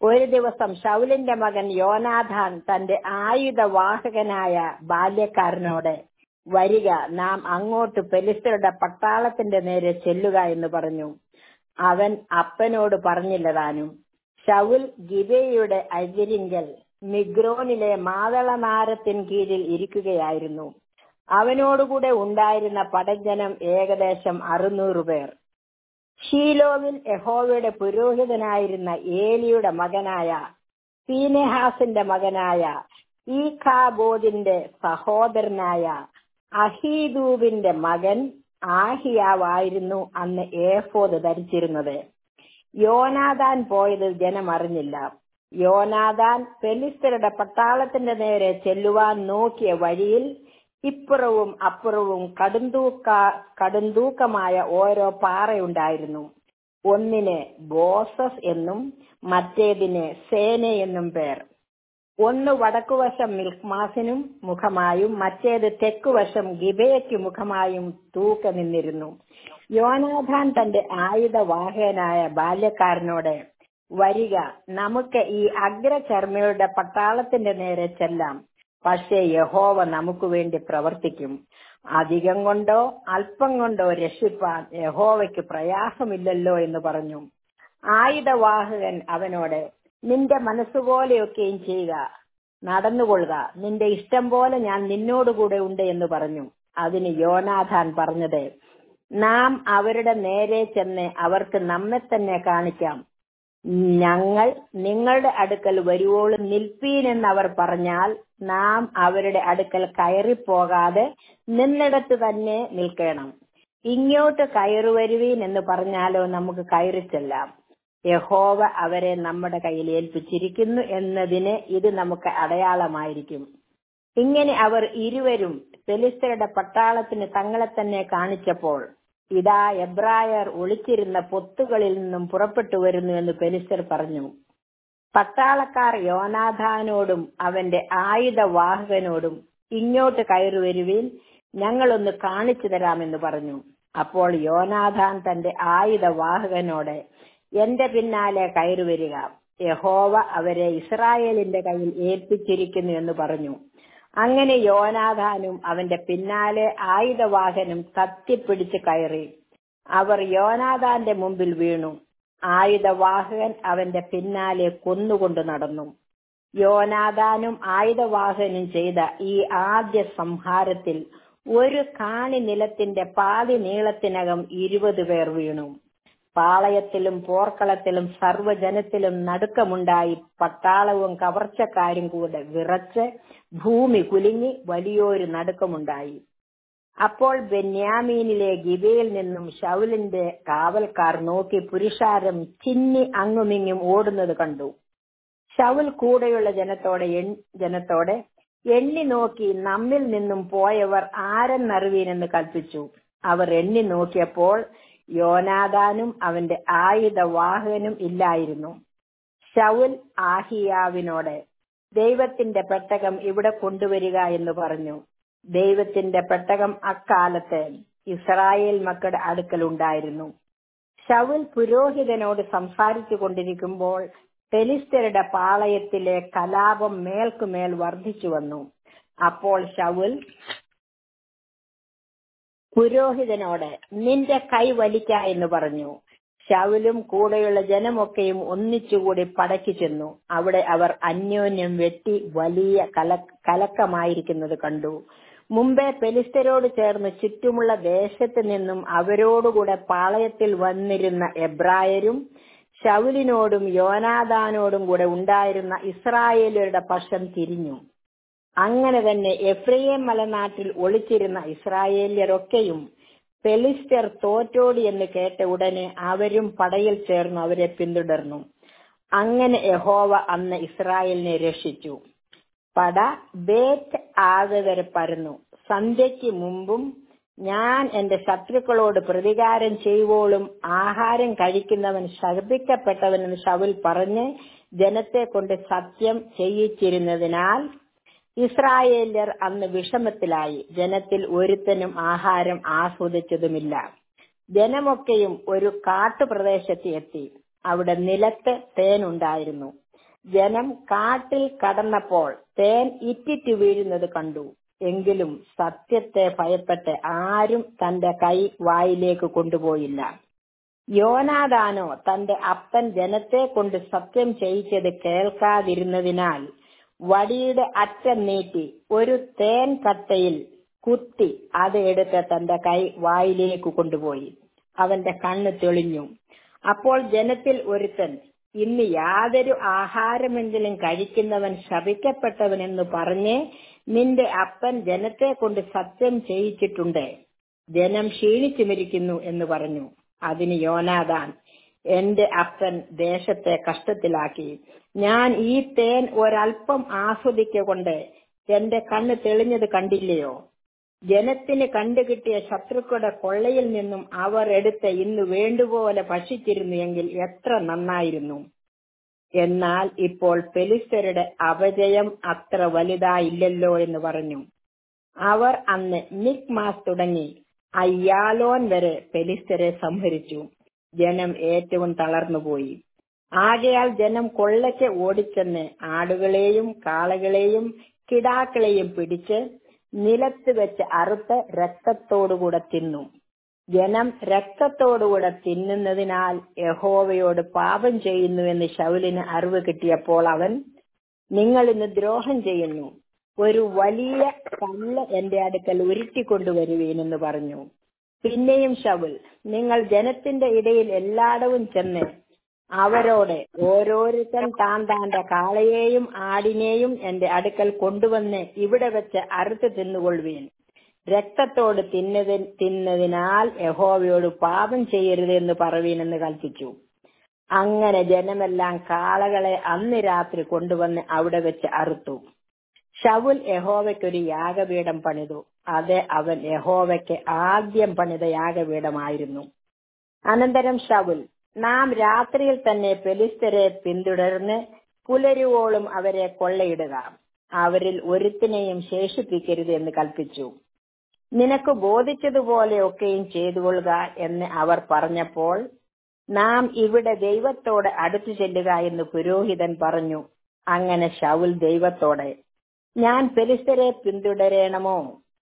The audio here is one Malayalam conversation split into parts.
ഒരു ദിവസം ഷൗലിന്റെ മകൻ യോനാഥാൻ തന്റെ ആയുധവാഹകനായ ബാല്യക്കാരനോട് വരിക നാം അങ്ങോട്ട് പെലിസ്തരുടെ പട്ടാളത്തിന്റെ നേരെ ചെല്ലുക എന്ന് പറഞ്ഞു അവൻ അപ്പനോട് പറഞ്ഞില്ല താനും ഷൗൽ ഗിബയുടെ അരിരിങ്കൽ മിഗ്രോനിലെ മാതളനാരത്തിൻ കീഴിൽ ഇരിക്കുകയായിരുന്നു അവനോടുകൂടെ ഉണ്ടായിരുന്ന പടജനം ഏകദേശം അറുന്നൂറ് പേർ ഷീലോവിൽ യഹോവയുടെ പുരോഹിതനായിരുന്ന ഏലിയുടെ മകനായ സീനെഹാസിന്റെ മകനായ ഈ ഖാബോദിന്റെ സഹോദരനായ അഹീദൂബിന്റെ മകൻ ആഹിയാവായിരുന്നു അന്ന് ഏഫോദ് ധരിച്ചിരുന്നത് യോനാദാൻ പോയത് ജനം അറിഞ്ഞില്ല യോനാദാൻ പെലിസ്തരുടെ പട്ടാളത്തിന്റെ നേരെ ചെല്ലുവാൻ നോക്കിയ വഴിയിൽ ഇപ്പുറവും അപ്പുറവും കടുന്തൂക്ക കടുന്തൂക്കമായ ഓരോ പാറയുണ്ടായിരുന്നു ഒന്നിന് ബോസസ് എന്നും മറ്റേതിന് സേന എന്നും പേർ ഒന്ന് വടക്കുവശം മിൽക്മാസിനും മുഖമായും മറ്റേത് തെക്കുവശം ഗിബയ്ക്ക് മുഖമായും തൂക്ക നിന്നിരുന്നു യോനാഥാൻ തന്റെ ആയുധവാഹകനായ ബാല്യക്കാരനോട് വരിക നമുക്ക് ഈ അഗ്രചർമ്മയുടെ പട്ടാളത്തിന്റെ നേരെ ചെല്ലാം പക്ഷേ യഹോവ നമുക്ക് വേണ്ടി പ്രവർത്തിക്കും അധികം കൊണ്ടോ അല്പം കൊണ്ടോ രക്ഷിപ്പാൻ യഹോവയ്ക്ക് പ്രയാസമില്ലല്ലോ എന്ന് പറഞ്ഞു ആയുധവാഹകൻ അവനോട് നിന്റെ മനസ്സുപോലെയൊക്കെയും ചെയ്യുക നടന്നുകൊള്ളുക നിന്റെ ഇഷ്ടം പോലെ ഞാൻ നിന്നോടുകൂടെ ഉണ്ട് എന്ന് പറഞ്ഞു അതിന് യോനാഥാൻ പറഞ്ഞത് നാം അവരുടെ നേരെ ചെന്ന് അവർക്ക് നമ്മെ തന്നെ കാണിക്കാം ഞങ്ങൾ നിങ്ങളുടെ അടുക്കൽ വരുവോളും നിൽപ്പീനെന്ന് അവർ പറഞ്ഞാൽ നാം അവരുടെ അടുക്കൽ കയറിപ്പോകാതെ നിന്നിടത്ത് തന്നെ നിൽക്കണം ഇങ്ങോട്ട് കയറുവരുവീൻ എന്ന് പറഞ്ഞാലോ നമുക്ക് കയറി ചെല്ലാം യഹോവ അവരെ നമ്മുടെ കയ്യിൽ ഏൽപ്പിച്ചിരിക്കുന്നു എന്നതിന് ഇത് നമുക്ക് അടയാളമായിരിക്കും ഇങ്ങനെ അവർ ഇരുവരും ഫെലിസ്തരുടെ പട്ടാളത്തിന് തങ്ങളെ തന്നെ കാണിച്ചപ്പോൾ ഇതാ എബ്രായർ ഒളിച്ചിരുന്ന പൊത്തുകളിൽ നിന്നും പുറപ്പെട്ടു വരുന്നു എന്ന് പെലിസ്തർ പറഞ്ഞു പട്ടാളക്കാർ യോനാഥാനോടും അവന്റെ ആയുധവാഹകനോടും ഇങ്ങോട്ട് കയറി വരുവീൻ ഞങ്ങളൊന്ന് കാണിച്ചു തരാമെന്ന് പറഞ്ഞു അപ്പോൾ യോനാഥാൻ തന്റെ ആയുധവാഹകനോട് എന്റെ പിന്നാലെ കയറി വരിക യഹോവ അവരെ ഇസ്രായേലിന്റെ കയ്യിൽ ഏൽപ്പിച്ചിരിക്കുന്നു എന്ന് പറഞ്ഞു അങ്ങനെ യോനാഥാനും അവന്റെ പിന്നാലെ ആയുധവാഹനും തത്തിപ്പിടിച്ച് കയറി അവർ യോനാഥാന്റെ മുമ്പിൽ വീണു ആയുധവാഹകൻ അവന്റെ പിന്നാലെ കൊന്നുകൊണ്ട് നടന്നു യോനാദാനും ആയുധവാഹനും ചെയ്ത ഈ ആദ്യ സംഹാരത്തിൽ ഒരു കാണി നിലത്തിന്റെ പാതി നീളത്തിനകം ഇരുപത് പേർ വീണു പാളയത്തിലും പോർക്കളത്തിലും സർവ്വജനത്തിലും നടുക്കമുണ്ടായി പട്ടാളവും കവർച്ചക്കാരും കൂടെ വിറച്ച് ഭൂമി കുലുങ്ങി വലിയൊരു നടുക്കമുണ്ടായി അപ്പോൾ ബെന്യാമീനിലെ ഗിബയിൽ നിന്നും ഷൗലിന്റെ കാവൽക്കാർ നോക്കി പുരുഷാരം ചിന്നി അങ്ങുമിങ്ങും ഓടുന്നത് കണ്ടു ഷൗൽ കൂടെയുള്ള ജനത്തോടെ ജനത്തോടെ എണ്ണി നോക്കി നമ്മിൽ നിന്നും പോയവർ ആരെന്നറിവീനെന്ന് കൽപ്പിച്ചു അവർ എണ്ണി നോക്കിയപ്പോൾ യോനാദാനും അവന്റെ ആയുധവാഹകനും ഇല്ലായിരുന്നു ഷൗൽ ആഹിയാവിനോട് ദൈവത്തിന്റെ പെട്ടകം ഇവിടെ കൊണ്ടുവരിക എന്ന് പറഞ്ഞു ദൈവത്തിന്റെ പെട്ടകം അക്കാലത്ത് ഇസ്രായേൽ മക്കളുടെ അടുക്കൽ ഉണ്ടായിരുന്നു ഷൗൽ പുരോഹിതനോട് സംസാരിച്ചു കൊണ്ടിരിക്കുമ്പോൾ ഫെലിസ്തരുടെ പാളയത്തിലെ കലാപം മേൽക്കുമേൽ വർദ്ധിച്ചു വന്നു അപ്പോൾ ഷൗൽ പുരോഹിതനോട് നിന്റെ കൈ വലിക്ക എന്ന് പറഞ്ഞു ഷൗലും കൂടെയുള്ള ജനമൊക്കെയും ഒന്നിച്ചുകൂടി പടയ്ക്കു ചെന്നു അവിടെ അവർ അന്യോന്യം വെട്ടി വലിയ കല കലക്കമായിരിക്കുന്നത് കണ്ടു മുമ്പേ പെലിസ്തരോട് ചേർന്ന് ചുറ്റുമുള്ള ദേശത്ത് നിന്നും അവരോടുകൂടെ പാളയത്തിൽ വന്നിരുന്ന എബ്രായരും ഷൗലിനോടും യോനാദാനോടും കൂടെ ഉണ്ടായിരുന്ന ഇസ്രായേലരുടെ പക്ഷം തിരിഞ്ഞു അങ്ങനെ തന്നെ എഫ്രയേം മലനാട്ടിൽ ഒളിച്ചിരുന്ന ഇസ്രായേല്യരൊക്കെയും പെലിസ്റ്റർ തോറ്റോടി എന്ന് കേട്ട ഉടനെ അവരും പടയിൽ ചേർന്നു അവരെ പിന്തുടർന്നു അങ്ങനെ യഹോവ അന്ന് ഇസ്രായേലിനെ രക്ഷിച്ചു പട ബേറ്റ് ആകെ വരെ പരന്നു സന്ധ്യയ്ക്ക് മുമ്പും ഞാൻ എന്റെ ശത്രുക്കളോട് പ്രതികാരം ചെയ്യുവോളും ആഹാരം കഴിക്കുന്നവൻ ശർദ്ദിക്കപ്പെട്ടവനെന്ന് ഷവുൽ പറഞ്ഞ് ജനത്തെ കൊണ്ട് സത്യം ചെയ്യിച്ചിരുന്നതിനാൽ ഇസ്രായേല്യർ അന്ന് വിഷമത്തിലായി ജനത്തിൽ ഒരുത്തനും ആഹാരം ആസ്വദിച്ചതുമില്ല ജനമൊക്കെയും ഒരു കാട്ടുപ്രദേശത്ത് എത്തി അവിടെ നിലത്ത് തേനുണ്ടായിരുന്നു ജനം കാട്ടിൽ കടന്നപ്പോൾ തേൻ ഇറ്റിറ്റു വീഴുന്നത് കണ്ടു എങ്കിലും സത്യത്തെ ഭയപ്പെട്ട് ആരും തന്റെ കൈ വായിലേക്ക് കൊണ്ടുപോയില്ല യോനാദാനോ തന്റെ അപ്പൻ ജനത്തെ കൊണ്ട് സത്യം ചെയ്യിച്ചത് കേൾക്കാതിരുന്നതിനാൽ വടിയുടെ അറ്റം നീട്ടി ഒരു തേൻ കട്ടയിൽ കുത്തി അത് എടുത്ത് തന്റെ കൈ വായിലേക്ക് കൊണ്ടുപോയി അവന്റെ കണ്ണ് തെളിഞ്ഞു അപ്പോൾ ജനത്തിൽ ഒരുത്തൻ ഇന്ന് യാതൊരു ആഹാരമെങ്കിലും കഴിക്കുന്നവൻ ശപിക്കപ്പെട്ടവനെന്ന് പറഞ്ഞ് നിന്റെ അപ്പൻ ജനത്തെ കൊണ്ട് സത്യം ചെയ്യിച്ചിട്ടുണ്ട് ജനം ക്ഷീണിച്ചു മരിക്കുന്നു എന്ന് പറഞ്ഞു അതിന് യോനാദാൻ എന്റെ അപ്പൻ ദേശത്തെ കഷ്ടത്തിലാക്കി ഞാൻ ഈ തേൻ ഒരൽപ്പം ആസ്വദിക്കൊണ്ട് എന്റെ കണ്ണ് തെളിഞ്ഞത് കണ്ടില്ലയോ ജനത്തിന് കണ്ടുകിട്ടിയ ശത്രുക്കളുടെ കൊള്ളയിൽ നിന്നും അവർ എടുത്ത് ഇന്ന് വേണ്ടുപോലെ ഭക്ഷിച്ചിരുന്നു എങ്കിൽ എത്ര നന്നായിരുന്നു എന്നാൽ ഇപ്പോൾ പെലിസ്തരുടെ അപജയം അത്ര വലുതായില്ലല്ലോ എന്ന് പറഞ്ഞു അവർ അന്ന് മിക്മാസ് തുടങ്ങി അയ്യാലോൻ വരെ പെലിസ്തരെ സംഹരിച്ചു ജനം ഏറ്റവും തളർന്നുപോയി ആകയാൽ ജനം കൊള്ളയ്ക്ക് ഓടിച്ചെന്ന് ആടുകളെയും കാളകളെയും കിടാക്കളെയും പിടിച്ച് നിലത്ത് വെച്ച് അറുത്ത് രക്തത്തോടുകൂടെ തിന്നു ജനം രക്തത്തോടുകൂടെ തിന്നുന്നതിനാൽ യഹോവയോട് പാപം ചെയ്യുന്നുവെന്ന് ശൗലിന് അറിവ് കിട്ടിയപ്പോൾ അവൻ നിങ്ങൾ ഇന്ന് ദ്രോഹം ചെയ്യുന്നു ഒരു വലിയ കല്ല് എന്റെ അടുക്കൽ ഉരുട്ടിക്കൊണ്ടുവരുവീനെന്ന് പറഞ്ഞു പിന്നെയും ശൗൽ നിങ്ങൾ ജനത്തിന്റെ ഇടയിൽ എല്ലായിടവും ചെന്ന് അവരോട് ഓരോരുത്തൻ താൻ താന്റെ കാളയെയും ആടിനെയും എന്റെ അടുക്കൽ കൊണ്ടുവന്ന് ഇവിടെ വെച്ച് അറുത്ത് തിന്നുകൊള്ളുവീൻ രക്തത്തോട് തിന്നതി തിന്നതിനാൽ യഹോവയോട് പാപം ചെയ്യരുത് എന്ന് പറവീനെന്ന് കൽപ്പിച്ചു അങ്ങനെ ജനമെല്ലാം കാളകളെ അന്ന് രാത്രി കൊണ്ടുവന്ന് അവിടെ വെച്ച് അറുത്തു ഷവുൽ യഹോവയ്ക്കൊരു യാഗപീഠം പണിതു അത് അവൻ യഹോവയ്ക്ക് ആദ്യം പണിത യാഗപീഠമായിരുന്നു അനന്തരം ഷവുൽ നാം രാത്രിയിൽ തന്നെ പെലിസ്തരെ പിന്തുടർന്ന് പുലരുവോളം അവരെ കൊള്ളയിടുക അവരിൽ ഒരുത്തിനെയും ശേഷിപ്പിക്കരുത് എന്ന് കൽപ്പിച്ചു നിനക്ക് ബോധിച്ചതുപോലെയൊക്കെയും ചെയ്തുകൊള്ളുക എന്ന് അവർ പറഞ്ഞപ്പോൾ നാം ഇവിടെ ദൈവത്തോട് അടുത്തു ചെല്ലുക എന്ന് പുരോഹിതൻ പറഞ്ഞു അങ്ങനെ ഷൗൽ ദൈവത്തോടെ ഞാൻ പെലിസ്തരെ പിന്തുടരണമോ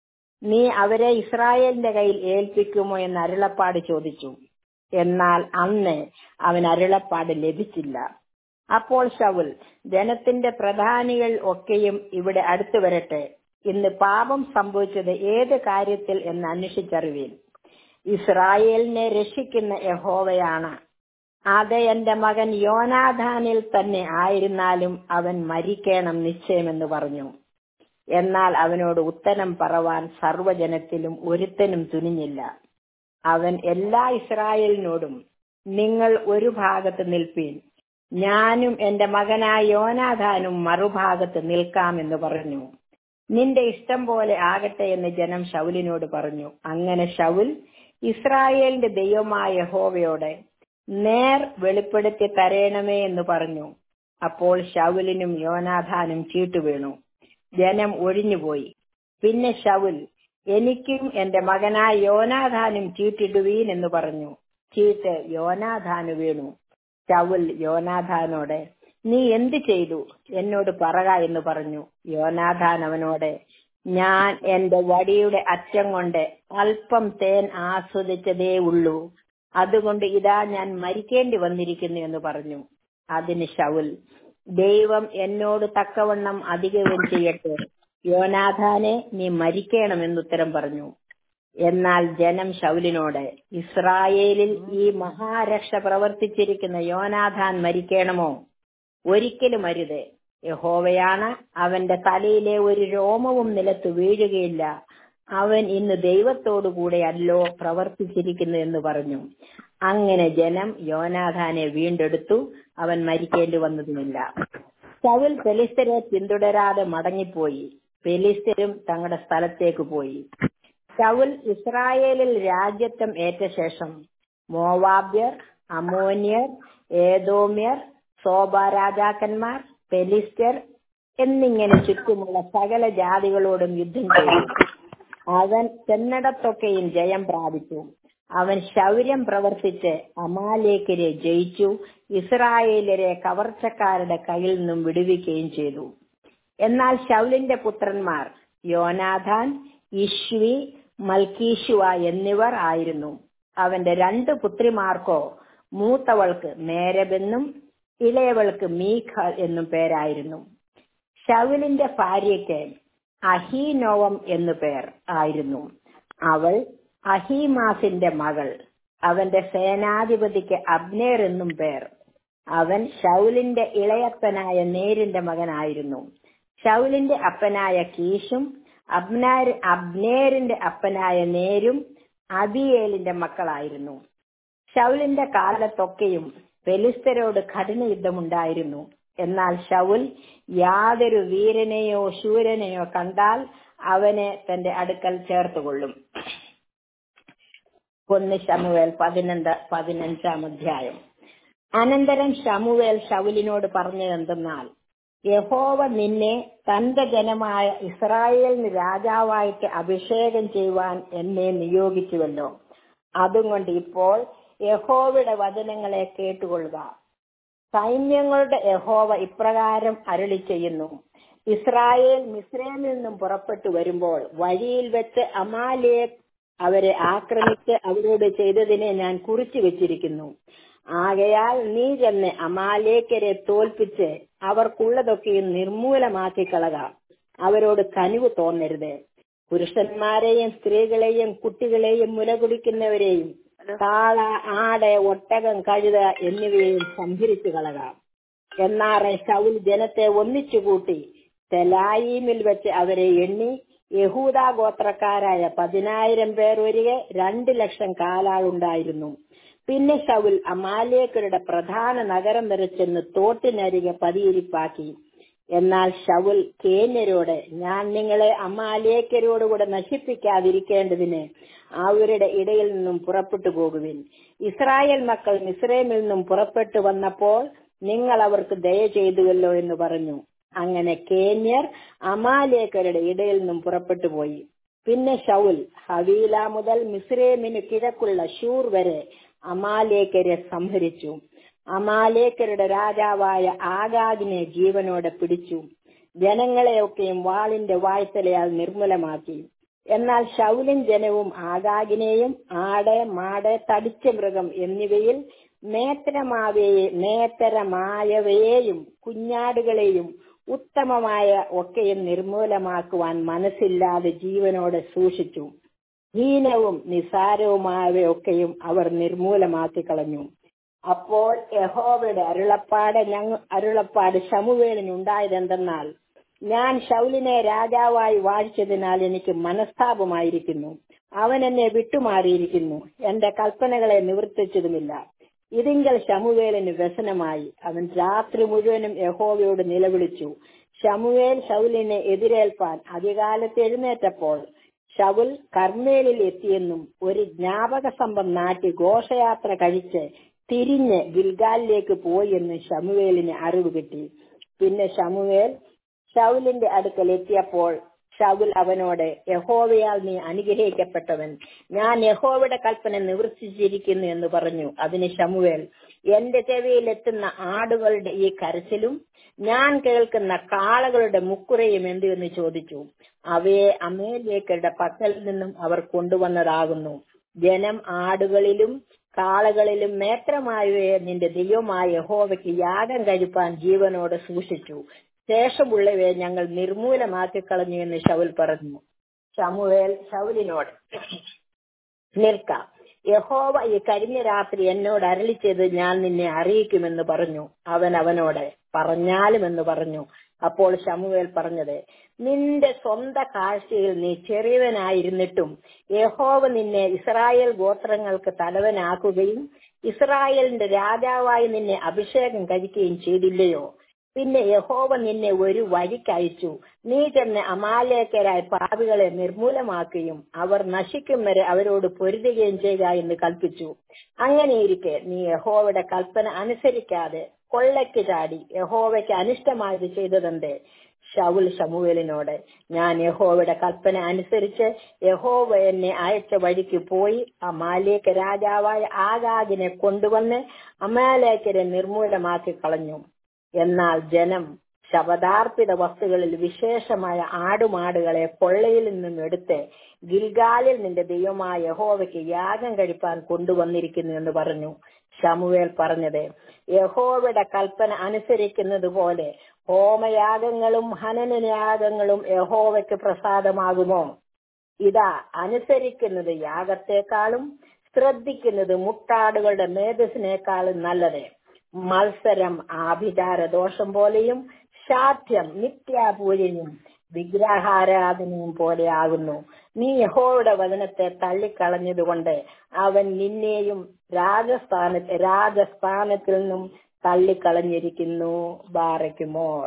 നീ അവരെ ഇസ്രായേലിന്റെ കയ്യിൽ ഏൽപ്പിക്കുമോ എന്ന് അരുളപ്പാട് ചോദിച്ചു എന്നാൽ അന്ന് അവൻ അരുളപ്പാട് ലഭിച്ചില്ല അപ്പോൾ ഷവുൽ ജനത്തിന്റെ പ്രധാനികൾ ഒക്കെയും ഇവിടെ അടുത്തു വരട്ടെ ഇന്ന് പാപം സംഭവിച്ചത് ഏത് കാര്യത്തിൽ എന്ന് അന്വേഷിച്ചറിവീൻ ഇസ്രായേലിനെ രക്ഷിക്കുന്ന യഹോവയാണ് അത് എന്റെ മകൻ യോനാഥാനിൽ തന്നെ ആയിരുന്നാലും അവൻ മരിക്കണം നിശ്ചയമെന്ന് പറഞ്ഞു എന്നാൽ അവനോട് ഉത്തരം പറവാൻ സർവജനത്തിലും ഒരുത്തനും തുനിഞ്ഞില്ല അവൻ എല്ലാ ഇസ്രായേലിനോടും നിങ്ങൾ ഒരു ഭാഗത്ത് നിൽപ്പീൻ ഞാനും എന്റെ മകനായ യോനാഥാനും മറുഭാഗത്ത് നിൽക്കാമെന്ന് പറഞ്ഞു നിന്റെ ഇഷ്ടം പോലെ ആകട്ടെ എന്ന് ജനം ഷൗലിനോട് പറഞ്ഞു അങ്ങനെ ഷൗൽ ഇസ്രായേലിന്റെ ദൈവമായ യഹോവയോടെ നേർ വെളിപ്പെടുത്തി തരേണമേ എന്ന് പറഞ്ഞു അപ്പോൾ ഷൗലിനും യോനാഥാനും ചീട്ടുവീണു ജനം ഒഴിഞ്ഞുപോയി പിന്നെ ഷൗൽ എനിക്കും എന്റെ മകനായ യോനാഥാനും ചീട്ടിടുവീൻ എന്ന് പറഞ്ഞു ചീട്ട് യോനാഥാന് വീണു ഷൗൽ യോനാഥാനോട് നീ എന്ത് ചെയ്തു എന്നോട് പറക എന്ന് പറഞ്ഞു യോനാഥാൻ അവനോട് ഞാൻ എന്റെ വടിയുടെ അറ്റം കൊണ്ട് അല്പം തേൻ ആസ്വദിച്ചതേ ഉള്ളൂ അതുകൊണ്ട് ഇതാ ഞാൻ മരിക്കേണ്ടി വന്നിരിക്കുന്നു എന്ന് പറഞ്ഞു അതിന് ഷൗൽ ദൈവം എന്നോട് തക്കവണ്ണം അധികവും ചെയ്യട്ടെ യോനാഥാനെ നീ മരിക്കണമെന്ന് ഉത്തരം പറഞ്ഞു എന്നാൽ ജനം ശൗലിനോട് ഇസ്രായേലിൽ ഈ മഹാരക്ഷ പ്രവർത്തിച്ചിരിക്കുന്ന യോനാഥാൻ മരിക്കണമോ ഒരിക്കലും അരുത് യഹോവയാണ് അവന്റെ തലയിലെ ഒരു രോമവും നിലത്ത് വീഴുകയില്ല അവൻ ഇന്ന് ദൈവത്തോടുകൂടെ അല്ലോ പ്രവർത്തിച്ചിരിക്കുന്നു എന്ന് പറഞ്ഞു അങ്ങനെ ജനം യോനാഥാനെ വീണ്ടെടുത്തു അവൻ മരിക്കേണ്ടി വന്നതുമില്ല ശൗൽ പെലിസ്തരെ പിന്തുടരാതെ മടങ്ങിപ്പോയി പെലിസ്തരും തങ്ങളുടെ സ്ഥലത്തേക്ക് പോയി ശൗൽ ഇസ്രായേലിൽ രാജ്യത്വം ഏറ്റ ശേഷം മോവാബ്യർ അമോന്യർ ഏതോമ്യർ സോബ രാജാക്കന്മാർ പെലിസ്തർ എന്നിങ്ങനെ ചുറ്റുമുള്ള സകല ജാതികളോടും യുദ്ധം ചെയ്തു അവൻ ചെന്നിടത്തൊക്കെയും ജയം പ്രാപിച്ചു അവൻ ശൗര്യം പ്രവർത്തിച്ച് അമാലേക്കരെ ജയിച്ചു ഇസ്രായേലരെ കവർച്ചക്കാരുടെ കയ്യിൽ നിന്നും വിടുവിക്കുകയും ചെയ്തു എന്നാൽ ശൗലിന്റെ പുത്രന്മാർ യോനാഥാൻ ഇഷ്വി മൽക്കീഷുവ എന്നിവർ ആയിരുന്നു അവന്റെ രണ്ട് പുത്രിമാർക്കോ മൂത്തവൾക്ക് മേരബെന്നും ഇളയവൾക്ക് മീഖ എന്നും പേരായിരുന്നു ഷൗലിന്റെ ഭാര്യയ്ക്ക് അഹീനോവം എന്നു പേർ ആയിരുന്നു അവൾ അഹീമാസിന്റെ മകൾ അവന്റെ സേനാധിപതിക്ക് അബ്നേർ എന്നും പേർ അവൻ ഷൗലിന്റെ ഇളയപ്പനായ നേരിന്റെ മകനായിരുന്നു ഷൗലിന്റെ അപ്പനായ കീഷും അബ്നാർ അബ്നേരിന്റെ അപ്പനായ നേരും അബിയേലിന്റെ മക്കളായിരുന്നു ഷൗലിന്റെ കാലത്തൊക്കെയും ഫെലിസ്തരോട് കഠിന യുദ്ധമുണ്ടായിരുന്നു എന്നാൽ ഷൗൽ യാതൊരു വീരനെയോ ശൂരനെയോ കണ്ടാൽ അവനെ തന്റെ അടുക്കൽ ചേർത്തുകൊള്ളും ഒന്ന് ശമുവേൽ പതിനഞ്ച് പതിനഞ്ചാം അധ്യായം അനന്തരം ശമുവേൽ ഷൗലിനോട് പറഞ്ഞതെന്തെന്നാൽ യഹോവ നിന്നെ തന്റെ ജനമായ ഇസ്രായേലിന് രാജാവായിട്ട് അഭിഷേകം ചെയ്യുവാൻ എന്നെ നിയോഗിച്ചുവല്ലോ അതുകൊണ്ട് ഇപ്പോൾ യഹോവയുടെ വചനങ്ങളെ കേട്ടുകൊള്ളുക സൈന്യങ്ങളുടെ യഹോവ ഇപ്രകാരം അരുളി ചെയ്യുന്നു ഇസ്രായേൽ മിസ്രൈമിൽ നിന്നും പുറപ്പെട്ടു വരുമ്പോൾ വഴിയിൽ വെച്ച് അമാലേക് അവരെ ആക്രമിച്ച് അവരോട് ചെയ്തതിനെ ഞാൻ കുറിച്ചു വെച്ചിരിക്കുന്നു ആകയാൽ നീ ചെന്ന് അമാലേക്കരെ തോൽപ്പിച്ച് അവർക്കുള്ളതൊക്കെയും നിർമൂലമാക്കി കളക അവരോട് കനിവ് തോന്നരുത് പുരുഷന്മാരെയും സ്ത്രീകളെയും കുട്ടികളെയും മുലകുടിക്കുന്നവരെയും കാള ആട് ഒട്ടകം കഴുത എന്നിവയെയും സംഹരിച്ചു കളക എന്നാറെ ശൗൽ ജനത്തെ ഒന്നിച്ചുകൂട്ടി തെലായിമിൽ വെച്ച് അവരെ എണ്ണി യഹൂദ ഗോത്രക്കാരായ പതിനായിരം പേർ ഒരികെ രണ്ട് ലക്ഷം കാലാളുണ്ടായിരുന്നു പിന്നെ ശൗൽ അമാലേക്കരുടെ പ്രധാന നഗരം വരെ ചെന്ന് തോട്ടിനരികെ പതിയിരിപ്പാക്കി എന്നാൽ ശൗൽ കേന്യരോട് ഞാൻ നിങ്ങളെ അമാലേക്കരോടുകൂടെ നശിപ്പിക്കാതിരിക്കേണ്ടതിന് അവരുടെ ഇടയിൽ നിന്നും പുറപ്പെട്ടു പോകുവിൻ ഇസ്രായേൽ മക്കൾ മിസ്രൈമിൽ നിന്നും പുറപ്പെട്ടു വന്നപ്പോൾ നിങ്ങൾ അവർക്ക് ദയ ചെയ്തുവല്ലോ എന്ന് പറഞ്ഞു അങ്ങനെ കേന്യർ അമാലേക്കരുടെ ഇടയിൽ നിന്നും പുറപ്പെട്ടു പോയി പിന്നെ ഷൗൽ ഹവീല മുതൽ മിസ്രൈമിന് കിഴക്കുള്ള ഷൂർ വരെ അമാലേക്കരെ സംഹരിച്ചു അമാലേക്കരുടെ രാജാവായ ആഗാദിനെ ജീവനോടെ പിടിച്ചു ജനങ്ങളെയൊക്കെയും വാളിന്റെ വായ്ത്തലയാൽ നിർമ്മൂലമാക്കി എന്നാൽ ഷൗലും ജനവും ആഗാഗിനെയും ആട് മാട് തടിച്ച മൃഗം എന്നിവയിൽ മേത്തരമാവയെ മേത്തരമായവയെയും കുഞ്ഞാടുകളെയും ഉത്തമമായ ഒക്കെയും നിർമൂലമാക്കുവാൻ മനസ്സില്ലാതെ ജീവനോടെ സൂക്ഷിച്ചു ഹീനവും നിസാരവുമായവയൊക്കെയും അവർ നിർമൂലമാക്കി കളഞ്ഞു അപ്പോൾ യഹോവയുടെ അരുളപ്പാട് ഞങ്ങൾ അരുളപ്പാട് ശമുവേലിനുണ്ടായതെന്തെന്നാൽ ഞാൻ ശൗലിനെ രാജാവായി വാഴിച്ചതിനാൽ എനിക്ക് മനസ്താപമായിരിക്കുന്നു അവൻ എന്നെ വിട്ടുമാറിയിരിക്കുന്നു എന്റെ കൽപ്പനകളെ നിവർത്തിച്ചതുമില്ല ഇതിങ്കൽ ശമുവേലിന് വ്യസനമായി അവൻ രാത്രി മുഴുവനും യഹോവയോട് നിലവിളിച്ചു ശമുവേൽ ശൗലിനെ എതിരേൽപ്പാൻ അധികാലത്ത് എഴുന്നേറ്റപ്പോൾ ശൗൽ കർമ്മേലിൽ എത്തിയെന്നും ഒരു ജ്ഞാപക സംഭം നാട്ടി ഘോഷയാത്ര കഴിച്ച് തിരിഞ്ഞ് ഗിൽഗാലിലേക്ക് പോയി എന്ന് ശമുവേലിന് അറിവ് കിട്ടി പിന്നെ ശമുവേൽ ഷൗലിന്റെ അടുക്കൽ എത്തിയപ്പോൾ ഷൗൽ അവനോട് യഹോവയാൽ നീ അനുഗ്രഹിക്കപ്പെട്ടവൻ ഞാൻ യഹോവയുടെ കൽപ്പന നിവർത്തിച്ചിരിക്കുന്നു എന്ന് പറഞ്ഞു അതിന് ശമുവേൽ എന്റെ ചെവിയിൽ എത്തുന്ന ആടുകളുടെ ഈ കരച്ചിലും ഞാൻ കേൾക്കുന്ന കാളകളുടെ മുക്കുറയും എന്തു എന്ന് ചോദിച്ചു അവയെ അമേലേക്കരുടെ പക്കൽ നിന്നും അവർ കൊണ്ടുവന്നതാകുന്നു ജനം ആടുകളിലും കാളകളിലും മേത്രമായവയെ നിന്റെ ദൈവമായ യഹോവയ്ക്ക് യാഗം കഴിപ്പാൻ ജീവനോട് സൂക്ഷിച്ചു ശേഷമുള്ളവയെ ഞങ്ങൾ നിർമൂലമാക്കി കളഞ്ഞു എന്ന് ഷൗൽ പറഞ്ഞു ഷമുവേൽ ഷൗലിനോട് നിൽക്കാം യഹോവ ഈ കഴിഞ്ഞ രാത്രി എന്നോട് അരളി ചെയ്ത് ഞാൻ നിന്നെ അറിയിക്കുമെന്ന് പറഞ്ഞു അവൻ അവനോട് പറഞ്ഞാലും എന്ന് പറഞ്ഞു അപ്പോൾ ശമുവേൽ പറഞ്ഞത് നിന്റെ സ്വന്ത കാഴ്ചയിൽ നീ ചെറിയവനായിരുന്നിട്ടും യഹോവ നിന്നെ ഇസ്രായേൽ ഗോത്രങ്ങൾക്ക് തലവനാക്കുകയും ഇസ്രായേലിന്റെ രാജാവായി നിന്നെ അഭിഷേകം കഴിക്കുകയും ചെയ്തില്ലയോ പിന്നെ യഹോവ നിന്നെ ഒരു വഴിക്കയച്ചു നീ ചെന്ന് അമാലേക്കരായ പാപികളെ നിർമൂലമാക്കുകയും അവർ നശിക്കും വരെ അവരോട് പൊരുതുകയും ചെയ്യുക എന്ന് കൽപ്പിച്ചു അങ്ങനെയിരിക്കെ നീ യഹോവയുടെ കൽപ്പന അനുസരിക്കാതെ കൊള്ളയ്ക്ക് ചാടി യഹോവയ്ക്ക് അനിഷ്ടമായത് ചെയ്തതെന്തേ ഷൗൽ ശമുവേലിനോട് ഞാൻ യഹോവയുടെ കൽപ്പന അനുസരിച്ച് യഹോവ എന്നെ അയച്ച വഴിക്ക് പോയി അമാലേക്ക രാജാവായ ആഗാഗിനെ കൊണ്ടുവന്ന് അമാലേക്കരെ നിർമൂലമാക്കി കളഞ്ഞു എന്നാൽ ജനം ശബദാർപ്പിത വസ്തുക്കളിൽ വിശേഷമായ ആടുമാടുകളെ കൊള്ളയിൽ നിന്നും എടുത്ത് ഗിൽഗാലിൽ നിന്റെ ദൈവമായ യഹോവയ്ക്ക് യാഗം കഴിപ്പാൻ കൊണ്ടുവന്നിരിക്കുന്നു എന്ന് പറഞ്ഞു ശമുവേൽ പറഞ്ഞത് യഹോവയുടെ കൽപ്പന അനുസരിക്കുന്നത് പോലെ ഹോമയാഗങ്ങളും ഹനനയാഗങ്ങളും യഹോവയ്ക്ക് പ്രസാദമാകുമോ ഇതാ അനുസരിക്കുന്നത് യാഗത്തെക്കാളും ശ്രദ്ധിക്കുന്നത് മുട്ടാടുകളുടെ മേധസ്സിനേക്കാളും നല്ലത് മത്സരം ആഭിചാര ദോഷം പോലെയും ശാഠ്യം നിത്യാപൂജയും വിഗ്രഹാരാധനയും പോലെയാകുന്നു നീ യഹോയുടെ വചനത്തെ തള്ളിക്കളഞ്ഞതുകൊണ്ട് അവൻ നിന്നെയും രാജസ്ഥാന രാജസ്ഥാനത്തിൽ നിന്നും തള്ളിക്കളഞ്ഞിരിക്കുന്നു ബാറയ്ക്കുമോർ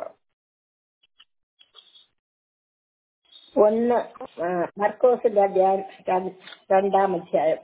ഒന്ന് മർക്കോസിന്റെ അധ്യായം രണ്ടാം അധ്യായം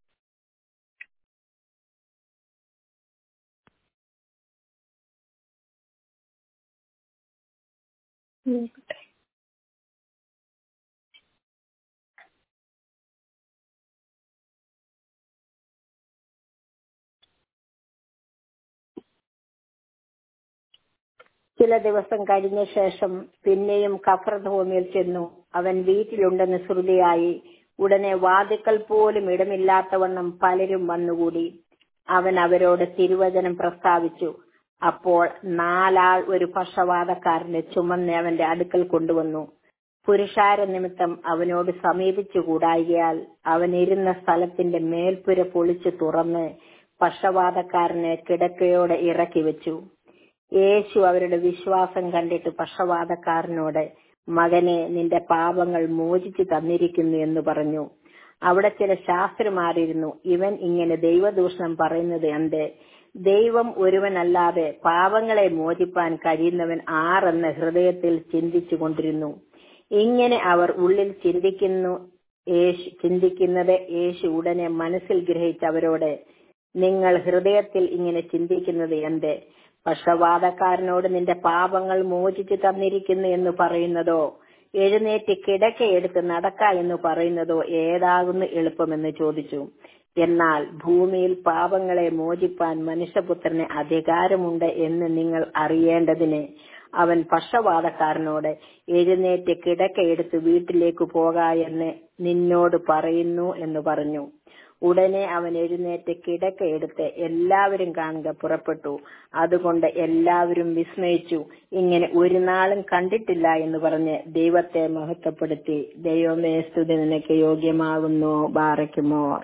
ചില ദിവസം കഴിഞ്ഞ ശേഷം പിന്നെയും കഫർഭൂമിയിൽ ചെന്നു അവൻ വീട്ടിലുണ്ടെന്ന് ശ്രുതിയായി ഉടനെ വാതിക്കൽ പോലും ഇടമില്ലാത്തവണ്ണം പലരും വന്നുകൂടി അവൻ അവരോട് തിരുവചനം പ്രസ്താവിച്ചു അപ്പോൾ നാലാൾ ഒരു പക്ഷവാതക്കാരനെ ചുമന്ന് അവന്റെ അടുക്കൽ കൊണ്ടുവന്നു പുരുഷാര നിമിത്തം അവനോട് സമീപിച്ചു കൂടായികയാൽ അവൻ ഇരുന്ന സ്ഥലത്തിന്റെ മേൽപ്പുര പൊളിച്ചു തുറന്ന് പക്ഷവാതക്കാരനെ കിടക്കയോടെ ഇറക്കി വെച്ചു യേശു അവരുടെ വിശ്വാസം കണ്ടിട്ട് പക്ഷവാതക്കാരനോട് മകനെ നിന്റെ പാപങ്ങൾ മോചിച്ചു തന്നിരിക്കുന്നു എന്ന് പറഞ്ഞു അവിടെ ചില ശാസ്ത്രമാരിരുന്നു ഇവൻ ഇങ്ങനെ ദൈവദൂഷണം പറയുന്നത് എന്ത് ദൈവം ഒരുവനല്ലാതെ പാപങ്ങളെ മോചിപ്പാൻ കഴിയുന്നവൻ ആറെന്ന് ഹൃദയത്തിൽ ചിന്തിച്ചു കൊണ്ടിരുന്നു ഇങ്ങനെ അവർ ഉള്ളിൽ ചിന്തിക്കുന്നു യേശു ചിന്തിക്കുന്നത് യേശു ഉടനെ മനസ്സിൽ ഗ്രഹിച്ച് അവരോട് നിങ്ങൾ ഹൃദയത്തിൽ ഇങ്ങനെ ചിന്തിക്കുന്നത് എന്ത് പക്ഷവാതക്കാരനോട് നിന്റെ പാപങ്ങൾ മോചിച്ചു തന്നിരിക്കുന്നു എന്ന് പറയുന്നതോ എഴുന്നേറ്റ് കിടക്കയെടുത്ത് നടക്ക എന്ന് പറയുന്നതോ ഏതാകുന്നു എളുപ്പമെന്ന് ചോദിച്ചു എന്നാൽ ഭൂമിയിൽ പാപങ്ങളെ മോചിപ്പാൻ മനുഷ്യപുത്രന് അധികാരമുണ്ട് എന്ന് നിങ്ങൾ അറിയേണ്ടതിന് അവൻ പക്ഷവാതക്കാരനോട് എഴുന്നേറ്റ് കിടക്കയെടുത്ത് വീട്ടിലേക്ക് പോക എന്ന് നിന്നോട് പറയുന്നു എന്ന് പറഞ്ഞു ഉടനെ അവൻ എഴുന്നേറ്റ് കിടക്കയെടുത്ത് എല്ലാവരും കാണുക പുറപ്പെട്ടു അതുകൊണ്ട് എല്ലാവരും വിസ്മയിച്ചു ഇങ്ങനെ ഒരു നാളും കണ്ടിട്ടില്ല എന്ന് പറഞ്ഞ് ദൈവത്തെ മഹത്വപ്പെടുത്തി ദൈവമേ സ്തുതി നിനക്ക് യോഗ്യമാകുന്നു ബാറയ്ക്കുമോർ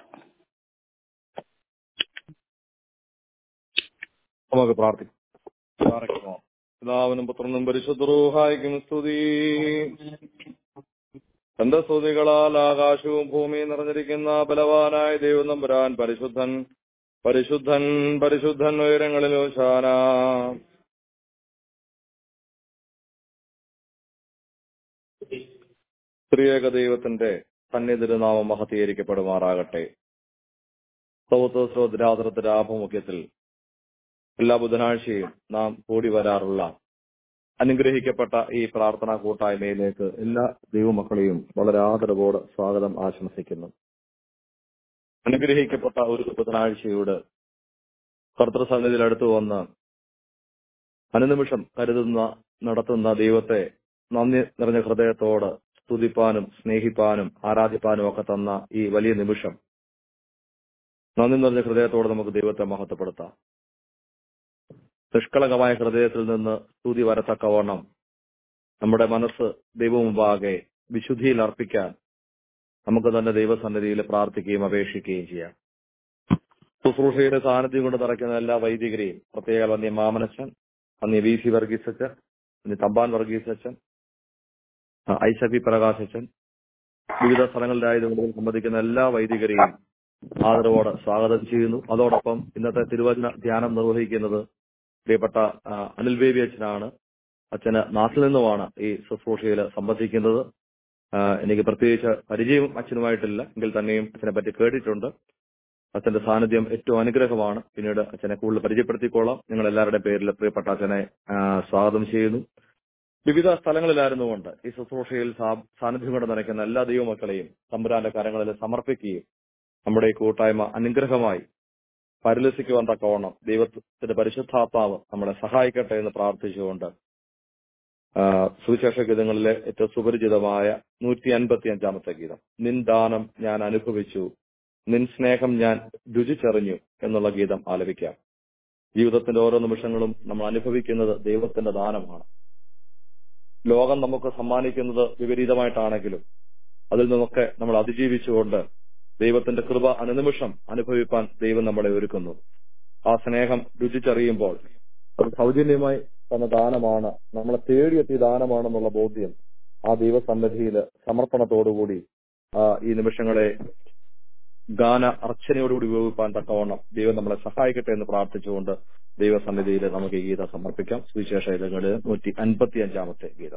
നമുക്ക് പ്രാർത്ഥിക്കാം പ്രാർത്ഥിക്കുമോ പിതാവിനും പുത്രനും പരിശുദ്ധറൂഹായിക്കും സ്തുതി തന്റെ സ്തുതികളാൽ ആകാശവും ഭൂമിയും നിറഞ്ഞിരിക്കുന്ന ബലവാനായ ദൈവം നമ്പുരാൻ പരിശുദ്ധൻ പരിശുദ്ധൻ പരിശുദ്ധൻ ഉയരങ്ങളിലും ശാന സ്ത്രീയേക ദൈവത്തിന്റെ സന്നിധിരുനാമം മഹത്തീകരിക്കപ്പെടുമാറാകട്ടെ സൗത്തോസ്രോദ്രാതൃത്തിന്റെ ആഭിമുഖ്യത്തിൽ എല്ലാ ബുധനാഴ്ചയും നാം കൂടി വരാറുള്ള അനുഗ്രഹിക്കപ്പെട്ട ഈ പ്രാർത്ഥനാ കൂട്ടായ്മയിലേക്ക് എല്ലാ ദൈവമക്കളെയും വളരെ ആദരവോടെ സ്വാഗതം ആശംസിക്കുന്നു അനുഗ്രഹിക്കപ്പെട്ട ഒരു ബുധനാഴ്ചയോട് കർത്തൃസന്നിധിയിൽ അടുത്തു വന്ന് അനുനിമിഷം കരുതുന്ന നടത്തുന്ന ദൈവത്തെ നന്ദി നിറഞ്ഞ ഹൃദയത്തോട് സ്തുതിപ്പാനും സ്നേഹിപ്പാനും ആരാധിപ്പാനും ഒക്കെ തന്ന ഈ വലിയ നിമിഷം നന്ദി നിറഞ്ഞ ഹൃദയത്തോടെ നമുക്ക് ദൈവത്തെ മഹത്വപ്പെടുത്താം നിഷ്കളങ്കമായ ഹൃദയത്തിൽ നിന്ന് സ്തുതി വരത്തക്കവണ്ണം നമ്മുടെ മനസ്സ് ദൈവമുമ്പാകെ വിശുദ്ധിയിൽ അർപ്പിക്കാൻ നമുക്ക് തന്നെ ദൈവസന്നിധിയിൽ പ്രാർത്ഥിക്കുകയും അപേക്ഷിക്കുകയും ചെയ്യാം ശുശ്രൂഷയുടെ സാന്നിധ്യം കൊണ്ട് നിറയ്ക്കുന്ന എല്ലാ വൈദികരെയും പ്രത്യേക വന്യ മാമനച്ചൻ വന്യ വി സി വർഗീസച്ചൻ വന്യ തമ്പാൻ വർഗീസച്ചൻ ഐസബി പ്രകാശച്ചൻ വിവിധ സ്ഥലങ്ങളിലായതുകൊണ്ട് സംബന്ധിക്കുന്ന എല്ലാ വൈദികരെയും ആദരവോടെ സ്വാഗതം ചെയ്യുന്നു അതോടൊപ്പം ഇന്നത്തെ തിരുവചന ധ്യാനം നിർവഹിക്കുന്നത് പ്രിയപ്പെട്ട ആ, അനിൽ ബേബി അച്ഛനാണ് അച്ഛന് നാട്ടിൽ നിന്നുമാണ് ഈ ശുശ്രൂഷയിൽ സംബന്ധിക്കുന്നത് ആ, എനിക്ക് പ്രത്യേകിച്ച് പരിചയം അച്ഛനുമായിട്ടില്ല എങ്കിൽ തന്നെയും അച്ഛനെ പറ്റി കേട്ടിട്ടുണ്ട് അച്ഛന്റെ സാന്നിധ്യം ഏറ്റവും അനുഗ്രഹമാണ് പിന്നീട് അച്ഛനെ കൂടുതൽ പരിചയപ്പെടുത്തിക്കോളാം നിങ്ങൾ എല്ലാവരുടെയും പേരിൽ പ്രിയപ്പെട്ട അച്ഛനെ ആ, സ്വാഗതം ചെയ്യുന്നു വിവിധ സ്ഥലങ്ങളിലായിരുന്നുകൊണ്ട് ഈ ശുശ്രൂഷയിൽ സാ- സാന്നിധ്യം കൊണ്ട് നനയ്ക്കുന്ന എല്ലാ ദൈവമക്കളെയും തമ്പുരാന്റെ കരങ്ങളിൽ സമർപ്പിക്കുകയും നമ്മുടെ ഈ കൂട്ടായ്മ അനുഗ്രഹമായി പരിലസിക്കുവാൻ തക്കവണ്ണം ദൈവത്തിന്റെ പരിശുദ്ധാത്മാവ് നമ്മളെ സഹായിക്കട്ടെ എന്ന് പ്രാർത്ഥിച്ചുകൊണ്ട് ആ, സുവിശേഷ ഗീതങ്ങളിലെ ഏറ്റവും സുപരിചിതമായ നൂറ്റി അൻപത്തി അഞ്ചാമത്തെ ഗീതം നിൻ ദാനം ഞാൻ അനുഭവിച്ചു നിൻ സ്നേഹം ഞാൻ രുചിച്ചറിഞ്ഞു എന്നുള്ള ഗീതം ആലപിക്കാം ജീവിതത്തിന്റെ ഓരോ നിമിഷങ്ങളും നമ്മൾ അനുഭവിക്കുന്നത് ദൈവത്തിന്റെ ദാനമാണ് ലോകം നമുക്ക് സമ്മാനിക്കുന്നത് വിപരീതമായിട്ടാണെങ്കിലും അതിൽ നിന്നൊക്കെ നമ്മൾ അതിജീവിച്ചുകൊണ്ട് ദൈവത്തിന്റെ കൃപ അനുനിമിഷം അനുഭവിപ്പാൻ ദൈവം നമ്മളെ ഒരുക്കുന്നു ആ സ്നേഹം രുചിച്ചറിയുമ്പോൾ അത് സൗജന്യമായി തന്ന ദാനമാണ് നമ്മളെ തേടിയെത്തിയ ദാനമാണെന്നുള്ള ബോധ്യം ആ ദൈവസന്നിധിയിൽ സമർപ്പണത്തോടുകൂടി ആ, ഈ നിമിഷങ്ങളെ ഗാന അർച്ചനയോടുകൂടി ഉപയോഗിക്കാൻ തക്കവണ്ണം ദൈവം നമ്മളെ സഹായിക്കട്ടെ എന്ന് പ്രാർത്ഥിച്ചുകൊണ്ട് ദൈവസന്നിധിയിൽ നമുക്ക് ഈ ഗീതം സമർപ്പിക്കാം സുവിശേഷ ഇതങ്ങളിൽ നൂറ്റി അൻപത്തി അഞ്ചാമത്തെ ഗീതം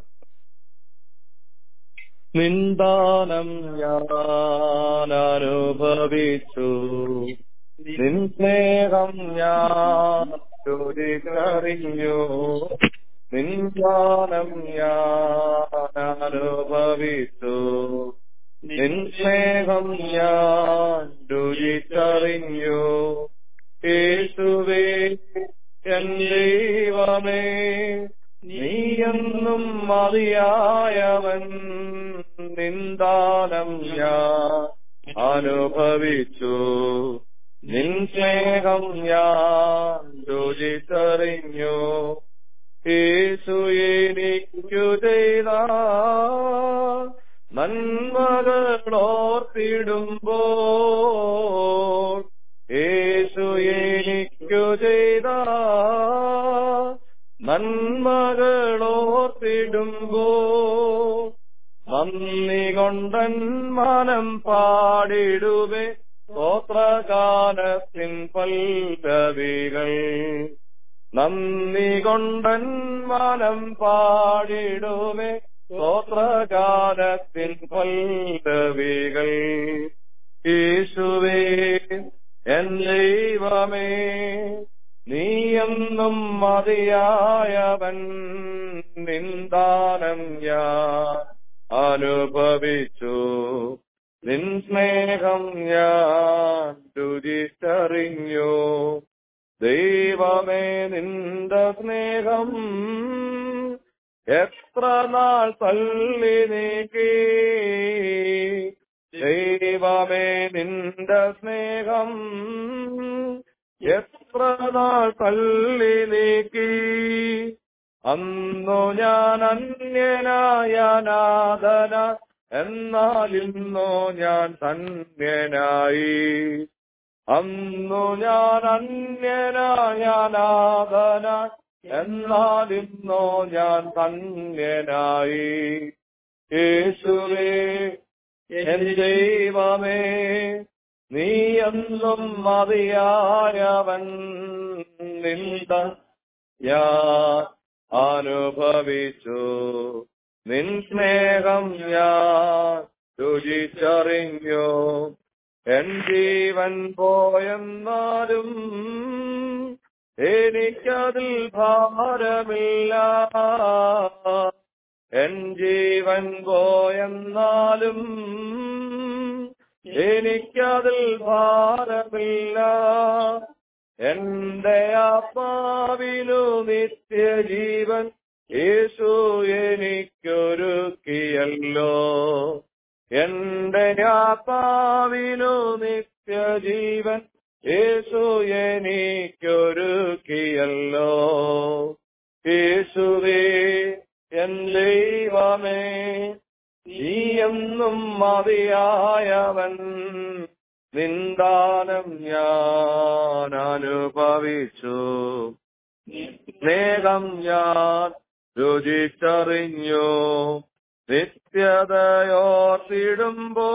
നിന്ദാനം ഞാൻ അനുഭവിച്ചു നിൻ സ്നേഹം ഞാൻ രുചിച്ചറിഞ്ഞു നിന്ദാനം ഞാൻ അനുഭവിച്ചു നിൻ സ്നേഹം ഞാൻ രുചിച്ചറിഞ്ഞു യേശുവേ എൻ ദൈവമേ നീയെന്നും മതിയായവൻ നിന്ദാനം ഞാൻ അനുഭവിച്ചു നിൻ സ്നേഹം ഞാൻ രുചിച്ചറിഞ്ഞു യേശു എനിക്കു ചെയ്ത നന്മകളോർത്തിടുമ്പോൾ യേശു എനിക്കു ചെയ്ത നന്മകളോർത്തിടുമ്പോൾ നന്ദി കൊണ്ടൻ മനം പാടിടുവേ സ്തോത്രഗാനത്തിൻ പല്ലവികൾ നന്ദി കൊണ്ടൻ മനം പാടിടുവേ സ്തോത്രഗാനത്തിൻ പല്ലവികൾ യേശുവേ എൻ ദൈവമേ നീയെന്നും മതിയായവൻ നിന്ദാനം ഞാൻ അനുഭവിച്ചു നിൻ സ്നേഹം ഞാൻ രുചിച്ചറിഞ്ഞു ദൈവമേ നിന്റെ സ്നേഹം എത്ര നാൾ തള്ളി നീക്കി ദൈവമേ നിന്റെ സ്നേഹം എത്ര നാൾ തള്ളി നീക്കി അന്നു ഞാൻ അന്യനായ നാഥന എന്നാൽ ഇന്നോ ഞാൻ ധന്യനായി അന്നു ഞാൻ അന്യനായ നാഥന എന്നാൽ ഇന്നോ ഞാൻ ധന്യനായി യേശുവേ എൻ ദൈവമേ നീ എന്നും മതിയായവൻ നിന്ദ ഞാൻ അനുഭവിച്ചു നിൻ സ്നേഹം ഞാൻ രുചിച്ചറിഞ്ഞു എൻ ജീവൻ പോയെന്നാലും എനിക്കതിൽ ഭാരമില്ല എൻ ജീവൻ പോയെന്നാലും എനിക്കതിൽ ഭാരമില്ല എന്റെ ആത്മാവിനു നിത്യജീവൻ യേശു എനിക്കൊരുക്കിയല്ലോ എന്റെ ആത്മാവിനു നിത്യജീവൻ യേശു എനിക്കൊരുക്കിയല്ലോ യേശുവേ എൻ ദൈവമേ നീ എന്നും മതിയായവൻ നിന്ദാനം ഞാൻ അനുഭവിച്ചു സ്നേഹം ഞാൻ രുചിച്ചറിഞ്ഞു നിത്യതയോർത്തിടുമ്പോ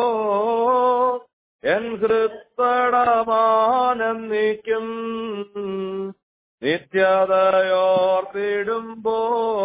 എൻ ഹൃത്തടമാനം നീക്കും നിത്യതയോർത്തിടുമ്പോ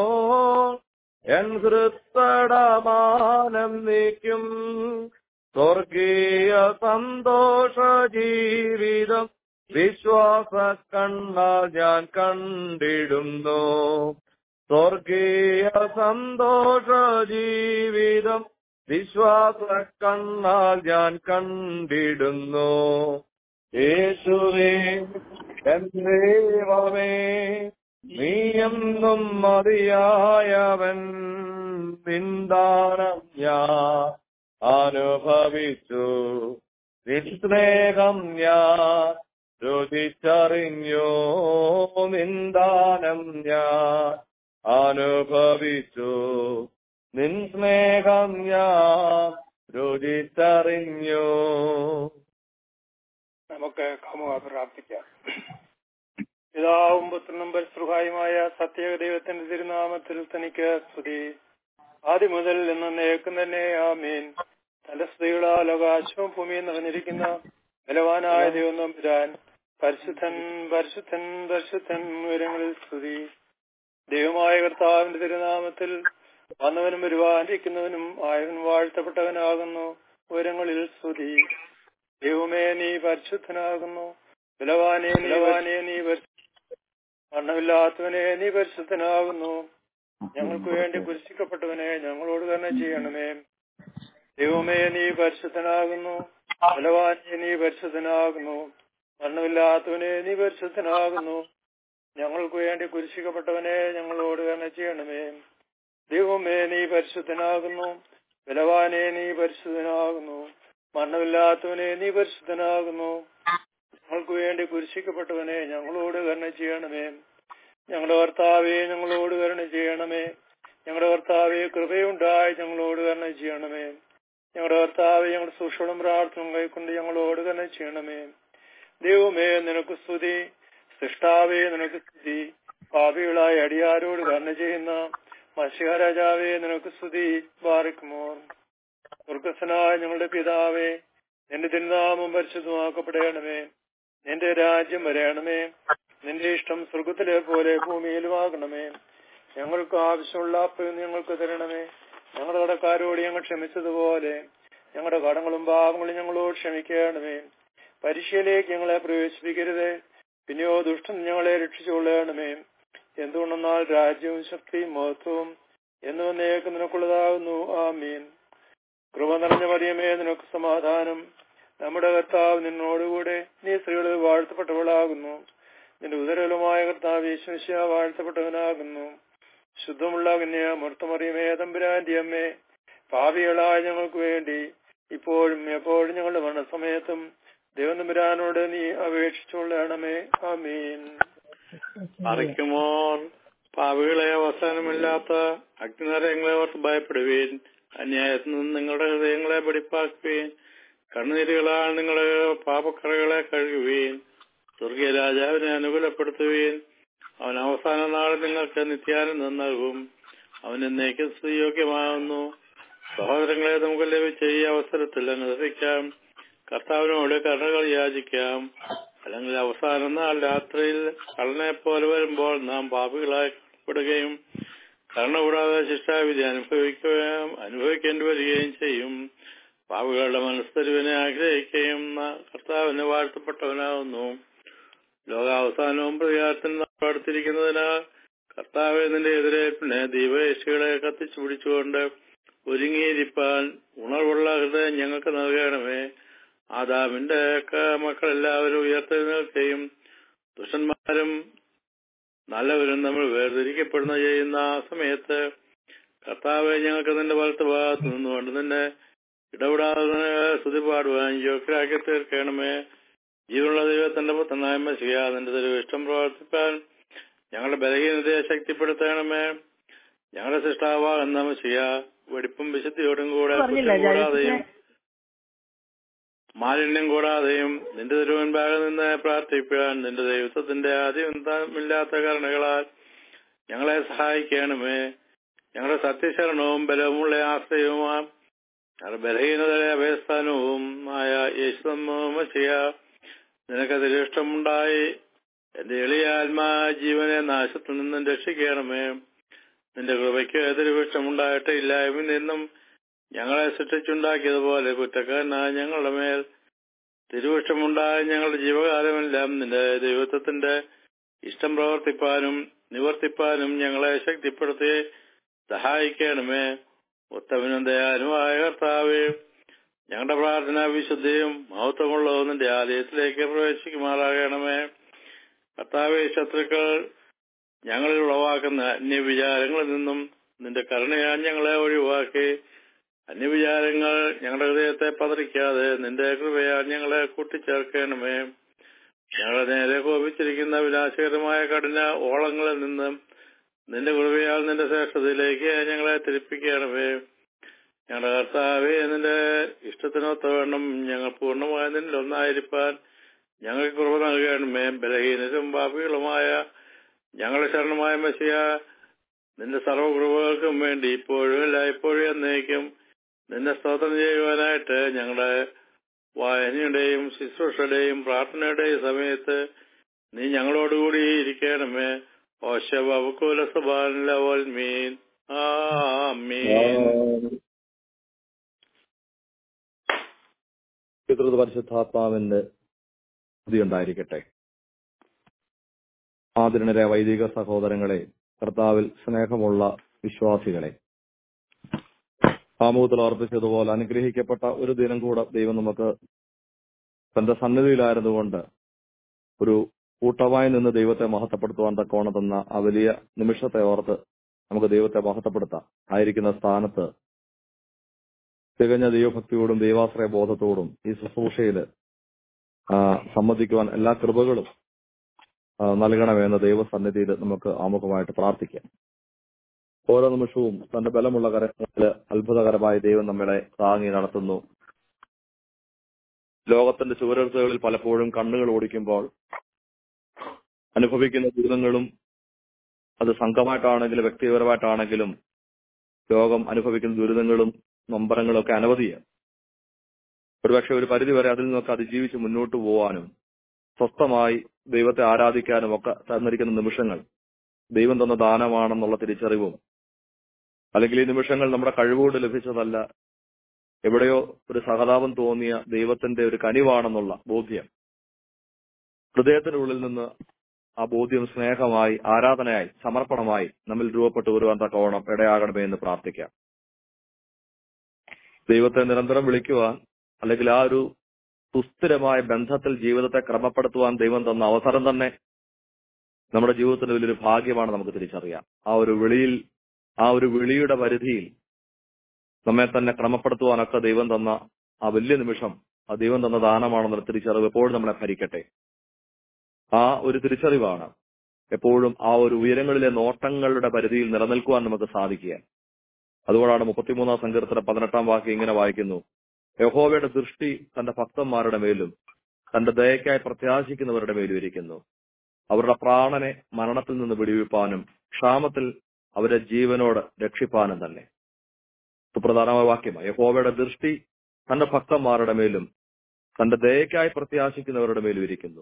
എൻ ഹൃത്തടമാനം നീക്കും സ്വർഗീയ സന്തോഷ ജീവിതം വിശ്വാസ കണ്ണാൽ ഞാൻ കണ്ടിടുന്നു സ്വർഗീയ സന്തോഷ ജീവിതം വിശ്വാസ കണ്ണാൽ ഞാൻ കണ്ടിടുന്നു യേശുവേ എൻ ദൈവമേ നീയെന്നും മതിയായവൻ നിന്ദാനം ഞാൻ അനുഭവിച്ചു നിസ്നേഹം ഞാൻ രുചിച്ചറിഞ്ഞു നിന്ദാനം ഞാൻ അനുഭവിച്ചു നിൻ സ്നേഹം ഞാൻ രുചിച്ചറിഞ്ഞു നമുക്ക് കമുക പ്രാർത്ഥിക്കാം പിതാവും പുത്രനും പരിശ്രുഹായുമായ സത്യേക ദൈവത്തിന്റെ തിരുനാമത്തിൽ തനിക്ക് സ്തുതി ആദ്യം മുതൽ എന്നേക്കും തന്നെ ആമീൻ തന്റെ സ്ത്രീകളാൽ ആകാശവും ഭൂമിയും നിറഞ്ഞിരിക്കുന്ന ബലവാനായ ദൈവം നമ്പുരാൻ പരിശുദ്ധൻ പരിശുദ്ധൻ പരിശുദ്ധൻ ഉയരങ്ങളിൽ സ്തുതി ദൈവമായ കർത്താവിന്റെ തിരുനാമത്തിൽ വന്നവനും വരുവാനിരിക്കുന്നവനും ആയവൻ വാഴ്ത്തപ്പെട്ടവനാകുന്നു ഉയരങ്ങളിൽ സ്തുതി ദൈവമേ നീ പരിശുദ്ധനാകുന്നു ബലവാനെ ബലവാനെ നീ മരണമില്ലാത്തവനെ നീ പരിശുദ്ധനാകുന്നു ഞങ്ങൾക്ക് വേണ്ടി കുരിശിക്കപ്പെട്ടവനെ ഞങ്ങളോട് തന്നെ ചെയ്യണമേ ദൈവമേ നീ പരിശുദ്ധനാകുന്നു ബലവാനെ നീ പരിശുദ്ധനാകുന്നു മരണമില്ലാത്തവനെ നീ പരിശുദ്ധനാകുന്നു ഞങ്ങൾക്ക് വേണ്ടി കുരിശിക്കപ്പെട്ടവനെ ഞങ്ങളോട് തന്നെ ചെയ്യണമേ ദൈവമേ നീ പരിശുദ്ധനാകുന്നു ബലവാനെ നീ പരിശുദ്ധനാകുന്നു മരണമില്ലാത്തവനെ നീ പരിശുദ്ധനാകുന്നു ഞങ്ങൾക്ക് വേണ്ടി കുരിശിക്കപ്പെട്ടവനെ ഞങ്ങളോട് കരുണ ചെയ്യണമേ ഞങ്ങളുടെ കർത്താവെ ഞങ്ങളോട് കരുണ ചെയ്യണമേ ഞങ്ങളുടെ കർത്താവെ കൃപയുണ്ടായി ഞങ്ങളോട് കരുണ ചെയ്യണമേ ഞങ്ങളുടെ കർത്താവെ ഞങ്ങളുടെ സൂക്ഷ്മം പ്രാർത്ഥന കൈക്കൊണ്ട് ഞങ്ങളോട് കരുണ ചെയ്യണമേ ദൈവമേ നിനക്ക് സ്തുതി സൃഷ്ടാവേ നിനക്ക് സ്തുതി പാപികളായ അടിയാരോട് കരുണ ചെയ്യുന്ന മത്സ്യരാജാവേ നിനക്ക് സ്തുതി ബാറിക്കുമോ സ്വർഗസ്വനായ ഞങ്ങളുടെ പിതാവേ നിന്റെ തിരുനാമം പരിശുദ്ധമാക്കപ്പെടണമേ നിന്റെ രാജ്യം വരയണമേ നിന്റെ ഇഷ്ടം സ്വർഗത്തിലെ പോലെ ഭൂമിയിലുമാകണമേ ഞങ്ങൾക്ക് ആവശ്യമുള്ള അപ്പോൾ ഞങ്ങൾക്ക് തരണമേ ഞങ്ങളുടെ കടക്കാരോട് ഞങ്ങൾ ക്ഷമിച്ചതുപോലെ ഞങ്ങളുടെ കടങ്ങളും പാപങ്ങളും ഞങ്ങളോട് ക്ഷമിക്കണമേ പരീക്ഷയിലേക്ക് ഞങ്ങളെ പ്രവേശിപ്പിക്കരുത് പിന്നെയോ ദുഷ്ടൻ ഞങ്ങളെ രക്ഷിച്ചുകൊള്ളണമേ എന്തുകൊണ്ടെന്നാൽ രാജ്യവും ശക്തിയും മഹത്വവും എന്ന് വന്നേക്ക് നിനക്കുള്ളതാകുന്നു ആമീൻ കൃപ നിറഞ്ഞ മറിയമേ നിനക്ക് സമാധാനം നമ്മുടെ കർത്താവ് നിന്നോടുകൂടെ നീ സ്ത്രീകളിൽ വാഴ്ത്തപ്പെട്ടവളാകുന്നു നിന്റെ ഉദരലുമായ കർത്താവ് യേശുശ വാഴ്ത്തപ്പെട്ടവനാകുന്നു ശുദ്ധമുള്ള കന്യ മർത്തമറിയമേ തമ്പുരാന്റെ അമ്മേ പാപികളായ ഞങ്ങൾക്ക് വേണ്ടി ഇപ്പോഴും എപ്പോഴും ഞങ്ങളുടെ മരണസമയത്തും ദൈവനമ്പുരാനോട് നീ അപേക്ഷിച്ചുകൊള്ളണമേ ആമീൻ അറിക്കുമോർ പാവികളെ അവസാനമില്ലാത്ത അഗ്നിനരങ്ങളെ ഓർത്ത് ഭയപ്പെടുവീൻ അന്യായത്തിൽ നിന്ന് നിങ്ങളുടെ ഹൃദയങ്ങളെ വെടിപ്പാക്കുവീൻ കണ്ണുനീരുകളാൽ നിങ്ങളുടെ പാപക്കറകളെ കഴുകുവീൻ സ്വർഗീയ രാജാവിനെ അനുകൂലപ്പെടുത്തുവീൻ അവൻ അവസാന നാളിൽ നിങ്ങൾക്ക് നിത്യാനന്ദം നൽകും അവൻ എന്നേക്ക് സുയോഗ്യമാകുന്നു സഹോദരങ്ങളെ നമുക്ക് ലഭിച്ച ഈ അവസരത്തിൽ അനുസരിക്കാം കർത്താവിനോട് കരുണകൾ യാചിക്കാം അല്ലെങ്കിൽ അവസാന നാൾ രാത്രിയിൽ കള്ളനെ പോലെ വരുമ്പോൾ നാം പാപികളായി കാണപ്പെടുകയും കരുണ കൂടാതെ ശിക്ഷാവിധി അനുഭവിക്കുകയും അനുഭവിക്കേണ്ടി വരികയും ചെയ്യും പാപികളുടെ മനസ്സരിവിനെ ആഗ്രഹിക്കുകയും കർത്താവിനെ വാഴ്ത്തപ്പെട്ടവനാകുന്നു ലോകാവസാനവും പ്രതികാരത്തിന് അടുത്തിരിക്കുന്നതിനാൽ കർത്താവ് നിന്റെ എതിരേൽപ്പിനെ ദീപേശികളെ കത്തിച്ചു പിടിച്ചുകൊണ്ട് ഒരുങ്ങിയിരിപ്പാൻ ഉണർവുള്ള ഹൃദയം ഞങ്ങൾക്ക് നൽകണമേ ആദാമിന്റെ മക്കളെല്ലാവരും ഉയർത്തെഴുന്നേൽക്കുകയും ദുഷ്ടന്മാരും നല്ലവരും നമ്മൾ വേർതിരിക്കപ്പെടുന്ന ചെയ്യുന്ന ആ സമയത്ത് കർത്താവെ ഞങ്ങൾക്ക് നിന്റെ വലത്ത് ഭാഗത്ത് നിന്നുകൊണ്ട് നിന്നെ ഇടപെടാതെ സ്തുതി പാടുവാൻ യോഗ്യരാക്കി തീർക്കണമേ ജീവനുള്ള ദൈവത്തിന്റെ പുത്രനായ മസിക നിന്റെ ദൈവം ഇഷ്ടം പ്രവർത്തിപ്പാൻ ഞങ്ങളുടെ ബലഹീനതയെ ശക്തിപ്പെടുത്തണമേ ഞങ്ങളുടെ സൃഷ്ടാവാകുന്ന മസിക വെടിപ്പും വിശുദ്ധിയോടും കൂടെ കുറ്റം കൂടാതെയും മാലിന്യം കൂടാതെയും നിന്റെ തിരുവൻപാകെ നിന്ന് പ്രാർത്ഥിപ്പാൻ നിന്റെ ദൈവത്വത്തിന്റെ ആദ്യമില്ലാത്ത കാരണങ്ങളാൽ ഞങ്ങളെ സഹായിക്കണമേ ഞങ്ങളുടെ സത്യശരണവും ബലവുമുള്ള ആശ്രയവുമാം ഞങ്ങളുടെ ബലഹീനതയുടെ അഭയസ്ഥാനവും ആയ യേശുമസിയ നിനക്കതിൽ ഇഷ്ടമുണ്ടായി എന്റെ എളിയ ആത്മാ ജീവനെ നാശത്തിൽ നിന്നും രക്ഷിക്കണമേ നിന്റെ കൃപയ്ക്ക് എതിർവിഷ്ടമുണ്ടായിട്ട് ഇല്ലായ്മയിൽ നിന്നും ഞങ്ങളെ സൃഷ്ടിച്ചുണ്ടാക്കിയതുപോലെ കുറ്റക്കാരനായ ഞങ്ങളുടെ മേൽ തിരുവിഷ്ടമുണ്ടായ ഞങ്ങളുടെ ജീവകാലമെല്ലാം നിന്റെ ദൈവത്വത്തിന്റെ ഇഷ്ടം പ്രവർത്തിപ്പാനും നിവർത്തിപ്പാനും ഞങ്ങളെ ശക്തിപ്പെടുത്തി സഹായിക്കണമേ ഉത്തമനും ദയാനുമായ കർത്താവേ ഞങ്ങളുടെ പ്രാർത്ഥന വിശുദ്ധിയും മഹത്വമുള്ളതും നിന്റെ ആലയത്തിലേക്ക് പ്രവേശിക്കുമാറാകണമേ കർത്താവെ ശത്രുക്കൾ ഞങ്ങളിൽ ഉളവാക്കുന്ന അന്യവിചാരങ്ങളിൽ നിന്നും നിന്റെ കരുണയാ ഞങ്ങളെ ഒഴിവാക്കി അന്യവിചാരങ്ങൾ ഞങ്ങളുടെ ഹൃദയത്തെ പതറിക്കാതെ നിന്റെ കൃപയാൽ ഞങ്ങളെ കൂട്ടിച്ചേർക്കണമേ ഞങ്ങളുടെ നേരെ കോപിച്ചിരിക്കുന്ന വിനാശകരമായ കഠിന ഓളങ്ങളിൽ നിന്നും നിന്റെ കൃപയാൽ നിന്റെ ശ്രേഷ്ഠതയിലേക്ക് ഞങ്ങളെ തിരിപ്പിക്കണമേ ഞങ്ങളുടെ കർത്താവെ നിന്റെ ഇഷ്ടത്തിനൊത്തവണ്ണം ഞങ്ങൾ പൂർണ്ണമായ നിന്നിൽ ഒന്നായിരിക്കാൻ ഞങ്ങൾക്ക് കൃപ നൽകണമേ ബലഹീനരും പാപികളുമായ ഞങ്ങളുടെ ശരണമായ മെസ്സിയ നിന്റെ സർവകൃപകൾക്കും വേണ്ടി ഇപ്പോഴും അല്ല ഇപ്പോഴും എന്നേക്കും നിന്നെ സ്തോത്രം ചെയ്യുവാനായിട്ട് ഞങ്ങളുടെ വായനയുടെയും ശുശ്രൂഷയുടെയും പ്രാർത്ഥനയുടെയും സമയത്ത് നീ ഞങ്ങളോടുകൂടി ഇരിക്കണമേ ഓശബുക്കുല സുബാൻ മീൻ ആമീൻ പിതൃ പരിശുദ്ധാത്മാവിന്റെ സ്തുതി ഉണ്ടായിരിക്കട്ടെ ആദരണരെ വൈദിക സഹോദരങ്ങളെ കർത്താവിൽ സ്നേഹമുള്ള വിശ്വാസികളെ ആമുഖത്തിൽ അർപ്പിച്ചതുപോലെ അനുഗ്രഹിക്കപ്പെട്ട ഒരു ദിനം കൂടെ ദൈവം നമുക്ക് തന്റെ സന്നിധിയിലായിരുന്നുകൊണ്ട് ഒരു കൂട്ടമായി നിന്ന് ദൈവത്തെ മഹത്വപ്പെടുത്തുവാൻ തക്കോണം തന്ന ആ വലിയ നിമിഷത്തെ ഓർത്ത് നമുക്ക് ദൈവത്തെ മഹത്വപ്പെടുത്താം ആയിരിക്കുന്ന സ്ഥാനത്ത് തികഞ്ഞ ദൈവഭക്തിയോടും ദൈവാശ്രയ ബോധത്തോടും ഈ ശുശ്രൂഷയിൽ സംബന്ധിക്കുവാൻ എല്ലാ കൃപകളും ആ, നൽകണമെന്ന് ദൈവസന്നിധിയിൽ നമുക്ക് ആമുഖമായിട്ട് പ്രാർത്ഥിക്കാം ഓരോ നിമിഷവും തന്റെ ബലമുള്ള കരങ്ങളിൽ അത്ഭുതകരമായി ദൈവം നമ്മളെ താങ്ങി നടത്തുന്നു ലോകത്തിന്റെ ചുവരെഴുത്തുകളിൽ പലപ്പോഴും കണ്ണുകൾ ഓടിക്കുമ്പോൾ അനുഭവിക്കുന്ന ദുരിതങ്ങളും അത് സംഘമായിട്ടാണെങ്കിലും വ്യക്തിപരമായിട്ടാണെങ്കിലും ലോകം അനുഭവിക്കുന്ന ദുരിതങ്ങളും നൊമ്പരങ്ങളും ഒക്കെ അനവധിയാണ് ഒരുപക്ഷെ ഒരു പരിധിവരെ അതിൽ നിന്നൊക്കെ അതിജീവിച്ച് മുന്നോട്ട് പോവാനും സ്വസ്ഥമായി ദൈവത്തെ ആരാധിക്കാനും ഒക്കെ തന്നിരിക്കുന്ന നിമിഷങ്ങൾ ദൈവം തന്ന ദാനമാണെന്നുള്ള തിരിച്ചറിവും അല്ലെങ്കിൽ ഈ നിമിഷങ്ങൾ നമ്മുടെ കഴിവുകൊണ്ട് ലഭിച്ചതല്ല എവിടെയോ ഒരു സഹതാപം തോന്നിയ ദൈവത്തിന്റെ ഒരു കനിവാണെന്നുള്ള ബോധ്യം ഹൃദയത്തിന്റെ ഉള്ളിൽ നിന്ന് ആ ബോധ്യം സ്നേഹമായി ആരാധനയായി സമർപ്പണമായി നമ്മിൽ രൂപപ്പെട്ടു വരുവാൻ തക്കവണ്ണം ഇടയാകണമേ എന്ന് പ്രാർത്ഥിക്കാം ദൈവത്തെ നിരന്തരം വിളിക്കുവാൻ അല്ലെങ്കിൽ ആ ഒരു സുസ്ഥിരമായ ബന്ധത്തിൽ ജീവിതത്തെ ക്രമപ്പെടുത്തുവാൻ ദൈവം തന്ന അവസരം തന്നെ നമ്മുടെ ജീവിതത്തിന്റെ വലിയൊരു ഭാഗ്യമാണ് നമുക്ക് തിരിച്ചറിയാം ആ ഒരു വിളിയിൽ ആ ഒരു വിളിയുടെ പരിധിയിൽ നമ്മെ തന്നെ ക്രമപ്പെടുത്തുവാനൊക്കെ ദൈവം തന്ന ആ വലിയ നിമിഷം ആ ദൈവം തന്ന ദാനമാണെന്നുള്ള തിരിച്ചറിവ് എപ്പോഴും നമ്മളെ ഭരിക്കട്ടെ ആ ഒരു തിരിച്ചറിവാണ് എപ്പോഴും ആ ഒരു ഉയരങ്ങളിലെ നോട്ടങ്ങളുടെ പരിധിയിൽ നിലനിൽക്കുവാൻ നമുക്ക് സാധിക്കുക അതുകൊണ്ടാണ് മുപ്പത്തിമൂന്നാം സങ്കീർത്തന പതിനെട്ടാം വാക്യം ഇങ്ങനെ വായിക്കുന്നു യഹോവയുടെ ദൃഷ്ടി തന്റെ ഭക്തന്മാരുടെ മേലും തന്റെ ദയക്കായി പ്രത്യാശിക്കുന്നവരുടെ മേലും ഇരിക്കുന്നു അവരുടെ പ്രാണനെ മരണത്തിൽ നിന്ന് വിടുവിപ്പാനും ക്ഷാമത്തിൽ അവരെ ജീവനോട് രക്ഷിപ്പാനും തന്നെ സുപ്രധാനമായ വാക്യമാണ് യഹോവയുടെ ദൃഷ്ടി തന്റെ ഭക്തന്മാരുടെ മേലും തന്റെ ദയക്കായി പ്രത്യാശിക്കുന്നവരുടെ മേലും ഇരിക്കുന്നു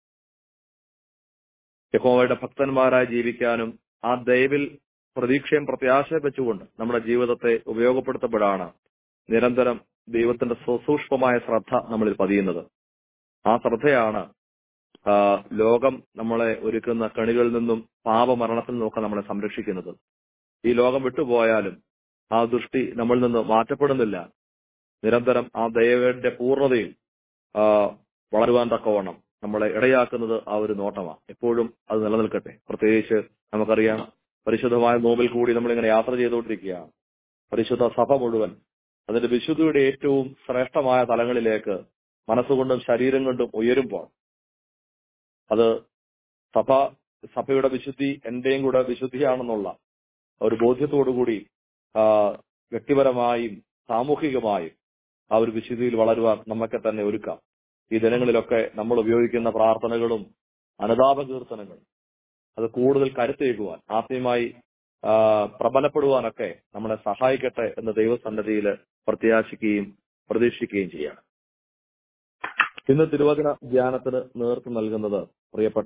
യഹോവയുടെ ഭക്തന്മാരായി ജീവിക്കാനും ആ ദയവിൽ പ്രതീക്ഷയും പ്രത്യാശയും വെച്ചുകൊണ്ട് നമ്മുടെ ജീവിതത്തെ ഉപയോഗപ്പെടുത്തപ്പെടാണ് നിരന്തരം ദൈവത്തിന്റെ സുസൂക്ഷ്മമായ ശ്രദ്ധ നമ്മളിൽ പതിയുന്നത് ആ ശ്രദ്ധയാണ് ആ, ലോകം നമ്മളെ ഒരുക്കുന്ന കണികളിൽ നിന്നും പാപമരണത്തിൽ നിന്നൊക്കെ നമ്മളെ സംരക്ഷിക്കുന്നത് ഈ ലോകം വിട്ടുപോയാലും ആ ദൃഷ്ടി നമ്മളിൽ നിന്ന് മാറ്റപ്പെടുന്നില്ല നിരന്തരം ആ ദൈവന്റെ പൂർണ്ണതയിൽ ആ, വളരുവാൻ തക്കവണ്ണം നമ്മളെ ഇടയാക്കുന്നത് ആ ഒരു നോട്ടമാണ് എപ്പോഴും അത് നിലനിൽക്കട്ടെ പ്രത്യേകിച്ച് നമുക്കറിയാം പരിശുദ്ധമായ നോമ്പിൽ കൂടി നമ്മളിങ്ങനെ യാത്ര ചെയ്തുകൊണ്ടിരിക്കുകയാണ് പരിശുദ്ധ സഭ മുഴുവൻ അതിന്റെ വിശുദ്ധിയുടെ ഏറ്റവും ശ്രേഷ്ഠമായ തലങ്ങളിലേക്ക് മനസ്സുകൊണ്ടും ശരീരം കൊണ്ടും ഉയരുമ്പോൾ അത് സഭ സഭയുടെ വിശുദ്ധി എന്റെയും കൂടെ വിശുദ്ധിയാണെന്നുള്ള ഒരു ബോധ്യത്തോടുകൂടി ആ, വ്യക്തിപരമായും സാമൂഹികമായും ആ ഒരു വിശുദ്ധിയിൽ വളരുവാൻ നമുക്ക് തന്നെ ഒരുക്കാം ഈ ദിനങ്ങളിലൊക്കെ നമ്മൾ ഉപയോഗിക്കുന്ന പ്രാർത്ഥനകളും അനുതാപ കീർത്തനങ്ങളും അത് കൂടുതൽ കരുത്തേകുവാൻ ആത്മീയമായി ആ, പ്രബലപ്പെടുവാനൊക്കെ നമ്മളെ സഹായിക്കട്ടെ എന്ന് ദൈവസന്നദ്ധിയിൽ പ്രത്യാശിക്കുകയും പ്രതീക്ഷിക്കുകയും ചെയ്യാം ഇന്ന് തിരുവചന ധ്യാനത്തിന് നേതൃത്വം നൽകുന്നത് പ്രിയപ്പെട്ട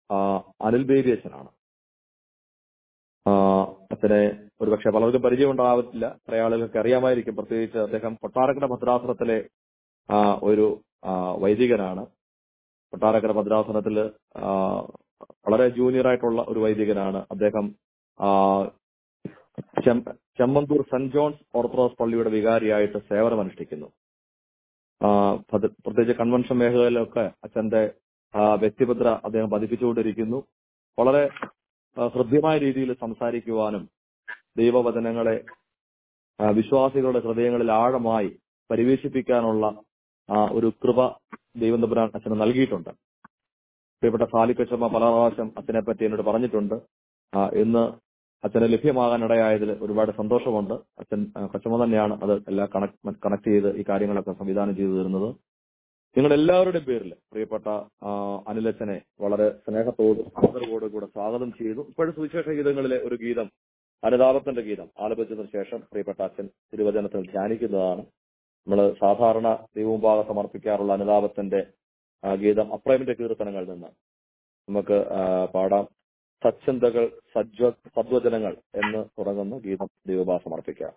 ആ, അനിൽ ബേബി അച്ഛനാണ് ആ, അച്ഛനെ ഒരുപക്ഷെ പലർക്കും പരിചയമുണ്ടാവത്തില്ല കുറെ ആളുകൾക്ക് അറിയാമായിരിക്കും പ്രത്യേകിച്ച് അദ്ദേഹം കൊട്ടാരക്കര ഭദ്രാസനത്തിലെ ആ, ഒരു ആ, വൈദികനാണ് കൊട്ടാരക്കര ഭദ്രാസനത്തിൽ വളരെ ജൂനിയർ ആയിട്ടുള്ള ഒരു വൈദികനാണ് അദ്ദേഹം ആ, ചെം- ചെമ്മന്തൂർ സെന്റ് ജോൺസ് ഓർത്തഡോക്സ് പള്ളിയുടെ വികാരിയായിട്ട് സേവനമനുഷ്ഠിക്കുന്നു ആ, ഭദ്ര- പ്രത്യേകിച്ച് കൺവെൻഷൻ മേഖലയിലൊക്കെ അച്ഛന്റെ ആ, വ്യക്തിമുദ്ര അദ്ദേഹം പതിപ്പിച്ചുകൊണ്ടിരിക്കുന്നു വളരെ ആ, ഹൃദ്യമായ രീതിയിൽ സംസാരിക്കുവാനും ദൈവവചനങ്ങളെ ആ, വിശ്വാസികളുടെ ഹൃദയങ്ങളിൽ ആഴമായി പരിവേശിപ്പിക്കാനുള്ള ആ, ഒരു കൃപ ദൈവം തമ്പുരാൻ അച്ഛന് നൽകിയിട്ടുണ്ട് പ്രിയപ്പെട്ട സാലിക്കച്ചമ്മ പല പ്രാവശ്യം അച്ഛനെ പറ്റി എന്നോട് പറഞ്ഞിട്ടുണ്ട് ആ, ഇന്ന് അച്ഛന് ലഭ്യമാകാൻ ഇടയായതിൽ ഒരുപാട് സന്തോഷമുണ്ട് അച്ഛൻ ആ, കൊച്ചമ്മ തന്നെയാണ് അത് എല്ലാം കണക്ട് കണക്ട് ചെയ്ത് ഈ കാര്യങ്ങളൊക്കെ സംവിധാനം ചെയ്തു തരുന്നത് നിങ്ങൾ എല്ലാവരുടെയും പേരിൽ പ്രിയപ്പെട്ട ആ, അനിലച്ചനെ വളരെ സ്നേഹത്തോടും ആദരവോടും കൂടെ സ്വാഗതം ചെയ്തു ഇപ്പോഴും സുവിശേഷ ഗീതങ്ങളിലെ ഒരു ഗീതം അനുതാപത്തിന്റെ ഗീതം ആലപിച്ചതിന് ശേഷം പ്രിയപ്പെട്ട അച്ഛൻ തിരുവചനത്തിൽ ധ്യാനിക്കുന്നതാണ് നമ്മൾ സാധാരണ ദൈവമുമ്പാകെ സമർപ്പിക്കാറുള്ള അനുതാപത്തിന്റെ ആ, ഗീതം അപ്രേമിന്റെ കീർത്തനങ്ങളിൽ നിന്ന് നമുക്ക് ആ, പാടാം സച്ചിന്തകൾ സജ്വ സദ്വചനങ്ങൾ എന്ന് തുടങ്ങുന്ന ഗീതം ദൈവഭാ സമർപ്പിക്കാം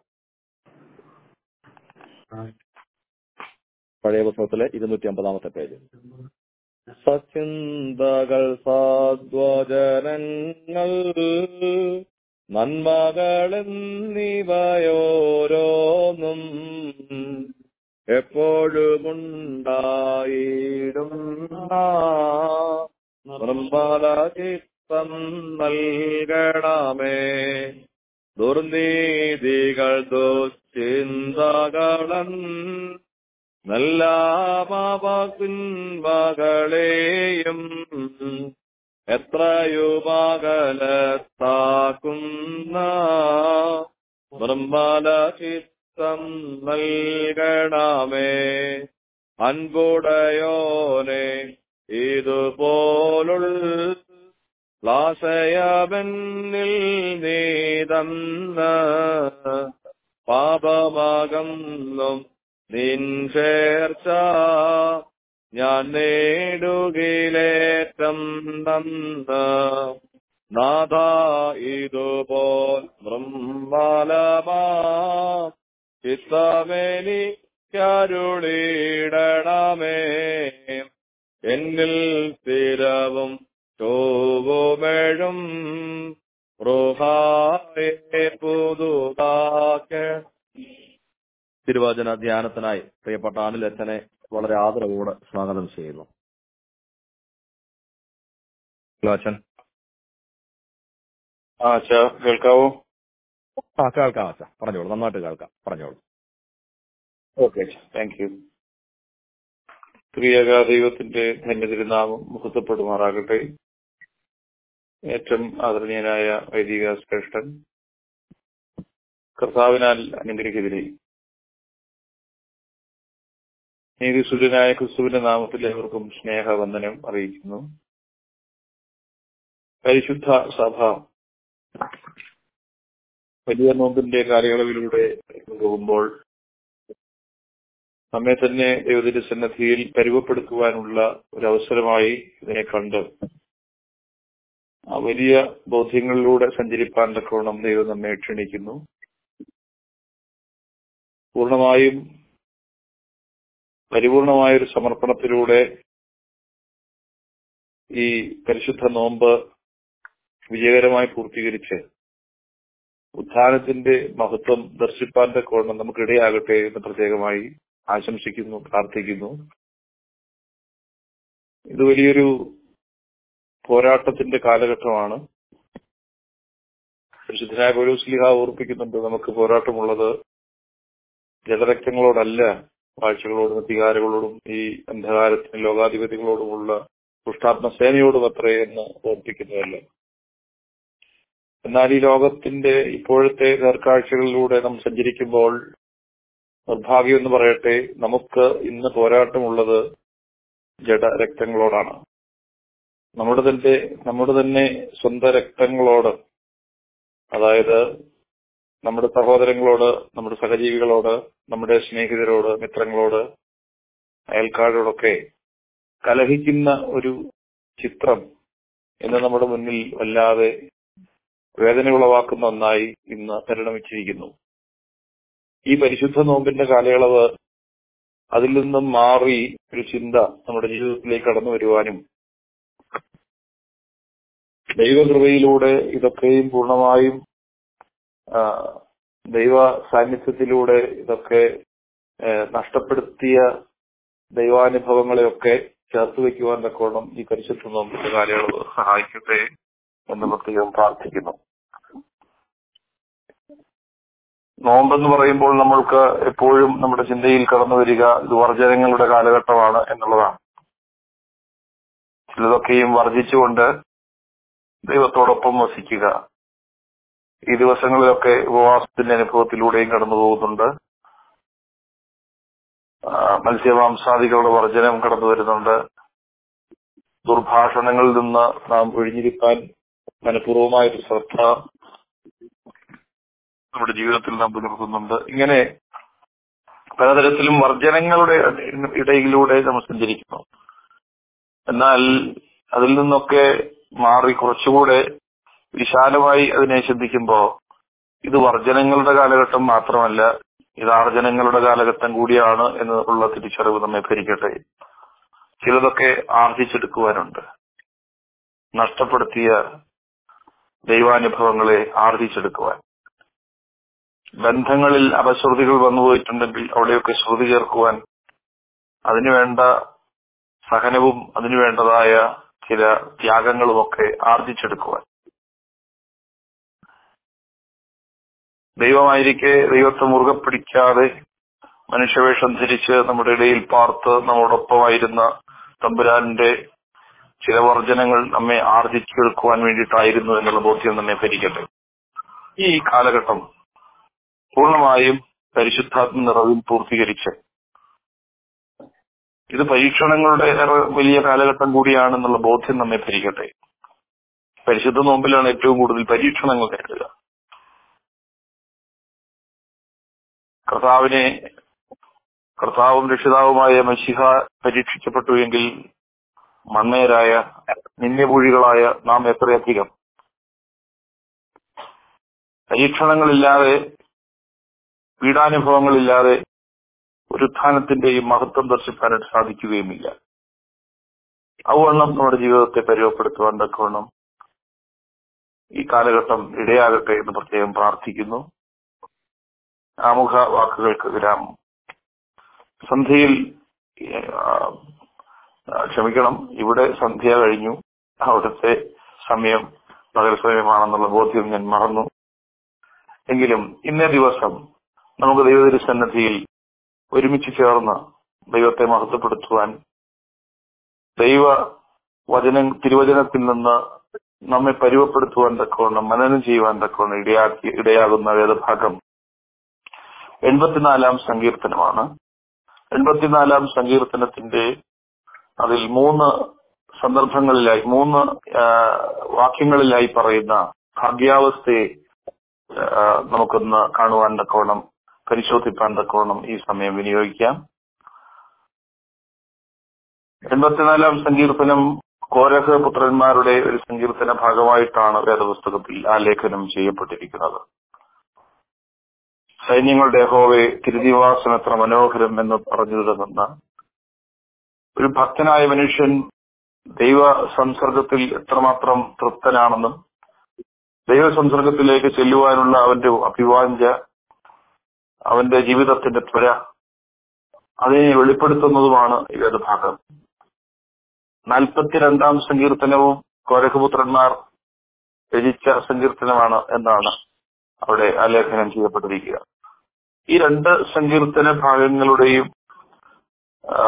പഴയ പുസ്തകത്തിലെ ഇരുന്നൂറ്റി അമ്പതാമത്തെ പേജ് സച്ചിന്തകൾ സദ്വചനങ്ങൾ നന്മകളെന്നിവയോരോന്നും എപ്പോഴുമുണ്ടായിടുന്ന നിർമ്മല ചിത്തം നൽകണമേ ദുർനീതികൾ ദുശ്ചിന്തകളൻ നല്ല മകളെയും എത്രയുമകലത്താക്കുന്ന നിർമ്മല ചിത്തം നൽകണമേ അൻപുടയോനെ ഇതുപോലുൾ ലാശയവന്നിൽ നീതന്ന പാപമകന്നും നിൻ ചേർച്ച ഞാൻ നേടുകിലേറ്റം നന്ന് നാഥ ഇതുപോൽ ബ്രഹ്മലമാ ചിത്തമെനിക്കരുളിടണമേ എന്നിൽ സ്ഥിരവും ചോവുമേഴും ൃഹായെ പുതുതാക്ക തിരുവചന ധ്യാനത്തിനായി പ്രിയപ്പെട്ട അനിൽ അച്ഛനെ വളരെ ആദരവോടെ സ്വാഗതം ചെയ്യുന്നു ഹലോ അച്ഛൻ ആ അച്ഛാ കേൾക്കാവോ ആ കേൾക്കാം അച്ഛ പറഞ്ഞോളൂ നന്നായിട്ട് കേൾക്കാം പറഞ്ഞോളൂ ഓക്കെ താങ്ക് യു പ്രിയക ദൈവത്തിന്റെ ധന്യതിരുനാമം മുഹത്തപ്പെടുമാറാകട്ടെ ഏറ്റവും ആദരണീയനായ വൈദിക ശ്രേഷ്ഠൻ കർത്താവിനാൽ അനുഗ്രഹിതരെ നീതിസുരനായ ക്രിസ്തുവിന്റെ നാമത്തിൽ ഏവർക്കും സ്നേഹവന്ദനം അറിയിക്കുന്നു പരിശുദ്ധ സഭ വലിയ നോമ്പിന്റെ കാലയളവിലൂടെ പോകുമ്പോൾ നമ്മെ തന്നെ ദൈവത്തിന്റെ സന്നദ്ധിയിൽ പരുവപ്പെടുത്തുവാനുള്ള ഒരു അവസരമായി ഇതിനെ കണ്ട് ആ വലിയ ബോധ്യങ്ങളിലൂടെ സഞ്ചരിപ്പാൻ തക്കവണ്ണം ദൈവം നമ്മെ ക്ഷണിക്കുന്നു പൂർണ്ണമായും പരിപൂർണമായ ഒരു സമർപ്പണത്തിലൂടെ ഈ പരിശുദ്ധ നോമ്പ് വിജയകരമായി പൂർത്തീകരിച്ച് ഉത്ഥാനത്തിന്റെ മഹത്വം ദർശിപ്പാൻ തക്കവണ്ണം നമുക്കിടയാകട്ടെ എന്ന് പ്രത്യേകമായി ആശംസിക്കുന്നു പ്രാർത്ഥിക്കുന്നു ഇത് വലിയൊരു പോരാട്ടത്തിന്റെ കാലഘട്ടമാണ് പരിശുദ്ധനായ പൗലോസ്ലിഹ ഓർപ്പിക്കുന്നുണ്ട് നമുക്ക് പോരാട്ടമുള്ളത് ജലരക്തങ്ങളോടല്ല വാഴ്ചകളോടും അധികാരങ്ങളോടും ഈ അന്ധകാരത്തിന് ലോകാധിപതികളോടുമുള്ള ദുഷ്ടാത്മ സേനയോടും അത്രേ എന്ന് ഓർപ്പിക്കുന്നുവല്ലോ എന്നാൽ ഈ ലോകത്തിന്റെ ഇപ്പോഴത്തെ നേർക്കാഴ്ചകളിലൂടെ നാം സഞ്ചരിക്കുമ്പോൾ നിർഭാഗ്യം എന്ന് പറയട്ടെ നമുക്ക് ഇന്ന് പോരാട്ടമുള്ളത് ജഡരക്തങ്ങളോടാണ് നമ്മുടെ തന്നെ നമ്മുടെ തന്നെ സ്വന്തം രക്തങ്ങളോട് അതായത് നമ്മുടെ സഹോദരങ്ങളോട് നമ്മുടെ സഹജീവികളോട് നമ്മുടെ സ്നേഹിതരോട് മിത്രങ്ങളോട് അയൽക്കാരോടൊക്കെ കലഹിക്കുന്ന ഒരു ചിത്രം ഇന്ന് നമ്മുടെ മുന്നിൽ വല്ലാതെ വേദന ഉളവാക്കുന്ന ഒന്നായി ഇന്ന് പരിണമിച്ചിരിക്കുന്നു ഈ പരിശുദ്ധ നോമ്പിന്റെ കാലയളവ് അതിൽ നിന്നും മാറി ഒരു ചിന്ത നമ്മുടെ ജീവിതത്തിലേക്ക് കടന്നു വരുവാനും ദൈവകൃപയിലൂടെ ഇതൊക്കെയും പൂർണ്ണമായും ആ, ദൈവ സാന്നിധ്യത്തിലൂടെ ഇതൊക്കെ ഏ, നഷ്ടപ്പെടുത്തിയ ദൈവാനുഭവങ്ങളെയൊക്കെ ചേർത്ത് വെക്കുവാൻ തക്കോണം ഈ പരിശുദ്ധ നോമ്പിന്റെ കാലയളവ് സഹായിക്കട്ടെ എന്ന് പ്രത്യേകം പ്രാർത്ഥിക്കുന്നു നോമ്പെന്ന് പറയുമ്പോൾ നമ്മൾക്ക് എപ്പോഴും നമ്മുടെ ചിന്തയിൽ കടന്നു വരിക ഇത് വർജനങ്ങളുടെ കാലഘട്ടമാണ് എന്നുള്ളതാണ് ചിലതൊക്കെയും വർജിച്ചുകൊണ്ട് ദൈവത്തോടൊപ്പം വസിക്കുക ഈ ദിവസങ്ങളിലൊക്കെ ഉപവാസത്തിന്റെ അനുഭവത്തിലൂടെയും കടന്നു പോകുന്നുണ്ട് ആ, മത്സ്യമാംസാദികളുടെ വർജനം കടന്നു വരുന്നുണ്ട് ദുർഭാഷണങ്ങളിൽ നിന്ന് നാം ഒഴിഞ്ഞിരിക്കാൻ മനഃപൂർവമായൊരു ശ്രദ്ധ നമ്മുടെ ജീവിതത്തിൽ നാം പുലർത്തുന്നുണ്ട് ഇങ്ങനെ പലതരത്തിലും വർജനങ്ങളുടെ ഇടയിലൂടെ നമ്മൾ സഞ്ചരിക്കുന്നു എന്നാൽ അതിൽ നിന്നൊക്കെ മാറി കുറച്ചുകൂടെ വിശാലമായി അതിനെ ചിന്തിക്കുമ്പോ ഇത് വർജനങ്ങളുടെ കാലഘട്ടം മാത്രമല്ല ഇത് ആർജനങ്ങളുടെ കാലഘട്ടം കൂടിയാണ് എന്നുള്ള തിരിച്ചറിവ് നമ്മെ ഭരിക്കട്ടെ ചിലതൊക്കെ ആർജിച്ചെടുക്കുവാനുണ്ട് നഷ്ടപ്പെടുത്തിയ ദൈവാനുഭവങ്ങളെ ആർജിച്ചെടുക്കുവാൻ ബന്ധങ്ങളിൽ അപശ്രുതികൾ വന്നുപോയിട്ടുണ്ടെങ്കിൽ അവിടെയൊക്കെ ശ്രുതി ചേർക്കുവാൻ അതിനുവേണ്ട സഹനവും അതിനുവേണ്ടതായ ചില ത്യാഗങ്ങളുമൊക്കെ ആർജിച്ചെടുക്കുവാൻ ദൈവമായിരിക്കെ ദൈവത്തെ മുറുകെ പിടിക്കാതെ മനുഷ്യവേഷം ധരിച്ച് നമ്മുടെ ഇടയിൽ പാർത്ത് നമ്മോടൊപ്പമായിരുന്ന തമ്പുരാന്റെ ചില വർജനങ്ങൾ നമ്മെ ആർജിച്ചെടുക്കുവാൻ വേണ്ടിയിട്ടായിരുന്നു എന്നുള്ള ബോധ്യം നമ്മെ ഭരിക്കട്ടെ ഈ കാലഘട്ടം പൂർണ്ണമായും പരിശുദ്ധാത്മ നിറവിൽ പൂർത്തീകരിച്ച് ഇത് പരീക്ഷണങ്ങളുടെ ഏറെ വലിയ കാലഘട്ടം കൂടിയാണെന്നുള്ള ബോധ്യം നമ്മെ ഭരിക്കട്ടെ പരിശുദ്ധ നോമ്പിലാണ് ഏറ്റവും കൂടുതൽ പരീക്ഷണങ്ങൾ നേരിടുക കർത്താവിനെ കർത്താവും രക്ഷിതാവുമായ മഷിഹ പരീക്ഷിക്കപ്പെട്ടു എങ്കിൽ മണ്ണേരായ നിന്യപൂഴികളായ നാം എത്രയധികം പരീക്ഷണങ്ങളില്ലാതെ പീഡാനുഭവങ്ങളില്ലാതെ ഒരു സ്ഥാനത്തിന്റെയും മഹത്വം ദർശിക്കാനായിട്ട് സാധിക്കുകയുമില്ല അതുവണ്ണം നമ്മുടെ ജീവിതത്തെ പരിവപ്പെടുത്തുവാൻ തക്കവണ്ണം ഈ കാലഘട്ടം ഇടയാകട്ടെ എന്ന് പ്രത്യേകം പ്രാർത്ഥിക്കുന്നു ആമുഖ വാക്കുകൾക്ക് വിരാമം സന്ധ്യയിൽ ആ, ആ, ക്ഷമിക്കണം ഇവിടെ സന്ധ്യ കഴിഞ്ഞു അവിടുത്തെ സമയം പകൽ സമയമാണെന്നുള്ള ബോധ്യം ഞാൻ മറന്നു എങ്കിലും ഇന്നേ ദിവസം നമുക്ക് ദൈവതിരുസന്നദ്ധിയിൽ ഒരുമിച്ച് ചേർന്ന് ദൈവത്തെ മഹത്വപ്പെടുത്തുവാൻ ദൈവ വചന തിരുവചനത്തിൽ നിന്ന് നമ്മെ പരുവപ്പെടുത്തുവാൻ തക്കവണ്ണം മനനം ചെയ്യുവാൻ തക്കവണ്ണം ഇടയാക്കി ഇടയാകുന്ന വേദഭാഗം എൺപത്തിനാലാം സങ്കീർത്തനമാണ് എൺപത്തിനാലാം സങ്കീർത്തനത്തിന്റെ അതിൽ മൂന്ന് സന്ദർഭങ്ങളിലായി മൂന്ന് ആ, വാക്യങ്ങളിലായി പറയുന്ന ഭാഗ്യാവസ്ഥയെ ആ, നമുക്കൊന്ന് കാണുവാൻ തക്കവണ്ണം പരിശോധിപ്പാൻ തക്കവണ്ണം ഈ സമയം വിനിയോഗിക്കാം എൺപത്തിനാലാം സങ്കീർത്തനം കോരഹ പുത്രന്മാരുടെ ഒരു സങ്കീർത്തന ഭാഗമായിട്ടാണ് വേദപുസ്തകത്തിൽ ആലേഖനം ചെയ്യപ്പെട്ടിരിക്കുന്നത് സൈന്യങ്ങളുടെ ഹോവെ തിരുനിവാസം എത്ര മനോഹരം എന്ന് പറഞ്ഞു തുടങ്ങുന്ന ഒരു ഭക്തനായ മനുഷ്യൻ ദൈവ സംസർഗത്തിൽ എത്രമാത്രം തൃപ്തനാണെന്നും ദൈവ സംസർഗത്തിലേക്ക് ചെല്ലുവാനുള്ള അവന്റെ അഭിവാഞ്ച അവന്റെ ജീവിതത്തിന്റെ ത്വര അതിനെ വെളിപ്പെടുത്തുന്നതുമാണ് ഈ വേദഭാഗം നാൽപ്പത്തിരണ്ടാം സങ്കീർത്തനവും കോരഖപുത്രന്മാർ രചിച്ച സങ്കീർത്തനമാണ് എന്നാണ് അവിടെ ആലേഖനം ചെയ്യപ്പെട്ടിരിക്കുക ഈ രണ്ട് സങ്കീർത്തന ഭാഗങ്ങളുടെയും ആ,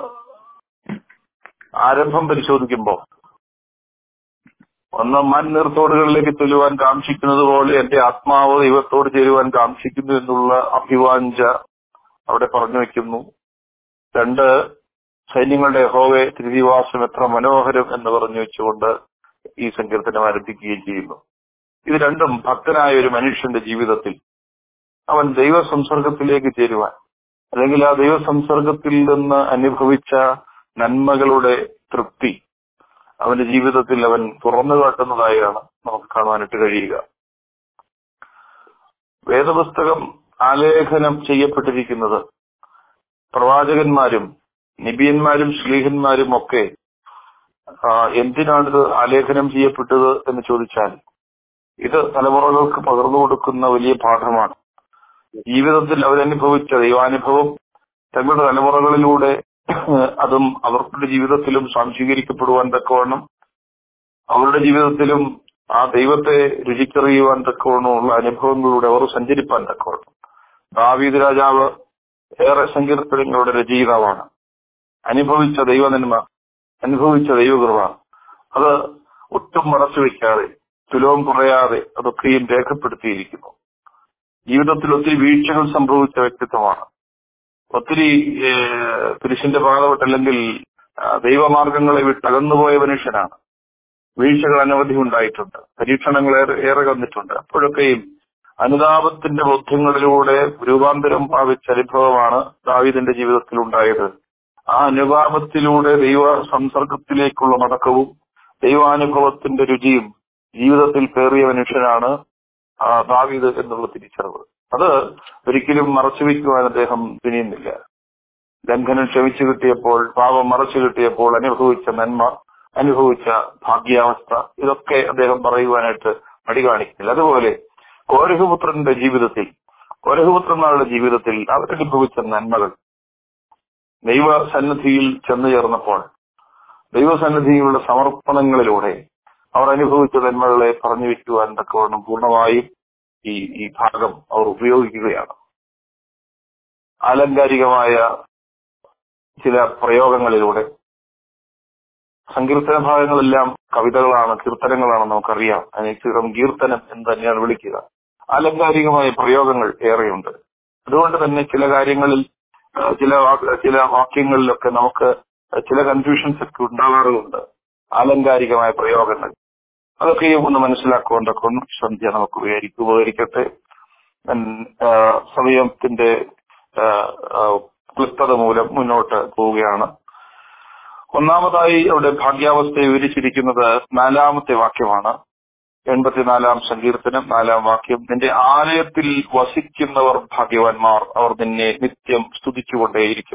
ആരംഭം പരിശോധിക്കുമ്പോൾ ഒന്ന് മൻ നീർത്തോടുകളിലേക്ക് ചെല്ലുവാൻ കാക്ഷിക്കുന്നത് പോലെ എന്റെ ആത്മാവ് ദൈവത്തോട് ചേരുവാൻ കാക്ഷിക്കുന്നു എന്നുള്ള അഭിവാഞ്ച അവിടെ പറഞ്ഞു വെക്കുന്നു രണ്ട് സൈന്യങ്ങളുടെ ഹോവെ തിരുതിവാസം എത്ര മനോഹരം എന്ന് പറഞ്ഞു വെച്ചുകൊണ്ട് ഈ സങ്കീർത്തനം ആരംഭിക്കുകയും ചെയ്യുന്നു ഇത് രണ്ടും ഭക്തനായ ഒരു മനുഷ്യന്റെ ജീവിതത്തിൽ അവൻ ദൈവ സംസർഗത്തിലേക്ക് ചേരുവാൻ അല്ലെങ്കിൽ ആ ദൈവ സംസർഗത്തിൽ നിന്ന് അനുഭവിച്ച നന്മകളുടെ തൃപ്തി അവന്റെ ജീവിതത്തിൽ അവൻ തുറന്നു കാട്ടുന്നതായാണ് നമുക്ക് കാണുവാനായിട്ട് കഴിയുക വേദപുസ്തകം ആലേഖനം ചെയ്യപ്പെട്ടിരിക്കുന്നത് പ്രവാചകന്മാരും നിബിയന്മാരും ശ്ലീഹന്മാരും ഒക്കെ ആ, എന്തിനാണിത് ആലേഖനം ചെയ്യപ്പെട്ടത് എന്ന് ചോദിച്ചാൽ ഇത് തലമുറകൾക്ക് പകർന്നു കൊടുക്കുന്ന വലിയ പാഠമാണ് ജീവിതത്തിൽ അവരനുഭവിച്ച ദൈവാനുഭവം തങ്ങളുടെ തലമുറകളിലൂടെ അതും അവരുടെ ജീവിതത്തിലും സ്വാംശീകരിക്കപ്പെടുവാൻ തക്കവണ്ണം അവരുടെ ജീവിതത്തിലും ആ ദൈവത്തെ രുചിച്ചറിയുവാൻ തക്കവണ്ണമുള്ള അനുഭവങ്ങളിലൂടെ അവർ സഞ്ചരിപ്പാൻ തക്കവണ്ണം ദാവീദ് രാജാവ് ഏറെ സങ്കീർത്തനങ്ങളുടെ രചയിതാവാണ് അനുഭവിച്ച ദൈവനന്മ അനുഭവിച്ച ദൈവകൃപ അത് ഒട്ടും മറച്ചു വെക്കാതെ തുലവും കുറയാതെ അതൊക്കെയും രേഖപ്പെടുത്തിയിരിക്കുന്നു ജീവിതത്തിൽ ഒത്തിരി വീഴ്ചകൾ സംഭവിച്ച വ്യക്തിത്വമാണ് ഒത്തിരി ഏഹ്, കുരിശിന്റെ പാത വിട്ടല്ലെങ്കിൽ ആ, ദൈവമാർഗങ്ങളെ വിട്ടകന്നുപോയ മനുഷ്യനാണ് വീഴ്ചകൾ അനവധി ഉണ്ടായിട്ടുണ്ട് പരീക്ഷണങ്ങൾ ഏറെ ഏറെ വന്നിട്ടുണ്ട് അപ്പോഴൊക്കെയും അനുതാപത്തിന്റെ ബോധ്യങ്ങളിലൂടെ രൂപാന്തരം പ്രാപിച്ച അനുഭവമാണ് ദാവീദിന്റെ ജീവിതത്തിൽ ഉണ്ടായത് ആ അനുതാപത്തിലൂടെ ദൈവ സംസർഗത്തിലേക്കുള്ള മടക്കവും ദൈവാനുഭവത്തിന്റെ രുചിയും ജീവിതത്തിൽ കയറിയ മനുഷ്യനാണ് ആ ദാവീദ് എന്നുള്ള തിരിച്ചറിവ് അത് ഒരിക്കലും മറച്ചുവെക്കുവാൻ അദ്ദേഹം തുനിയുന്നില്ല ലംഘനം ക്ഷമിച്ചു കിട്ടിയപ്പോൾ പാപം മറച്ചു കിട്ടിയപ്പോൾ അനുഭവിച്ച നന്മ അനുഭവിച്ച ഭാഗ്യാവസ്ഥ ഇതൊക്കെ അദ്ദേഹം പറയുവാനായിട്ട് മടി കാണിക്കുന്നില്ല അതുപോലെ കോരഹപുത്രന്റെ ജീവിതത്തിൽ കോരഹപുത്രന്മാരുടെ ജീവിതത്തിൽ അവരനുഭവിച്ച നന്മകൾ ദൈവസന്നിധിയിൽ ചെന്നു ചേർന്നപ്പോൾ ദൈവസന്നിധിയിലുള്ള സമർപ്പണങ്ങളിലൂടെ അവർ അനുഭവിച്ച നന്മകളെ പറഞ്ഞു വയ്ക്കുവാൻ തക്കവണ്ണം പൂർണ്ണമായും ഈ ഈ ഭാഗം അവർ ഉപയോഗിക്കുകയാണ് ആലങ്കാരികമായ ചില പ്രയോഗങ്ങളിലൂടെ സങ്കീർത്തന ഭാഗങ്ങളെല്ലാം കവിതകളാണ് കീർത്തനങ്ങളാണ് നമുക്കറിയാം അതിനെ ചിത്രം കീർത്തനം എന്ന് തന്നെയാണ് വിളിക്കുക ആലങ്കാരികമായ പ്രയോഗങ്ങൾ ഏറെയുണ്ട് അതുകൊണ്ട് തന്നെ ചില കാര്യങ്ങളിൽ ആ, ചില വാക്ക് ചില വാക്യങ്ങളിലൊക്കെ നമുക്ക് ചില കൺഫ്യൂഷൻസ് ഒക്കെ ഉണ്ടാകാറുണ്ട് ആലങ്കാരികമായ പ്രയോഗങ്ങൾ അതൊക്കെയും ഒന്ന് മനസ്സിലാക്കുവാനൊക്കെ ഒന്ന് സന്ധ്യ നമുക്ക് ഉപകരിക്കും ഉപകരിക്കട്ടെ ഞാൻ, ആ, സമയത്തിന്റെ ആ, ആ, ക്ലിപ്തത മൂലം മുന്നോട്ട് പോവുകയാണ് ഒന്നാമതായി അവിടെ ഭാഗ്യാവസ്ഥയെ വിവരിച്ചിരിക്കുന്നത് നാലാമത്തെ വാക്യമാണ് എൺപത്തിനാലാം സങ്കീർത്തനം നാലാം വാക്യം നിന്റെ ആലയത്തിൽ വസിക്കുന്നവർ ഭാഗ്യവാന്മാർ അവർ നിന്നെ നിത്യം സ്തുതിച്ചുകൊണ്ടേയിരിക്കും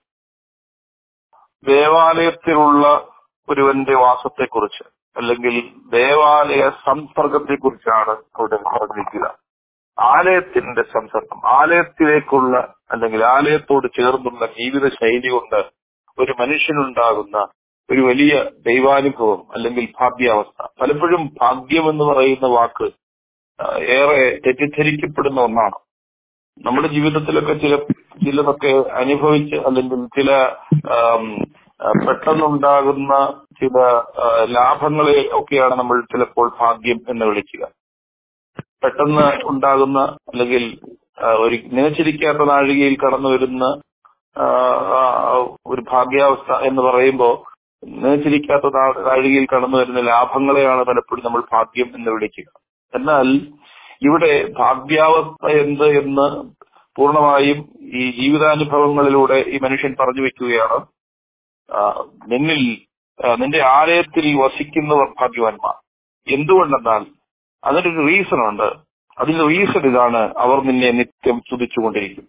ദേവാലയത്തിലുള്ള ഒരുവന്റെ വാസത്തെക്കുറിച്ച് അല്ലെങ്കിൽ ദേവാലയ സംസർഗത്തെക്കുറിച്ചാണ് അവിടെ പറഞ്ഞിരിക്കുക ആലയത്തിന്റെ സംസർഗം ആലയത്തിലേക്കുള്ള അല്ലെങ്കിൽ ആലയത്തോട് ചേർന്നുള്ള ജീവിത ശൈലി കൊണ്ട് ഒരു മനുഷ്യനുണ്ടാകുന്ന ഒരു വലിയ ദൈവാനുഭവം അല്ലെങ്കിൽ ഭാഗ്യാവസ്ഥ പലപ്പോഴും ഭാഗ്യം എന്ന് പറയുന്ന വാക്ക് ആ, ഏറെ തെറ്റിദ്ധരിക്കപ്പെടുന്ന ഒന്നാണ് നമ്മുടെ ജീവിതത്തിലൊക്കെ ചില ചിലതൊക്കെ അനുഭവിച്ച് അല്ലെങ്കിൽ ചില ആം, ആ, പെട്ടെന്നുണ്ടാകുന്ന ചില ആ, ലാഭങ്ങളെ ഒക്കെയാണ് നമ്മൾ ചിലപ്പോൾ ഭാഗ്യം എന്ന് വിളിക്കുക പെട്ടെന്ന് ഉണ്ടാകുന്ന അല്ലെങ്കിൽ ആ, ഒരു നിലച്ചിരിക്കാത്ത നാഴികയിൽ കടന്നു വരുന്ന ആ, ആ, ഒരു ഭാഗ്യാവസ്ഥ എന്ന് പറയുമ്പോൾ നിലച്ചിരിക്കാത്ത നാ- നാഴികയിൽ കടന്നു വരുന്ന ലാഭങ്ങളെയാണ് പലപ്പോഴും നമ്മൾ ഭാഗ്യം എന്ന് വിളിക്കുക എന്നാൽ ഇവിടെ ഭാഗ്യാവസ്ഥ എന്ത് എന്ന് പൂർണ്ണമായും ഈ ജീവിതാനുഭവങ്ങളിലൂടെ ഈ മനുഷ്യൻ പറഞ്ഞു വെക്കുകയാണ് ആ, നിന്നിൽ ആ, നിന്റെ ആലയത്തിൽ വസിക്കുന്നവർ ഭാഗ്യവാന്മാർ എന്തുകൊണ്ടെന്നാൽ അതിനൊരു റീസൺ ഉണ്ട് അതിന്റെ റീസൺ ഇതാണ് അവർ നിന്നെ നിത്യം സ്തുതിച്ചുകൊണ്ടിരിക്കും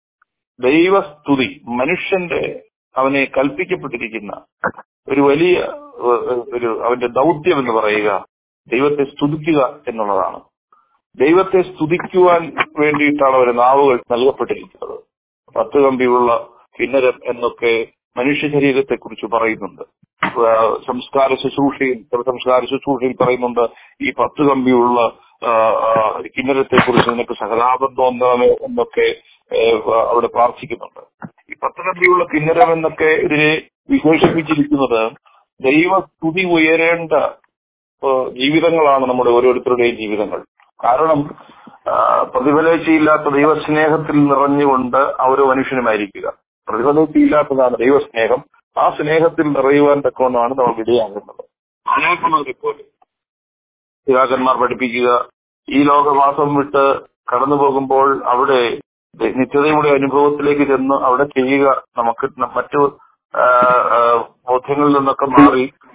ദൈവസ്തുതി മനുഷ്യന്റെ അവനെ കൽപ്പിക്കപ്പെട്ടിരിക്കുന്ന ഒരു വലിയ ഏഹ്, ഒരു അവന്റെ ദൗത്യം എന്ന് പറയുക ദൈവത്തെ സ്തുതിക്കുക എന്നുള്ളതാണ് ദൈവത്തെ സ്തുതിക്കുവാൻ വേണ്ടിയിട്ടാണ് അവരുടെ നാവുകൾ നൽകപ്പെട്ടിരിക്കുന്നത് പത്ത് കമ്പിയുള്ള കിന്നരം എന്നൊക്കെ മനുഷ്യ ശരീരത്തെ കുറിച്ച് പറയുന്നുണ്ട് ആ, സംസ്കാര ശുശ്രൂഷയിൽ സംസ്കാര ശുശ്രൂഷയിൽ പറയുന്നുണ്ട് ഈ പത്ത് കമ്പിയുള്ള കിന്നരത്തെ കുറിച്ച് നിനക്ക് സഹതാപം തോന്നണമേ എന്നൊക്കെ ഏ, അവിടെ പ്രാർത്ഥിക്കുന്നുണ്ട് ഈ പത്ത് കമ്പിയുള്ള കിന്നരം എന്നൊക്കെ ഇതിനെ വിശേഷിപ്പിച്ചിരിക്കുന്നത് ദൈവസ്തുതി ഉയരേണ്ട ആ, ജീവിതങ്ങളാണ് നമ്മുടെ ഓരോരുത്തരുടെയും ജീവിതങ്ങൾ കാരണം ആ, പ്രതിഫലേച്ഛയില്ലാത്ത ദൈവസ്നേഹത്തിൽ നിറഞ്ഞുകൊണ്ട് ആ ഓരോ മനുഷ്യനുമായിരിക്കുക പ്രതിഫലേച്ഛയില്ലാത്തതാണ് ദൈവസ്നേഹം ആ സ്നേഹത്തിൽ നിറയുവാൻ തക്കവണ്ണമാണ് നമ്മൾ ഇടയാകുന്നത് അനേകമാരെ പോലെ പിതാക്കന്മാർ പഠിപ്പിക്കുക ഈ ലോകവാസം വിട്ട് കടന്നു പോകുമ്പോൾ അവിടെ നിത്യതയുടെ അനുഭവത്തിലേക്ക് ചെന്ന് അവിടെ ചെയ്യുക നമുക്ക് ന- മറ്റു ആ, ആ, ബോധ്യങ്ങളിൽ നിന്നൊക്കെ മാറി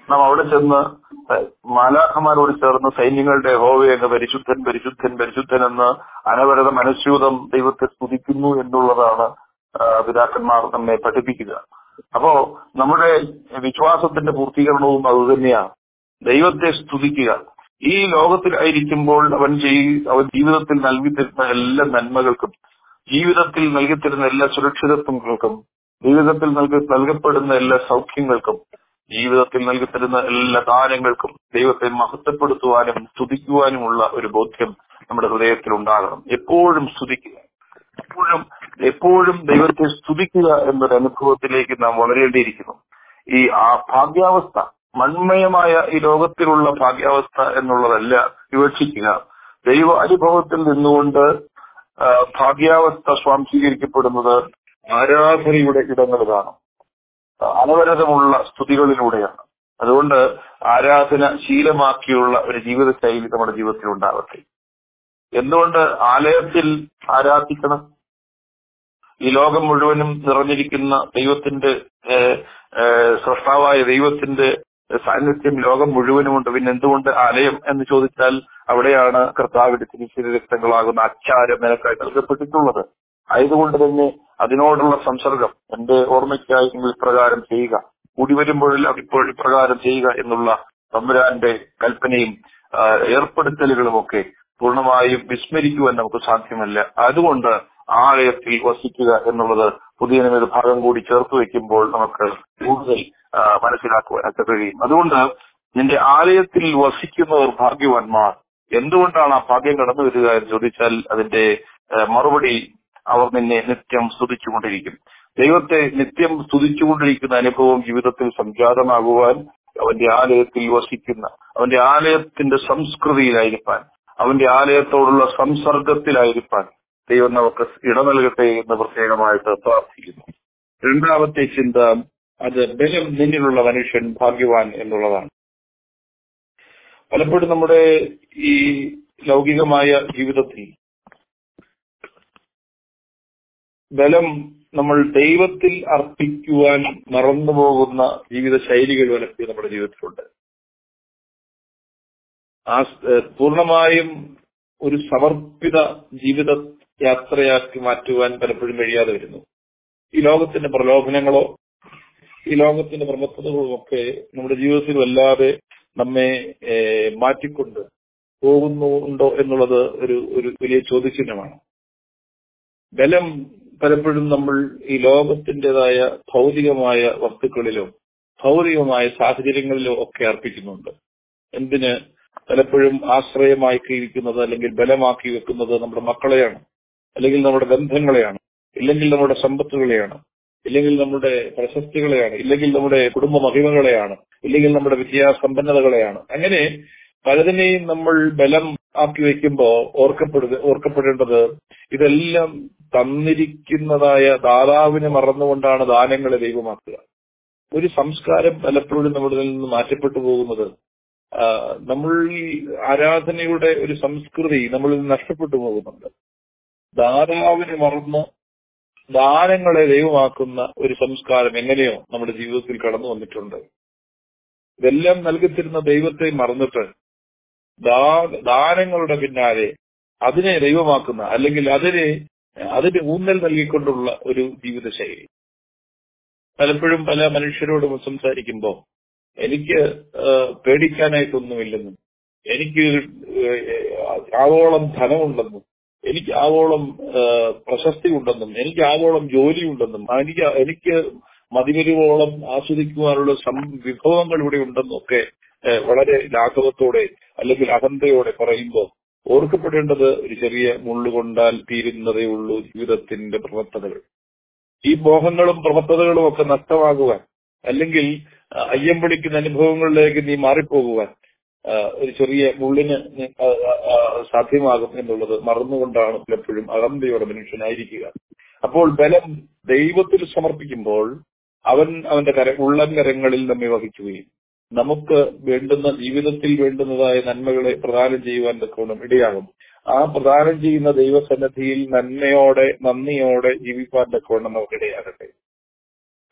നാം അവിടെ ചെന്ന് മാലാഖമാരോട് ചേർന്ന് സൈന്യങ്ങളുടെ ഹോവെ അങ്ങ് പരിശുദ്ധൻ പരിശുദ്ധൻ പരിശുദ്ധൻ എന്ന് അനവരത മനസ്യൂതം ദൈവത്തെ സ്തുതിക്കുന്നു എന്നുള്ളതാണ് ആ, പിതാക്കന്മാർ നമ്മെ പഠിപ്പിക്കുക അപ്പോ നമ്മുടെ വിശ്വാസത്തിന്റെ പൂർത്തീകരണവും അതുതന്നെയാണ് ദൈവത്തെ സ്തുതിക്കുക ഈ ലോകത്തിലായിരിക്കുമ്പോൾ അവൻ ചെയ് അവൻ ജീവിതത്തിൽ നൽകി തരുന്ന എല്ലാ നന്മകൾക്കും ജീവിതത്തിൽ നൽകി തരുന്ന എല്ലാ സുരക്ഷിതത്വങ്ങൾക്കും ജീവിതത്തിൽ നൽകി നൽകപ്പെടുന്ന എല്ലാ സൗഖ്യങ്ങൾക്കും ജീവിതത്തിൽ നൽകി തരുന്ന എല്ലാ ദാനങ്ങൾക്കും ദൈവത്തെ മഹത്വപ്പെടുത്തുവാനും സ്തുതിക്കുവാനുമുള്ള ഒരു ബോധ്യം നമ്മുടെ ഹൃദയത്തിൽ ഉണ്ടാകണം എപ്പോഴും സ്തുതിക്കുക എപ്പോഴും എപ്പോഴും ദൈവത്തെ സ്തുതിക്കുക എന്നൊരു അനുഭവത്തിലേക്ക് നാം വളരേണ്ടിയിരിക്കുന്നു ഈ ആ ഭാഗ്യാവസ്ഥ മൺമയമായ ഈ ലോകത്തിലുള്ള ഭാഗ്യാവസ്ഥ എന്നുള്ളതല്ല വിവക്ഷിക്കുക ദൈവ അനുഭവത്തിൽ നിന്നുകൊണ്ട് ആ, ഭാഗ്യാവസ്ഥ സ്വാംശീകരിക്കപ്പെടുന്നത് ആരാധനയുടെ ഇടങ്ങളിലാണ് അനവരതമുള്ള സ്തുതികളിലൂടെയാണ് അതുകൊണ്ട് ആരാധന ശീലമാക്കിയുള്ള ഒരു ജീവിത ശൈലി നമ്മുടെ ജീവിതത്തിൽ ഉണ്ടാവട്ടെ എന്തുകൊണ്ട് ആലയത്തിൽ ആരാധിക്കണം ഈ ലോകം മുഴുവനും നിറഞ്ഞിരിക്കുന്ന ദൈവത്തിന്റെ ഏഹ്, ഏഹ്, സൃഷ്ടാവായ ദൈവത്തിന്റെ സാന്നിധ്യം ലോകം മുഴുവനുമുണ്ട് പിന്നെ എന്തുകൊണ്ട് ആലയം എന്ന് ചോദിച്ചാൽ അവിടെയാണ് കർത്താവിന്റെ തിരിച്ചറി രക്തങ്ങളാകുന്ന അച്ചാരം നിനക്കായി നൽകപ്പെട്ടിട്ടുള്ളത് ആയതുകൊണ്ട് തന്നെ അതിനോടുള്ള സംസർഗം എന്റെ ഓർമ്മയ്ക്കായി നിങ്ങൾ ഇപ്രകാരം ചെയ്യുക കൂടി വരുമ്പോഴെല്ലാം ഇപ്പോൾ ഇപ്രകാരം ചെയ്യുക എന്നുള്ള തമ്പുരാന്റെ കൽപ്പനയും ആ, ഏർപ്പെടുത്തലുകളുമൊക്കെ പൂർണ്ണമായും വിസ്മരിക്കുവാൻ നമുക്ക് സാധ്യമല്ല അതുകൊണ്ട് ആലയത്തിൽ വസിക്കുക എന്നുള്ളത് പുതിയ നിമിത ഭാഗം കൂടി ചേർത്ത് വെക്കുമ്പോൾ നമുക്ക് കൂടുതൽ ആ, മനസ്സിലാക്കുവാനൊക്കെ കഴിയും അതുകൊണ്ട് നിന്റെ ആലയത്തിൽ വസിക്കുന്നവർ ഭാഗ്യവാന്മാർ എന്തുകൊണ്ടാണ് ആ ഭാഗ്യം കടന്നു വരിക എന്ന് ചോദിച്ചാൽ അതിന്റെ ആ, മറുപടി അവർ നിന്നെ നിത്യം സ്തുതിച്ചുകൊണ്ടിരിക്കും ദൈവത്തെ നിത്യം സ്തുതിച്ചുകൊണ്ടിരിക്കുന്ന അനുഭവം ജീവിതത്തിൽ സംജാതമാകുവാൻ അവന്റെ ആലയത്തിൽ വസിക്കുന്ന അവന്റെ ആലയത്തിന്റെ സംസ്കൃതിയിലായിരിക്കാൻ അവന്റെ ആലയത്തോടുള്ള സംസർഗത്തിലായിരിക്കാൻ ദൈവം നമുക്ക് ഇട നൽകട്ടെ എന്ന് പ്രത്യേകമായിട്ട് പ്രാർത്ഥിക്കുന്നു രണ്ടാമത്തെ ചിന്ത അത് ബലം നിന്നിലുള്ള മനുഷ്യൻ ഭാഗ്യവാൻ എന്നുള്ളതാണ് പലപ്പോഴും നമ്മുടെ ഈ ലൗകികമായ ജീവിതത്തിൽ ബലം നമ്മൾ ദൈവത്തിൽ അർപ്പിക്കുവാൻ മറന്നുപോകുന്ന ജീവിത ശൈലികൾ പലപ്പോഴും നമ്മുടെ ജീവിതത്തിലുണ്ട് ആ സ്- ഏഹ് പൂർണ്ണമായും ഒരു സമർപ്പിത ജീവിത യാത്രയാക്കി മാറ്റുവാൻ പലപ്പോഴും കഴിയാതെ വരുന്നു ഈ ലോകത്തിന്റെ പ്രലോഭനങ്ങളോ ഈ ലോകത്തിന്റെ പ്രമത്തതകളും ഒക്കെ നമ്മുടെ ജീവിതത്തിൽ വല്ലാതെ നമ്മെ ഏഹ്, മാറ്റിക്കൊണ്ട് പോകുന്നുണ്ടോ എന്നുള്ളത് ഒരു ഒരു വലിയ ചോദ്യചിഹ്നമാണ് ബലം പലപ്പോഴും നമ്മൾ ഈ ലോകത്തിൻ്റെതായ ഭൗതികമായ വസ്തുക്കളിലോ ഭൗതികമായ സാഹചര്യങ്ങളിലോ ഒക്കെ അർപ്പിക്കുന്നുണ്ട് എന്തിന് പലപ്പോഴും ആശ്രയമാക്കി ഇരിക്കുന്നത് അല്ലെങ്കിൽ ബലമാക്കി വെക്കുന്നത് നമ്മുടെ മക്കളെയാണ് അല്ലെങ്കിൽ നമ്മുടെ ബന്ധങ്ങളെയാണ് ഇല്ലെങ്കിൽ നമ്മുടെ സമ്പത്തുകളെയാണ് ഇല്ലെങ്കിൽ നമ്മുടെ പ്രശസ്തികളെയാണ് ഇല്ലെങ്കിൽ നമ്മുടെ കുടുംബ മഹിമകളെയാണ് ഇല്ലെങ്കിൽ നമ്മുടെ വിദ്യാസമ്പന്നതകളെയാണ് അങ്ങനെ പലതിനെയും നമ്മൾ ബലം ആക്കി വെക്കുമ്പോൾ ഓർക്കപ്പെടുക ഓർക്കപ്പെടേണ്ടത് ഇതെല്ലാം തന്നിരിക്കുന്നതായ ദാതാവിനെ മറന്നുകൊണ്ടാണ് ദാനങ്ങളെ ദൈവമാക്കുക ഒരു സംസ്കാരം പലപ്പോഴും നമ്മുടെ നിന്ന് മാറ്റപ്പെട്ടു പോകുന്നത് ആ, നമ്മൾ ഈ ആരാധനയുടെ ഒരു സംസ്കൃതി നമ്മളിൽ നിന്ന് നഷ്ടപ്പെട്ടു പോകുന്നുണ്ട് ദാതാവിനെ മറന്ന് ദാനങ്ങളെ ദൈവമാക്കുന്ന ഒരു സംസ്കാരം എങ്ങനെയോ നമ്മുടെ ജീവിതത്തിൽ കടന്നു വന്നിട്ടുണ്ട് ഇതെല്ലാം നൽകിത്തരുന്ന ദൈവത്തെ മറന്നിട്ട് ദാ- ദാനങ്ങളുടെ പിന്നാലെ അതിനെ ദൈവമാക്കുന്ന അല്ലെങ്കിൽ അതിനെ അതിന് ഊന്നൽ നൽകിക്കൊണ്ടുള്ള ഒരു ജീവിതശൈലി പലപ്പോഴും പല മനുഷ്യരോടും സംസാരിക്കുമ്പോൾ എനിക്ക് ആ, പേടിക്കാനായിട്ടൊന്നുമില്ലെന്നും എനിക്ക് ഏഹ്, ആവോളം ധനമുണ്ടെന്നും എനിക്ക് ആവോളം ആ, പ്രശസ്തി ഉണ്ടെന്നും എനിക്ക് ആവോളം ജോലിയുണ്ടെന്നും എനിക്ക് എനിക്ക് മതിവരുവോളം ആസ്വദിക്കുവാനുള്ള സം- വിഭവങ്ങൾ ഇവിടെ ഉണ്ടെന്നും ഒക്കെ ഏഹ്, വളരെ ലാഘവത്തോടെ അല്ലെങ്കിൽ അഹന്തയോടെ പറയുമ്പോൾ ഓർക്കപ്പെടേണ്ടത് ഒരു ചെറിയ മുള്ളുകൊണ്ടാൽ തീരുന്നതേ ഉള്ളൂ ജീവിതത്തിന്റെ പ്രവർത്തനകൾ ഈ മോഹങ്ങളും പ്രവർത്തനകളും ഒക്കെ നഷ്ടമാകുവാൻ അല്ലെങ്കിൽ ആ, അയ്യം പിടിക്കുന്ന അനുഭവങ്ങളിലേക്ക് നീ മാറിപ്പോകുവാൻ ആ, ഒരു ചെറിയ മുള്ളിന് നി- ആ, ആ, ആ, സാധ്യമാകും എന്നുള്ളത് മറന്നുകൊണ്ടാണ് പലപ്പോഴും അഹന്തയോടെ മനുഷ്യനായിരിക്കുക അപ്പോൾ ബലം ദൈവത്തിൽ സമർപ്പിക്കുമ്പോൾ അവൻ അവന്റെ കര ഉള്ളം കരങ്ങളിൽ നമ്മെ വഹിക്കുകയും നമുക്ക് വേണ്ടുന്ന ജീവിതത്തിൽ വേണ്ടുന്നതായ നന്മകളെ പ്രദാനം ചെയ്യുവാൻ തക്കവണ്ണം ഇടയാകും ആ പ്രദാനം ചെയ്യുന്ന ദൈവസന്നിധിയിൽ നന്മയോടെ നന്ദിയോടെ ജീവിക്കാൻ തക്കവണ്ണം നമുക്ക് ഇടയാകട്ടെ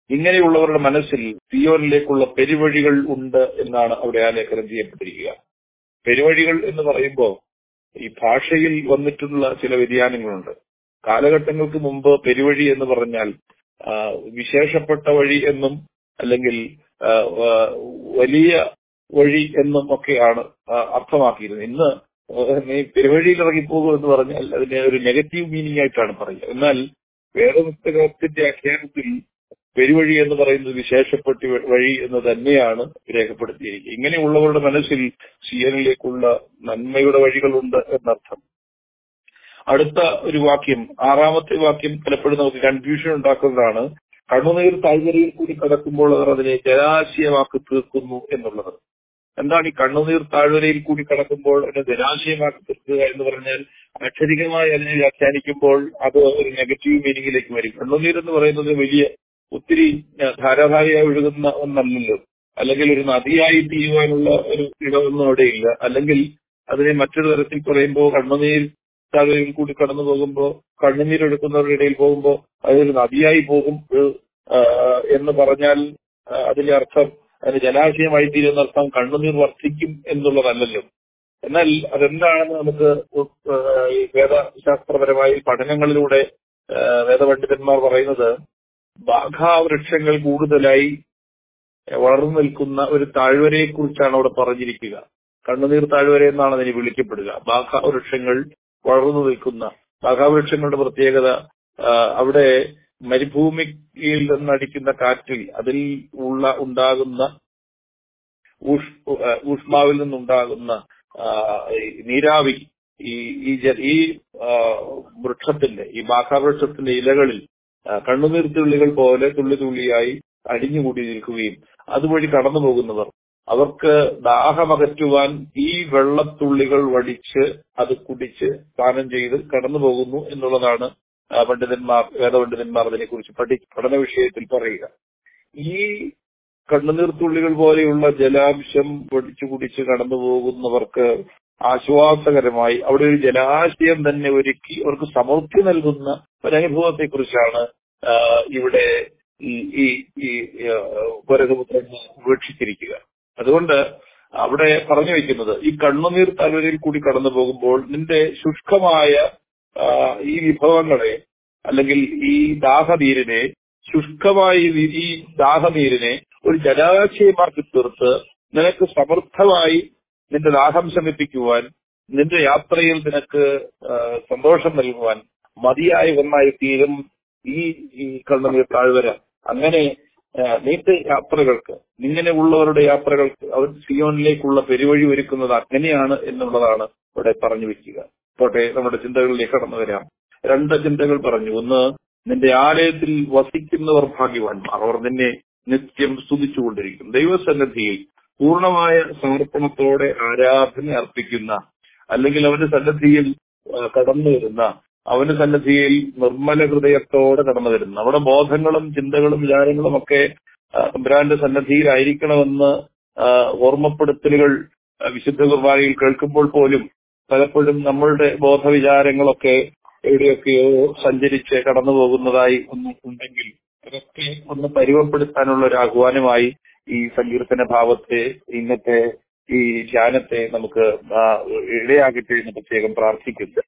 ഇങ്ങനെയുള്ളവരുടെ മനസ്സിൽ സിയോനിലേക്കുള്ള പെരുവഴികൾ ഉണ്ട് എന്നാണ് അവിടെ ആലേഖനം ചെയ്യപ്പെട്ടിരിക്കുക പെരുവഴികൾ എന്ന് പറയുമ്പോൾ ഈ ഭാഷയിൽ വന്നിട്ടുള്ള ചില വ്യതിയാനങ്ങളുണ്ട് കാലഘട്ടങ്ങൾക്ക് മുമ്പ് പെരുവഴി എന്ന് പറഞ്ഞാൽ ആ, വിശേഷപ്പെട്ട വഴി എന്നും അല്ലെങ്കിൽ ആ, ആ, വലിയ വഴി എന്നും ഒക്കെയാണ് ആ, അർത്ഥമാക്കിയിരുന്നത് ഇന്ന് നീ പെരുവഴിയിൽ ഇറങ്ങിപ്പോകും എന്ന് പറഞ്ഞാൽ അതിനെ ഒരു നെഗറ്റീവ് മീനിങ് ആയിട്ടാണ് പറയുക എന്നാൽ വേദപുസ്തകത്തിന്റെ ആഖ്യാനത്തിൽ പെരുവഴി എന്ന് പറയുന്നത് വിശേഷപ്പെട്ട വഴി എന്ന് തന്നെയാണ് രേഖപ്പെടുത്തിയിരിക്കുക ഇങ്ങനെയുള്ളവരുടെ മനസ്സിൽ സിയനിലേക്കുള്ള നന്മയുടെ വഴികളുണ്ട് എന്നർത്ഥം അടുത്ത ഒരു വാക്യം ആറാമത്തെ വാക്യം പലപ്പോഴും നമുക്ക് കൺഫ്യൂഷൻ ഉണ്ടാക്കുന്നതാണ് കണ്ണുനീർ താഴ്വരയിൽ കൂടി കടക്കുമ്പോൾ അവർ അതിനെ ജലാശയമാക്കി തീർക്കുന്നു എന്നുള്ളത് എന്താണ് ഈ കണ്ണുനീർ താഴ്വരയിൽ കൂടി കടക്കുമ്പോൾ അതിനെ ജലാശയമാക്കി തീർക്കുക എന്ന് പറഞ്ഞാൽ അക്ഷരികമായി അതിനെ വ്യാഖ്യാനിക്കുമ്പോൾ അത് ഒരു നെഗറ്റീവ് മീനിങ്ങിലേക്ക് വരും കണ്ണുനീർ എന്ന് പറയുന്നത് വലിയ ഒത്തിരി ഏഹ്, ധാരാധാരയായി ഒഴുകുന്ന ഒന്നല്ലല്ലോ അല്ലെങ്കിൽ ഒരു നദിയായി തീരുവാനുള്ള ഒരു ഇടമൊന്നും അവിടെയില്ല അല്ലെങ്കിൽ അതിനെ മറ്റൊരു തരത്തിൽ പറയുമ്പോൾ കണ്ണുനീർ താഴ്വരയിൽ കൂടി കടന്നു പോകുമ്പോൾ കണ്ണുനീരെടുക്കുന്നവരുടെ ഇടയിൽ പോകുമ്പോൾ അതൊരു നദിയായി പോകും ഏഹ്, ആഹ്, എന്ന് പറഞ്ഞാൽ ആഹ്, അതിന്റെ അർത്ഥം അതിന് ജലാശയമായി തീരുന്ന അർത്ഥം കണ്ണുനീർ വർദ്ധിക്കും എന്നുള്ളതല്ലല്ലോ എന്നാൽ അതെന്താണെന്ന് നമുക്ക് ഉ- ആഹ്, ഈ വേദശാസ്ത്രപരമായി പഠനങ്ങളിലൂടെ ആഹ്, വേദപണ്ഡിതന്മാർ പറയുന്നത് ബാഘാവൃക്ഷങ്ങൾ കൂടുതലായി വളർന്നു നിൽക്കുന്ന ഒരു താഴ്വരയെ കുറിച്ചാണ് അവിടെ പറഞ്ഞിരിക്കുക കണ്ണുനീർ താഴ്വര എന്നാണ് അതിനെ വിളിക്കപ്പെടുക ബാഘാവൃക്ഷങ്ങൾ വളർന്നു നിൽക്കുന്ന ബാഘാവൃക്ഷങ്ങളുടെ പ്രത്യേകത ആ, അവിടെ മരുഭൂമിയിൽ നിന്നടിക്കുന്ന കാറ്റിൽ അതിൽ ഉള്ള ഉണ്ടാകുന്ന ഊഷ് ആ, ഊഷ്മാവിൽ നിന്നുണ്ടാകുന്ന ആ, ഈ നീരാവി ഈ ഈ ജ- ഈ ആ, വൃക്ഷത്തിന്റെ ഈ ബാഘാവൃക്ഷത്തിന്റെ ഇലകളിൽ ആ, കണ്ണുനീർ തുള്ളികൾ പോലെ തുള്ളി തുള്ളിയായി അടിഞ്ഞുകൂടി നിൽക്കുകയും അതുവഴി കടന്നു പോകുന്നവർ അവർക്ക് ദാഹമകറ്റുവാൻ ഈ വെള്ളത്തുള്ളികൾ വടിച്ച് അത് കുടിച്ച് പാനം ചെയ്ത് കടന്നു പോകുന്നു എന്നുള്ളതാണ് ആ, പണ്ഡിതന്മാർ വേദപണ്ഡിതന്മാർ അതിനെക്കുറിച്ച് പഠി പഠന വിഷയത്തിൽ പറയുക ഈ കണ്ണുനീർത്തുള്ളികൾ പോലെയുള്ള ജലാംശം പൊടിച്ചു കുടിച്ച് കടന്നു പോകുന്നവർക്ക് ആശ്വാസകരമായി അവിടെ ഒരു ജലാശയം തന്നെ ഒരുക്കി അവർക്ക് സമൃദ്ധി നൽകുന്ന ഒരനുഭവത്തെ കുറിച്ചാണ് ഇവിടെ ഈ ഈ ഈ പരകപുത്രൻ ഉപേക്ഷിച്ചിരിക്കുക അതുകൊണ്ട് അവിടെ പറഞ്ഞു വെക്കുന്നത് ഈ കണ്ണുനീർ താഴ്വരയിൽ കൂടി കടന്നു പോകുമ്പോൾ നിന്റെ ശുഷ്കമായ ആ, ഈ വിഭവങ്ങളെ അല്ലെങ്കിൽ ഈ ദാഹനീരിനെ ശുഷ്കമായ ഈ- ഈ ദാഹനീരിനെ ഒരു ജലാശയമാക്കി തീർത്ത് നിനക്ക് സമൃദ്ധമായി നിന്റെ ദാഹം ശമിപ്പിക്കുവാൻ നിന്റെ യാത്രയിൽ നിനക്ക് ആ, സന്തോഷം നൽകുവാൻ മതിയായ ഒന്നായി തീരും ഈ ഈ കണ്ണുനീർ താഴ്വര അങ്ങനെ ആ, നീണ്ട യാത്രകൾക്ക് ഇങ്ങനെ ഉള്ളവരുടെ യാത്രകൾക്ക് അവർ സിയോനിലേക്കുള്ള പെരുവഴി ഒരുക്കുന്നത് അങ്ങനെയാണ് എന്നുള്ളതാണ് ഇവിടെ പറഞ്ഞു വെക്കുക പോട്ടെ നമ്മുടെ ചിന്തകളിലേക്ക് കടന്നു വരാം രണ്ട് ചിന്തകൾ പറഞ്ഞു ഒന്ന് നിന്റെ ആലയത്തിൽ വസിക്കുന്നവർ ഭാഗ്യവാന്മാർ അവർ നിന്നെ നിത്യം സ്തുതിച്ചുകൊണ്ടിരിക്കും ദൈവസന്നിധിയിൽ പൂർണ്ണമായ സമർപ്പണത്തോടെ ആരാധന അർപ്പിക്കുന്ന അല്ലെങ്കിൽ അവന്റെ സന്നിധിയിൽ ആ, കടന്നു വരുന്ന അവന്റെ സന്നിധിയിൽ നിർമ്മല ഹൃദയത്തോടെ കടന്നു വരുന്ന നമ്മുടെ ബോധങ്ങളും ചിന്തകളും വിചാരങ്ങളും ഒക്കെ ആ, തമ്പുരാന്റെ സന്നിധിയിലായിരിക്കണമെന്ന് ആ, ഓർമ്മപ്പെടുത്തലുകൾ ആ, വിശുദ്ധ കുർബാനയിൽ കേൾക്കുമ്പോൾ പോലും പലപ്പോഴും നമ്മളുടെ ബോധവിചാരങ്ങളൊക്കെ എവിടെയൊക്കെയോ സഞ്ചരിച്ച് കടന്നു പോകുന്നതായി ഒന്ന് ഉണ്ടെങ്കിൽ അതൊക്കെ ഒന്ന് പരിവപ്പെടുത്താനുള്ള ഒരു ആഹ്വാനമായി ഈ സങ്കീർത്തന ഭാവത്തെ ഇന്നത്തെ ഈ ധ്യാനത്തെ നമുക്ക് ആ, ഇടയാകട്ടെ എന്ന് പ്രത്യേകം പ്രാർത്ഥിക്കുന്നു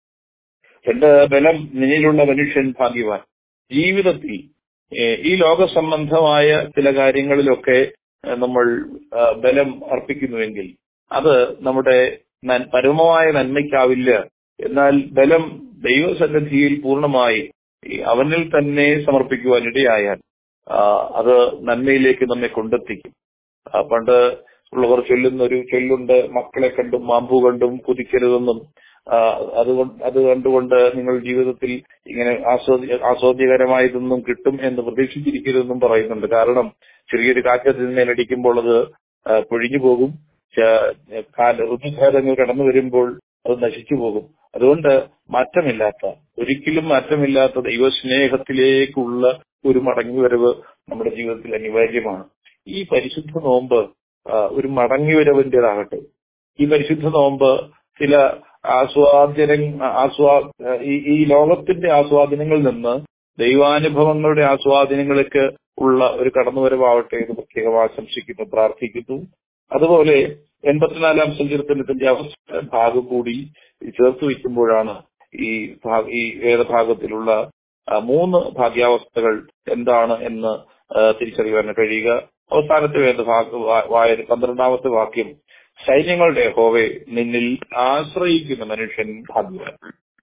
രണ്ട് ബലം നിന്നിലുള്ള മനുഷ്യൻ ഭാഗ്യവാൻ ജീവിതത്തിൽ ഏഹ്, ഈ ലോക സംബന്ധമായ ചില കാര്യങ്ങളിലൊക്കെ ഏഹ്, നമ്മൾ ആ, ബലം അർപ്പിക്കുന്നുവെങ്കിൽ അത് നമ്മുടെ നൻ- പരമമായ നന്മയ്ക്കാവില്ല എന്നാൽ ബലം ദൈവസന്നിധിയിൽ പൂർണ്ണമായി ഈ അവനിൽ തന്നെ സമർപ്പിക്കുവാൻ ഇടയായാൽ ആ, അത് നന്മയിലേക്ക് നമ്മെ കൊണ്ടെത്തിക്കും ആ, പണ്ട് ഉള്ളവർ ചൊല്ലുന്ന ഒരു ചൊല്ലുണ്ട് മക്കളെ കണ്ടും മാമ്പു കണ്ടും കുതിക്കരുതെന്നും ആ, അതുകൊണ്ട് അത് കണ്ടുകൊണ്ട് നിങ്ങൾ ജീവിതത്തിൽ ഇങ്ങനെ ആസ്വാദി ആസ്വാദ്യകരമായതൊന്നും കിട്ടും എന്ന് പ്രതീക്ഷിച്ചിരിക്കരുതെന്നും പറയുന്നുണ്ട് കാരണം ചെറിയൊരു കാറ്റത്തിന്മേലടിക്കുമ്പോൾ അത് ആ, പൊഴിഞ്ഞു പോകും ച- കാല ഋതുഭേദങ്ങൾ കടന്നു വരുമ്പോൾ അത് നശിച്ചു പോകും അതുകൊണ്ട് മാറ്റമില്ലാത്ത ഒരിക്കലും മാറ്റമില്ലാത്ത ദൈവസ്നേഹത്തിലേക്കുള്ള ഒരു മടങ്ങിവരവ് നമ്മുടെ ജീവിതത്തിൽ അനിവാര്യമാണ് ഈ പരിശുദ്ധ നോമ്പ് ആ, ഒരു മടങ്ങിവരവിൻ്റെതാകട്ടെ ഈ പരിശുദ്ധ നോമ്പ് ചില ആസ്വാദ്യന ആസ്വാ ഈ ഈ ലോകത്തിന്റെ ആസ്വാദനങ്ങളിൽ നിന്ന് ദൈവാനുഭവങ്ങളുടെ ആസ്വാദനങ്ങൾക്ക് ഉള്ള ഒരു കടന്നുവരവാവട്ടെ എന്ന് പ്രത്യേകം ആശംസിക്കുന്നു പ്രാർത്ഥിക്കുന്നു അതുപോലെ എൺപത്തിനാലാം സങ്കീർത്തനത്തിന്റെ അവസാന ഭാഗം കൂടി ചേർത്ത് വയ്ക്കുമ്പോഴാണ് ഈ ഭാ- ഈ വേദഭാഗത്തിലുള്ള ആ, മൂന്ന് ഭാഗ്യാവസ്ഥകൾ എന്താണ് എന്ന് ആ, തിരിച്ചറിയുവാൻ കഴിയുക അവസാനത്തെ വേദഭാഗ വാ- വായന പന്ത്രണ്ടാമത്തെ വാക്യം സൈന്യങ്ങളുടെ ഹോവെ നിന്നിൽ ആശ്രയിക്കുന്ന മനുഷ്യൻ ഭാഗ്യവാൻ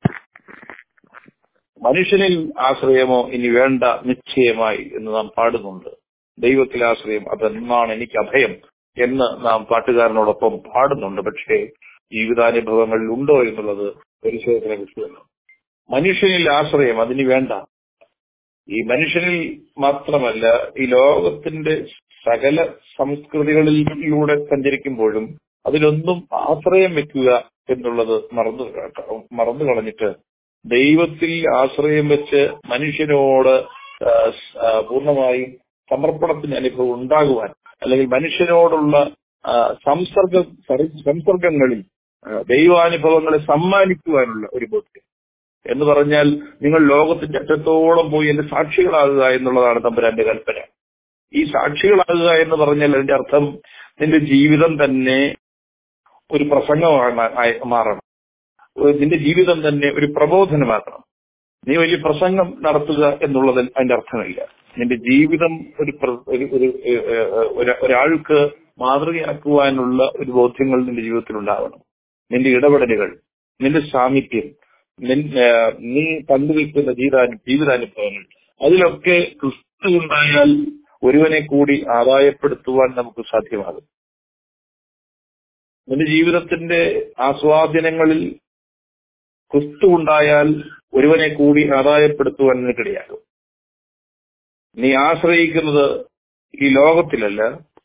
മനുഷ്യനിൽ ആശ്രയമോ ഇനി വേണ്ട നിശ്ചയമായി എന്ന് നാം പാടുന്നുണ്ട് ദൈവത്തിൽ ആശ്രയം അതെന്നാണ് എനിക്ക് അഭയം എന്ന് നാം പാട്ടുകാരനോടൊപ്പം പാടുന്നുണ്ട് പക്ഷേ ജീവിതാനുഭവങ്ങളിൽ ഉണ്ടോ എന്നുള്ളത് പരിശോധന വിഷയമല്ല മനുഷ്യനിൽ ആശ്രയം അതിന് വേണ്ട ഈ മനുഷ്യനിൽ മാത്രമല്ല ഈ ലോകത്തിന്റെ സകല സംസ്കൃതികളിലൂടെ സഞ്ചരിക്കുമ്പോഴും അതിലൊന്നും ആശ്രയം വെക്കുക എന്നുള്ളത് മറന്നു ക- മറന്നു കളഞ്ഞിട്ട് ദൈവത്തിൽ ആശ്രയം വെച്ച് മനുഷ്യനോട് ആ, സ്- ആ, പൂർണ്ണമായും സമർപ്പണത്തിന്റെ അനുഭവം ഉണ്ടാകുവാൻ അല്ലെങ്കിൽ മനുഷ്യനോടുള്ള ആ, സംസർഗ സറി- സംസർഗങ്ങളിൽ ആ, ദൈവാനുഭവങ്ങളെ സമ്മാനിക്കുവാനുള്ള ഒരു ബോധ്യം എന്ന് പറഞ്ഞാൽ നിങ്ങൾ ലോകത്തിന്റെ അറ്റത്തോളം പോയി എന്റെ സാക്ഷികളാകുക എന്നുള്ളതാണ് തമ്പുരാന്റെ കൽപ്പന ഈ സാക്ഷികളാകുക എന്ന് പറഞ്ഞാൽ അതിന്റെ അർത്ഥം നിന്റെ ജീവിതം തന്നെ ഒരു പ്രസംഗമാണ് ആയി- മാറണം ഒരു- നിന്റെ ജീവിതം തന്നെ ഒരു പ്രബോധനമാക്കണം നീ വലിയ പ്രസംഗം നടത്തുക എന്നുള്ളത് അതിന്റെ അർത്ഥമില്ല നിന്റെ ജീവിതം ഒരു പ്ര- ഒരു ഒരു ഏഹ്, ഏഹ്, ഒരു- ഒരാൾക്ക് മാതൃകയാക്കുവാനുള്ള ഒരു ബോധ്യങ്ങൾ നിന്റെ ജീവിതത്തിൽ ഉണ്ടാവണം നിന്റെ ഇടപെടലുകൾ നിന്റെ സാമീപ്യം നിൻ- ഏഹ്, നീ പങ്കുവെക്കുന്ന ജീവിതാനു ജീവിതാനുഭവങ്ങൾ അതിലൊക്കെ ക്രിസ്തു ഉണ്ടായാൽ ഒരുവനെ കൂടി ആദായപ്പെടുത്തുവാൻ നമുക്ക് സാധ്യമാകും നിന്റെ ജീവിതത്തിന്റെ ആസ്വാദനങ്ങളിൽ ക്രിസ്തു ഉണ്ടായാൽ ഒരുവനെ കൂടി ആദായപ്പെടുത്തുവാൻ നിനക്കിടയാകും നീ ആശ്രയിക്കുന്നത് ഈ ലോകത്തിലല്ല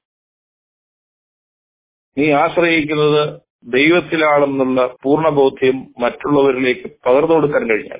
നീ ആശ്രയിക്കുന്നത് ദൈവത്തിലാണെന്നുള്ള പൂർണ്ണബോധ്യം മറ്റുള്ളവരിലേക്ക് പകർന്നു കൊടുക്കാൻ കഴിഞ്ഞാൽ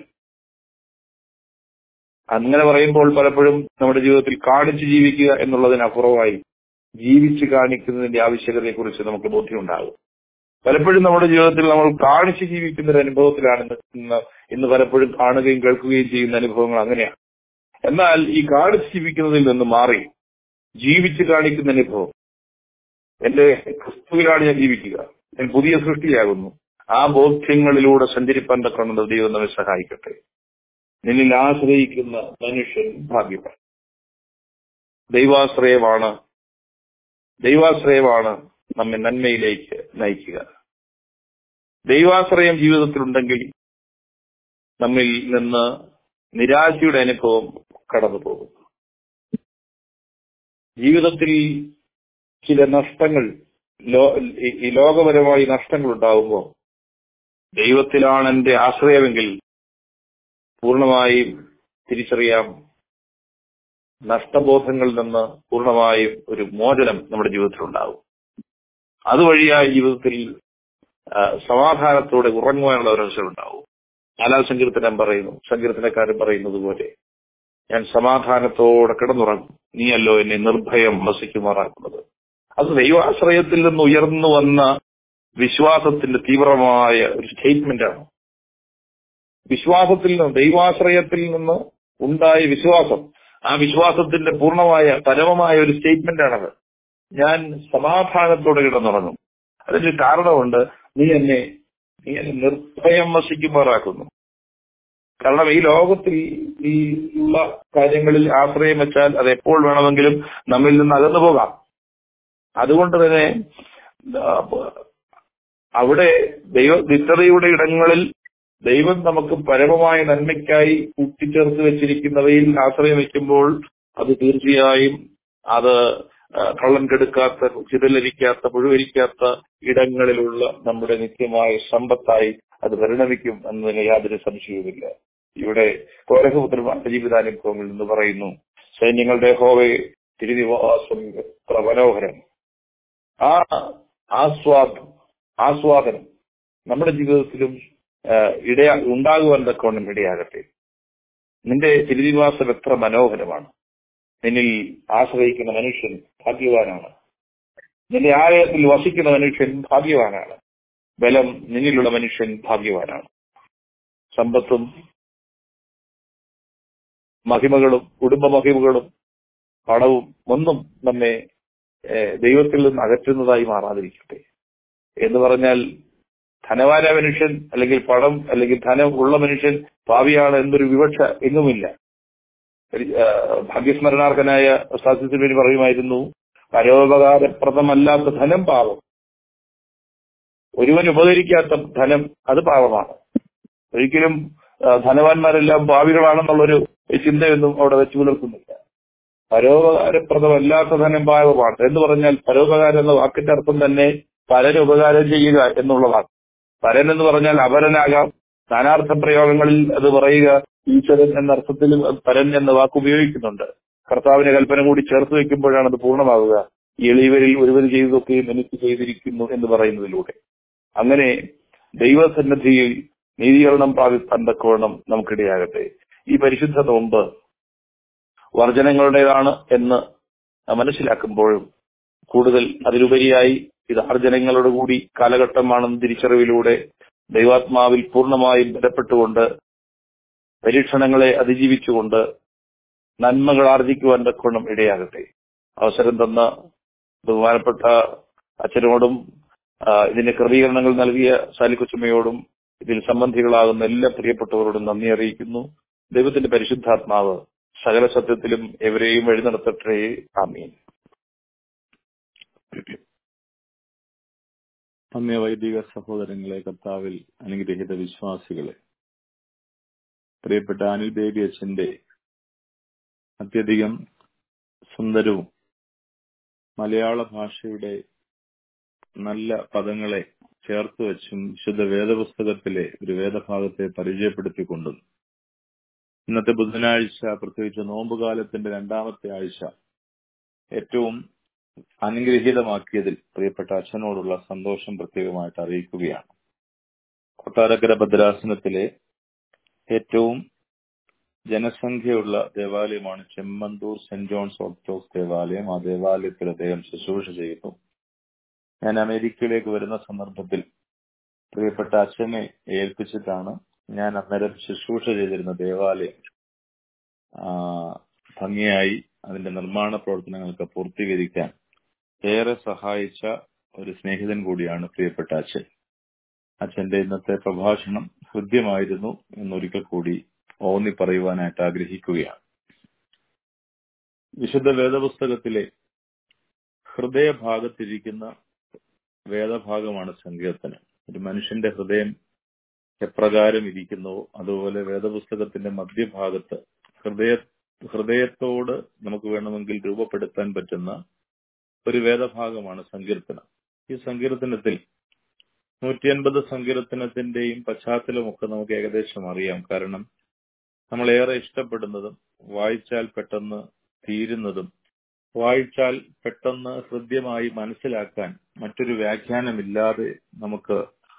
അങ്ങനെ പറയുമ്പോൾ പലപ്പോഴും നമ്മുടെ ജീവിതത്തിൽ കാണിച്ചു ജീവിക്കുക എന്നുള്ളതിനപ്പുറമായി ജീവിച്ച് കാണിക്കുന്നതിന്റെ ആവശ്യകതയെക്കുറിച്ച് നമുക്ക് ബോധ്യമുണ്ടാകും പലപ്പോഴും നമ്മുടെ ജീവിതത്തിൽ നമ്മൾ കാണിച്ച് ജീവിക്കുന്ന ഒരു അനുഭവത്തിലാണ് ഇന്ന് ഇന്ന് ഇന്ന് പലപ്പോഴും കാണുകയും കേൾക്കുകയും ചെയ്യുന്ന അനുഭവങ്ങൾ അങ്ങനെയാണ് എന്നാൽ ഈ കാണിച്ച് ജീവിക്കുന്നതിൽ നിന്ന് മാറി ജീവിച്ച് കാണിക്കുന്ന അനുഭവം എന്റെ ക്രിസ്തുവിലാണ് ഞാൻ ജീവിക്കുക ഞാൻ പുതിയ സൃഷ്ടിയാകുന്നു ആ ബോധ്യങ്ങളിലൂടെ സഞ്ചരിപ്പാൻ തക്കണം ദൈവം നമ്മെ സഹായിക്കട്ടെ നിന്നിൽ ആശ്രയിക്കുന്ന മനുഷ്യൻ ഭാഗ്യവാൻ ദൈവാശ്രയമാണ് ദൈവാശ്രയമാണ് നമ്മെ നന്മയിലേക്ക് നയിക്കുക ദൈവാശ്രയം ജീവിതത്തിലുണ്ടെങ്കിൽ നമ്മിൽ നിന്ന് നിരാശയുടെ അനുഭവം കടന്നു പോകും ജീവിതത്തിൽ ചില നഷ്ടങ്ങൾ ലോ- ഈ- ഈ ലോകപരമായി നഷ്ടങ്ങൾ ഉണ്ടാകുമ്പോൾ ദൈവത്തിലാണ് എന്റെ ആശ്രയമെങ്കിൽ പൂർണ്ണമായും തിരിച്ചറിയാം നഷ്ടബോധങ്ങളിൽ നിന്ന് പൂർണ്ണമായും ഒരു മോചനം നമ്മുടെ ജീവിതത്തിൽ ഉണ്ടാകും അതുവഴിയായി ജീവിതത്തിൽ ആ, സമാധാനത്തോടെ ഉറങ്ങുവാനുള്ള ഒരു അവസരം ഉണ്ടാവും നാലാം സങ്കീർത്തനം പറയുന്നു സങ്കീർത്തനക്കാരൻ പറയുന്നത് പോലെ ഞാൻ സമാധാനത്തോടെ കിടന്നുറങ്ങും നീയല്ലോ എന്നെ നിർഭയം വസിക്കുമാറാക്കുന്നത് അത് ദൈവാശ്രയത്തിൽ നിന്ന് ഉയർന്നു വന്ന വിശ്വാസത്തിന്റെ തീവ്രമായ ഒരു സ്റ്റേറ്റ്മെന്റ് ആണ് വിശ്വാസത്തിൽ നിന്ന് ദൈവാശ്രയത്തിൽ നിന്ന് ഉണ്ടായ വിശ്വാസം ആ വിശ്വാസത്തിന്റെ പൂർണ്ണമായ പരമമായ ഒരു സ്റ്റേറ്റ്മെന്റ് ആണത് ഞാൻ സമാധാനത്തോടെ കിടന്നുറങ്ങും അതിന് കാരണമുണ്ട് നീ എന്നെ നീ എന്നെ നിർഭയം വസിക്കുമാറാക്കുന്നു കാരണം ഈ ലോകത്തിൽ ഈ ഉള്ള കാര്യങ്ങളിൽ ആശ്രയം വെച്ചാൽ അത് എപ്പോൾ വേണമെങ്കിലും നമ്മിൽ നിന്ന് അകന്നു പോകാം അതുകൊണ്ട് തന്നെ ആ, അവിടെ ദൈവ നിത്യതയുടെ ഇടങ്ങളിൽ ദൈവം നമുക്ക് പരമമായ നന്മയ്ക്കായി കൂട്ടിച്ചേർത്ത് വെച്ചിരിക്കുന്നവയിൽ ആശ്രയം വെക്കുമ്പോൾ അത് തീർച്ചയായും അത് ആ, കള്ളൻ കെടുക്കാത്ത ചിതലരിക്കാത്ത പുഴുവരിക്കാത്ത ഇടങ്ങളിലുള്ള നമ്മുടെ നിത്യമായ സമ്പത്തായി അത് പരിണമിക്കും എന്നതിന് യാതൊരു സംശയവുമില്ല ഇവിടെ കോരഹപുത്രന്മാരുടെ ജീവിതാനുഭവങ്ങളിൽ നിന്ന് പറയുന്നു സൈന്യങ്ങളുടെ ഹോവെ തിരുനിവാസം എത്ര മനോഹരം ആ ആസ്വാദം ആസ്വാദനം നമ്മുടെ ജീവിതത്തിലും ആ, ഇടയാ ഉണ്ടാകുവാൻ തക്കവണ്ണം ഇടയാകട്ടെ നിന്റെ തിരുനിവാസം എത്ര മനോഹരമാണ് നിന്നിൽ ആശ്രയിക്കുന്ന മനുഷ്യൻ ഭാഗ്യവാനാണ് നിന്റെ ആലയത്തിൽ വസിക്കുന്ന മനുഷ്യൻ ഭാഗ്യവാനാണ് ബലം നിന്നിലുള്ള മനുഷ്യൻ ഭാഗ്യവാനാണ് സമ്പത്തും മഹിമകളും കുടുംബ മഹിമകളും പണവും ഒന്നും നമ്മെ ഏഹ്, ദൈവത്തിൽ നിന്ന് അകറ്റുന്നതായി മാറാതിരിക്കട്ടെ എന്ന് പറഞ്ഞാൽ ധനവാന മനുഷ്യൻ അല്ലെങ്കിൽ പണം അല്ലെങ്കിൽ ധനം ഉള്ള മനുഷ്യൻ ഭാവിയാണ് എന്നൊരു വിവക്ഷ എങ്ങുമില്ല ഒരു, ആ, ഭാഗ്യസ്മരണാർഹനായ സാധ്യത്തിന് പറയുമായിരുന്നു പരോപകാരപ്രദമല്ലാത്ത ധനം പാപം ഒരുവൻ ഉപകരിക്കാത്ത ധനം അത് പാപമാണ് ഒരിക്കലും ആ, ധനവാന്മാരെല്ലാം ഭാവികളാണെന്നുള്ളൊരു ചിന്തയൊന്നും അവിടെ വെച്ചു പുലർത്തുന്നില്ല പരോപകാരപ്രദമല്ലാത്ത ധനം പാപമാണ് എന്ന് പറഞ്ഞാൽ പരോപകാരം എന്ന വാക്കിന്റെ അർത്ഥം തന്നെ പലരും ഉപകാരം ചെയ്യുക എന്നുള്ളതാണ് പരൻ എന്ന് പറഞ്ഞാൽ അപരനാകാം നാനാർത്ഥ പ്രയോഗങ്ങളിൽ അത് പറയുക ഈശ്വരൻ എന്ന അർത്ഥത്തിലും പരൻ എന്ന വാക്ക് ഉപയോഗിക്കുന്നുണ്ട് കർത്താവിന്റെ കൽപ്പന കൂടി ചേർത്ത് വെക്കുമ്പോഴാണ് അത് പൂർണ്ണമാവുക ഈ എളിയവരിൽ ഒരുവർ ചെയ്തതൊക്കെയും എനിക്ക് ചെയ്തിരിക്കുന്നു എന്ന് പറയുന്നതിലൂടെ അങ്ങനെ ദൈവസന്നിധിയിൽ നീതീകരണം പ്രാപിപ്പാൻ തക്കവണ്ണം നമുക്കിടയാകട്ടെ ഈ പരിശുദ്ധ നോമ്പ് വർജനങ്ങളുടേതാണ് എന്ന് മനസ്സിലാക്കുമ്പോഴും കൂടുതൽ അതിലുപരിയായി ഇത് ആർജനങ്ങളുടെ കൂടി കാലഘട്ടമാണെന്ന തിരിച്ചറിവിലൂടെ ദൈവാത്മാവിൽ പൂർണ്ണമായും ബലപ്പെട്ടുകൊണ്ട് പരീക്ഷണങ്ങളെ അതിജീവിച്ചുകൊണ്ട് നന്മകൾ ആർജിക്കുവാൻ തക്കവണ്ണം ഇടയാകട്ടെ അവസരം തന്ന ബഹുമാനപ്പെട്ട അച്ഛനോടും ആ, ഇതിന്റെ ക്രമീകരണങ്ങൾ നൽകിയ സാലിക്കൊച്ചുമ്മയോടും ഇതിൽ സംബന്ധികളാകുന്ന എല്ലാ പ്രിയപ്പെട്ടവരോടും നന്ദി അറിയിക്കുന്നു ദൈവത്തിന്റെ പരിശുദ്ധാത്മാവ് സകല സത്യത്തിലും എവരെയും വഴി നടത്തട്ടെ ആമീൻ അമ്മ വൈദിക സഹോദരങ്ങളെ കർത്താവിൽ അനുഗ്രഹീത വിശ്വാസികളെ പ്രിയപ്പെട്ട അനിൽ ബേബി അച്ഛന്റെ അത്യധികം സുന്ദരവും മലയാള ഭാഷയുടെ നല്ല പദങ്ങളെ ചേർത്ത് വെച്ചും വിശുദ്ധ വേദപുസ്തകത്തിലെ ഒരു വേദഭാഗത്തെ പരിചയപ്പെടുത്തിക്കൊണ്ടും ഇന്നത്തെ ബുധനാഴ്ച പ്രത്യേകിച്ച് നോമ്പുകാലത്തിന്റെ രണ്ടാമത്തെ ആഴ്ച ഏറ്റവും അനുഗ്രഹീതമാക്കിയതിൽ പ്രിയപ്പെട്ട അച്ഛനോടുള്ള സന്തോഷം പ്രത്യേകമായിട്ട് അറിയിക്കുകയാണ് കൊട്ടാരക്കര ഭദ്രാസനത്തിലെ ഏറ്റവും ജനസംഖ്യയുള്ള ദേവാലയമാണ് ചെമ്മന്തൂർ സെന്റ് ജോൺസ് ഓർത്തഡോക്സ് ദേവാലയം ആ ദേവാലയത്തിൽ അദ്ദേഹം ശുശ്രൂഷ ചെയ്യുന്നു ഞാൻ അമേരിക്കയിലേക്ക് വരുന്ന സന്ദർഭത്തിൽ പ്രിയപ്പെട്ട അച്ഛനെ ഏൽപ്പിച്ചിട്ടാണ് ഞാൻ അന്നേരം ശുശ്രൂഷ ചെയ്തിരുന്ന ദേവാലയം ആ, ഭംഗിയായി അതിന്റെ നിർമ്മാണ പ്രവർത്തനങ്ങൾക്ക് പൂർത്തീകരിക്കാൻ ഏറെ സഹായിച്ച ഒരു സ്നേഹിതൻ കൂടിയാണ് പ്രിയപ്പെട്ട അച്ഛൻ അച്ഛന്റെ ഇന്നത്തെ പ്രഭാഷണം ഹൃദ്യമായിരുന്നു എന്നൊരിക്കൽ കൂടി ഓന്നി പറയുവാനായിട്ട് ആഗ്രഹിക്കുകയാണ് വിശുദ്ധ വേദപുസ്തകത്തിലെ ഹൃദയഭാഗത്തിരിക്കുന്ന വേദഭാഗമാണ് സങ്കീർത്തനം ഒരു മനുഷ്യന്റെ ഹൃദയം എപ്രകാരം ഇരിക്കുന്നുവോ അതുപോലെ വേദപുസ്തകത്തിന്റെ മധ്യഭാഗത്ത് ഹൃദയ ഹൃദയത്തോട് നമുക്ക് വേണമെങ്കിൽ രൂപപ്പെടുത്താൻ പറ്റുന്ന ഒരു വേദഭാഗമാണ് സങ്കീർത്തനം ഈ സങ്കീർത്തനത്തിൽ നൂറ്റി അൻപത് സങ്കീർത്തനത്തിന്റെയും പശ്ചാത്തലമൊക്കെ നമുക്ക് ഏകദേശം അറിയാം കാരണം നമ്മൾ ഏറെ ഇഷ്ടപ്പെടുന്നതും വായിച്ചാൽ പെട്ടെന്ന് തീരുന്നതും വായിച്ചാൽ പെട്ടെന്ന് ഹൃദ്യമായി മനസ്സിലാക്കാൻ മറ്റൊരു വ്യാഖ്യാനമില്ലാതെ നമുക്ക്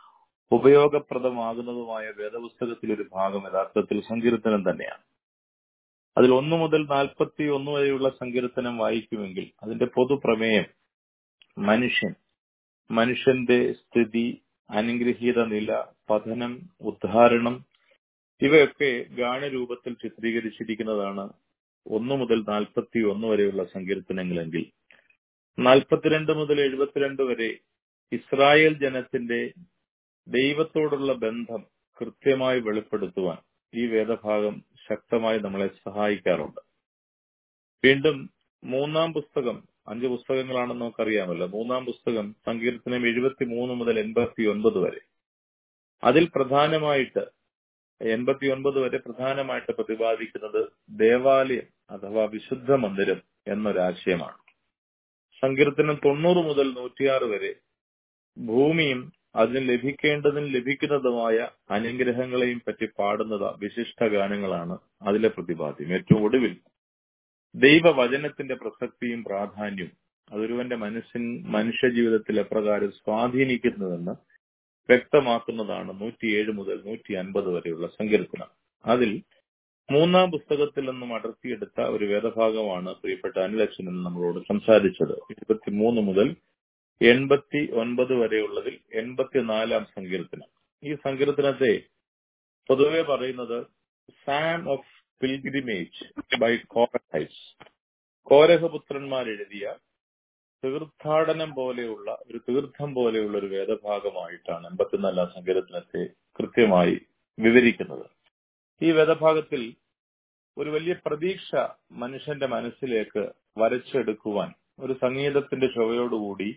ഉപയോഗപ്രദമാകുന്നതുമായ വേദപുസ്തകത്തിൽ ഒരു ഭാഗം യഥാർത്ഥത്തിൽ സങ്കീർത്തനം തന്നെയാണ് അതിൽ ഒന്നു മുതൽ നാൽപ്പത്തി ഒന്ന് വരെയുള്ള സങ്കീർത്തനം വായിക്കുമെങ്കിൽ അതിന്റെ പൊതുപ്രമേയം മനുഷ്യൻ മനുഷ്യന്റെ സ്ഥിതി അനുഗ്രഹീത നില പതനം ഉദ്ധാരണം ഇവയൊക്കെ ഗാനരൂപത്തിൽ ചിത്രീകരിച്ചിരിക്കുന്നതാണ് ഒന്നു മുതൽ നാൽപ്പത്തി ഒന്ന് വരെയുള്ള സങ്കീർത്തനങ്ങളെങ്കിൽ നാൽപ്പത്തിരണ്ട് മുതൽ എഴുപത്തിരണ്ട് വരെ ഇസ്രായേൽ ജനത്തിന്റെ ദൈവത്തോടുള്ള ബന്ധം കൃത്യമായി വെളിപ്പെടുത്തുവാൻ ഈ വേദഭാഗം ശക്തമായി നമ്മളെ സഹായിക്കാറുണ്ട് വീണ്ടും മൂന്നാം പുസ്തകം അഞ്ച് പുസ്തകങ്ങളാണെന്ന് നമുക്കറിയാമല്ലോ മൂന്നാം പുസ്തകം സങ്കീർത്തനം എഴുപത്തി മൂന്ന് മുതൽ എൺപത്തി ഒൻപത് വരെ അതിൽ പ്രധാനമായിട്ട് എൺപത്തി ഒൻപത് വരെ പ്രധാനമായിട്ട് പ്രതിപാദിക്കുന്നത് ദേവാലയം അഥവാ വിശുദ്ധ മന്ദിരം എന്നൊരാശയമാണ് സങ്കീർത്തനം തൊണ്ണൂറ് മുതൽ നൂറ്റിയാറ് വരെ ഭൂമിയും അതിന് ലഭിക്കേണ്ടതിന് ലഭിക്കുന്നതുമായ അനുഗ്രഹങ്ങളെയും പറ്റി പാടുന്നത് വിശിഷ്ട ഗാനങ്ങളാണ് അതിലെ പ്രതിപാദ്യം ഏറ്റവും ഒടുവിൽ ദൈവവചനത്തിന്റെ പ്രസക്തിയും പ്രാധാന്യവും അതൊരുവന്റെ മനസ്സിൻ മനുഷ്യ ജീവിതത്തിൽ എപ്രകാരം സ്വാധീനിക്കുന്നതെന്ന് വ്യക്തമാക്കുന്നതാണ് നൂറ്റിയേഴ് മുതൽ നൂറ്റി അൻപത് വരെയുള്ള സങ്കീർത്തനം അതിൽ മൂന്നാം പുസ്തകത്തിൽ നിന്നും അടർത്തിയെടുത്ത ഒരു വേദഭാഗമാണ് പ്രിയപ്പെട്ട അനിലക്ഷൻ എന്ന് നമ്മളോട് സംസാരിച്ചത് ഇരുപത്തിമൂന്ന് മുതൽ എൺപത്തി ഒൻപത് വരെയുള്ളതിൽ എൺപത്തിനാലാം സങ്കീർത്തനം ഈ സങ്കീർത്തനത്തെ പൊതുവെ പറയുന്നത് psalm of pilgrimage by Korahites കോരഹപുത്രന്മാർ എഴുതിയ തീർത്ഥാടനം പോലെയുള്ള ഒരു തീർത്ഥം പോലെയുള്ള ഒരു വേദഭാഗമായിട്ടാണ് എൺപത്തിനാലാം സങ്കീർത്തനത്തെ കൃത്യമായി വിവരിക്കുന്നത് ഈ വേദഭാഗത്തിൽ ഒരു വലിയ പ്രതീക്ഷ മനുഷ്യന്റെ മനസ്സിലേക്ക് വരച്ചെടുക്കുവാൻ ഒരു സംഗീതത്തിന്റെ ചുവയോടുകൂടി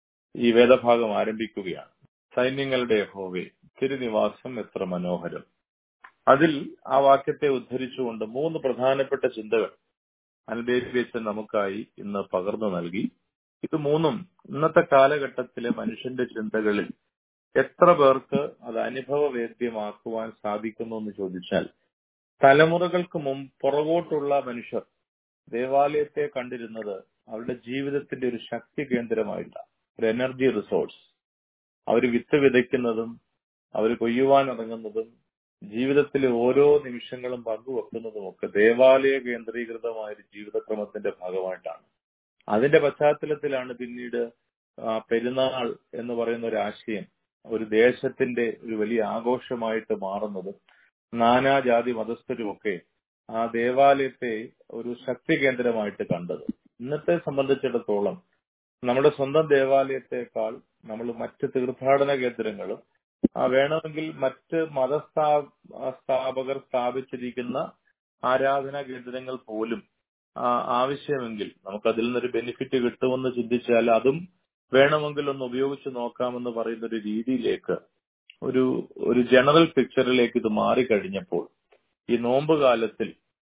ഈ വേദഭാഗം ആരംഭിക്കുകയാണ് സൈന്യങ്ങളുടെ യഹോവേ തിരുനിവാസം എത്ര മനോഹരം അതിൽ ആ വാക്യത്തെ ഉദ്ധരിച്ചുകൊണ്ട് മൂന്ന് പ്രധാനപ്പെട്ട ചിന്തകൾ അനുദേവിച്ച് നമുക്കായി ഇന്ന് പകർന്നു നൽകി ഇത് മൂന്നും ഇന്നത്തെ കാലഘട്ടത്തിലെ മനുഷ്യന്റെ ചിന്തകളിൽ എത്ര പേർക്ക് അത് അനുഭവവേദ്യമാക്കുവാൻ സാധിക്കുന്നു എന്ന് ചോദിച്ചാൽ തലമുറകൾക്ക് മുമ്പ് പുറകോട്ടുള്ള മനുഷ്യർ ദേവാലയത്തെ കണ്ടിരുന്നത് അവരുടെ ജീവിതത്തിന്റെ ഒരു ശക്തി കേന്ദ്രമായിട്ടാണ് ഒരു എനർജി റിസോഴ്സ് അവർ വിത്ത് വിതയ്ക്കുന്നതും അവർ കൊയ്യുവാൻ ഇറങ്ങുന്നതും ജീവിതത്തിലെ ഓരോ നിമിഷങ്ങളും പങ്കുവെക്കുന്നതുമൊക്കെ ദേവാലയ കേന്ദ്രീകൃതമായ ഒരു ജീവിതക്രമത്തിന്റെ ഭാഗമായിട്ടാണ് അതിന്റെ പശ്ചാത്തലത്തിലാണ് പിന്നീട് ആ, പെരുന്നാൾ എന്ന് പറയുന്ന ഒരു ആശയം ഒരു ദേശത്തിന്റെ ഒരു വലിയ ആഘോഷമായിട്ട് മാറുന്നത് നാനാജാതി മതസ്ഥരുമൊക്കെ ആ ദേവാലയത്തെ ഒരു ശക്തി കേന്ദ്രമായിട്ട് കണ്ടത് ഇന്നത്തെ സംബന്ധിച്ചിടത്തോളം നമ്മുടെ സ്വന്തം ദേവാലയത്തെക്കാൾ നമ്മൾ മറ്റ് തീർത്ഥാടന കേന്ദ്രങ്ങളും ആ, വേണമെങ്കിൽ മറ്റ് മതസ്ഥാ സ്ഥാപകർ സ്ഥാപിച്ചിരിക്കുന്ന ആരാധനാ കേന്ദ്രങ്ങൾ പോലും ആ, ആവശ്യമെങ്കിൽ നമുക്ക് അതിൽ നിന്നൊരു ബെനിഫിറ്റ് കിട്ടുമെന്ന് ചിന്തിച്ചാൽ അതും വേണമെങ്കിൽ ഒന്ന് ഉപയോഗിച്ച് നോക്കാമെന്ന് പറയുന്ന ഒരു രീതിയിലേക്ക് ഒരു ഒരു ജനറൽ പിക്ചറിലേക്ക് ഇത് മാറിക്കഴിഞ്ഞപ്പോൾ ഈ നോമ്പ് കാലത്തിൽ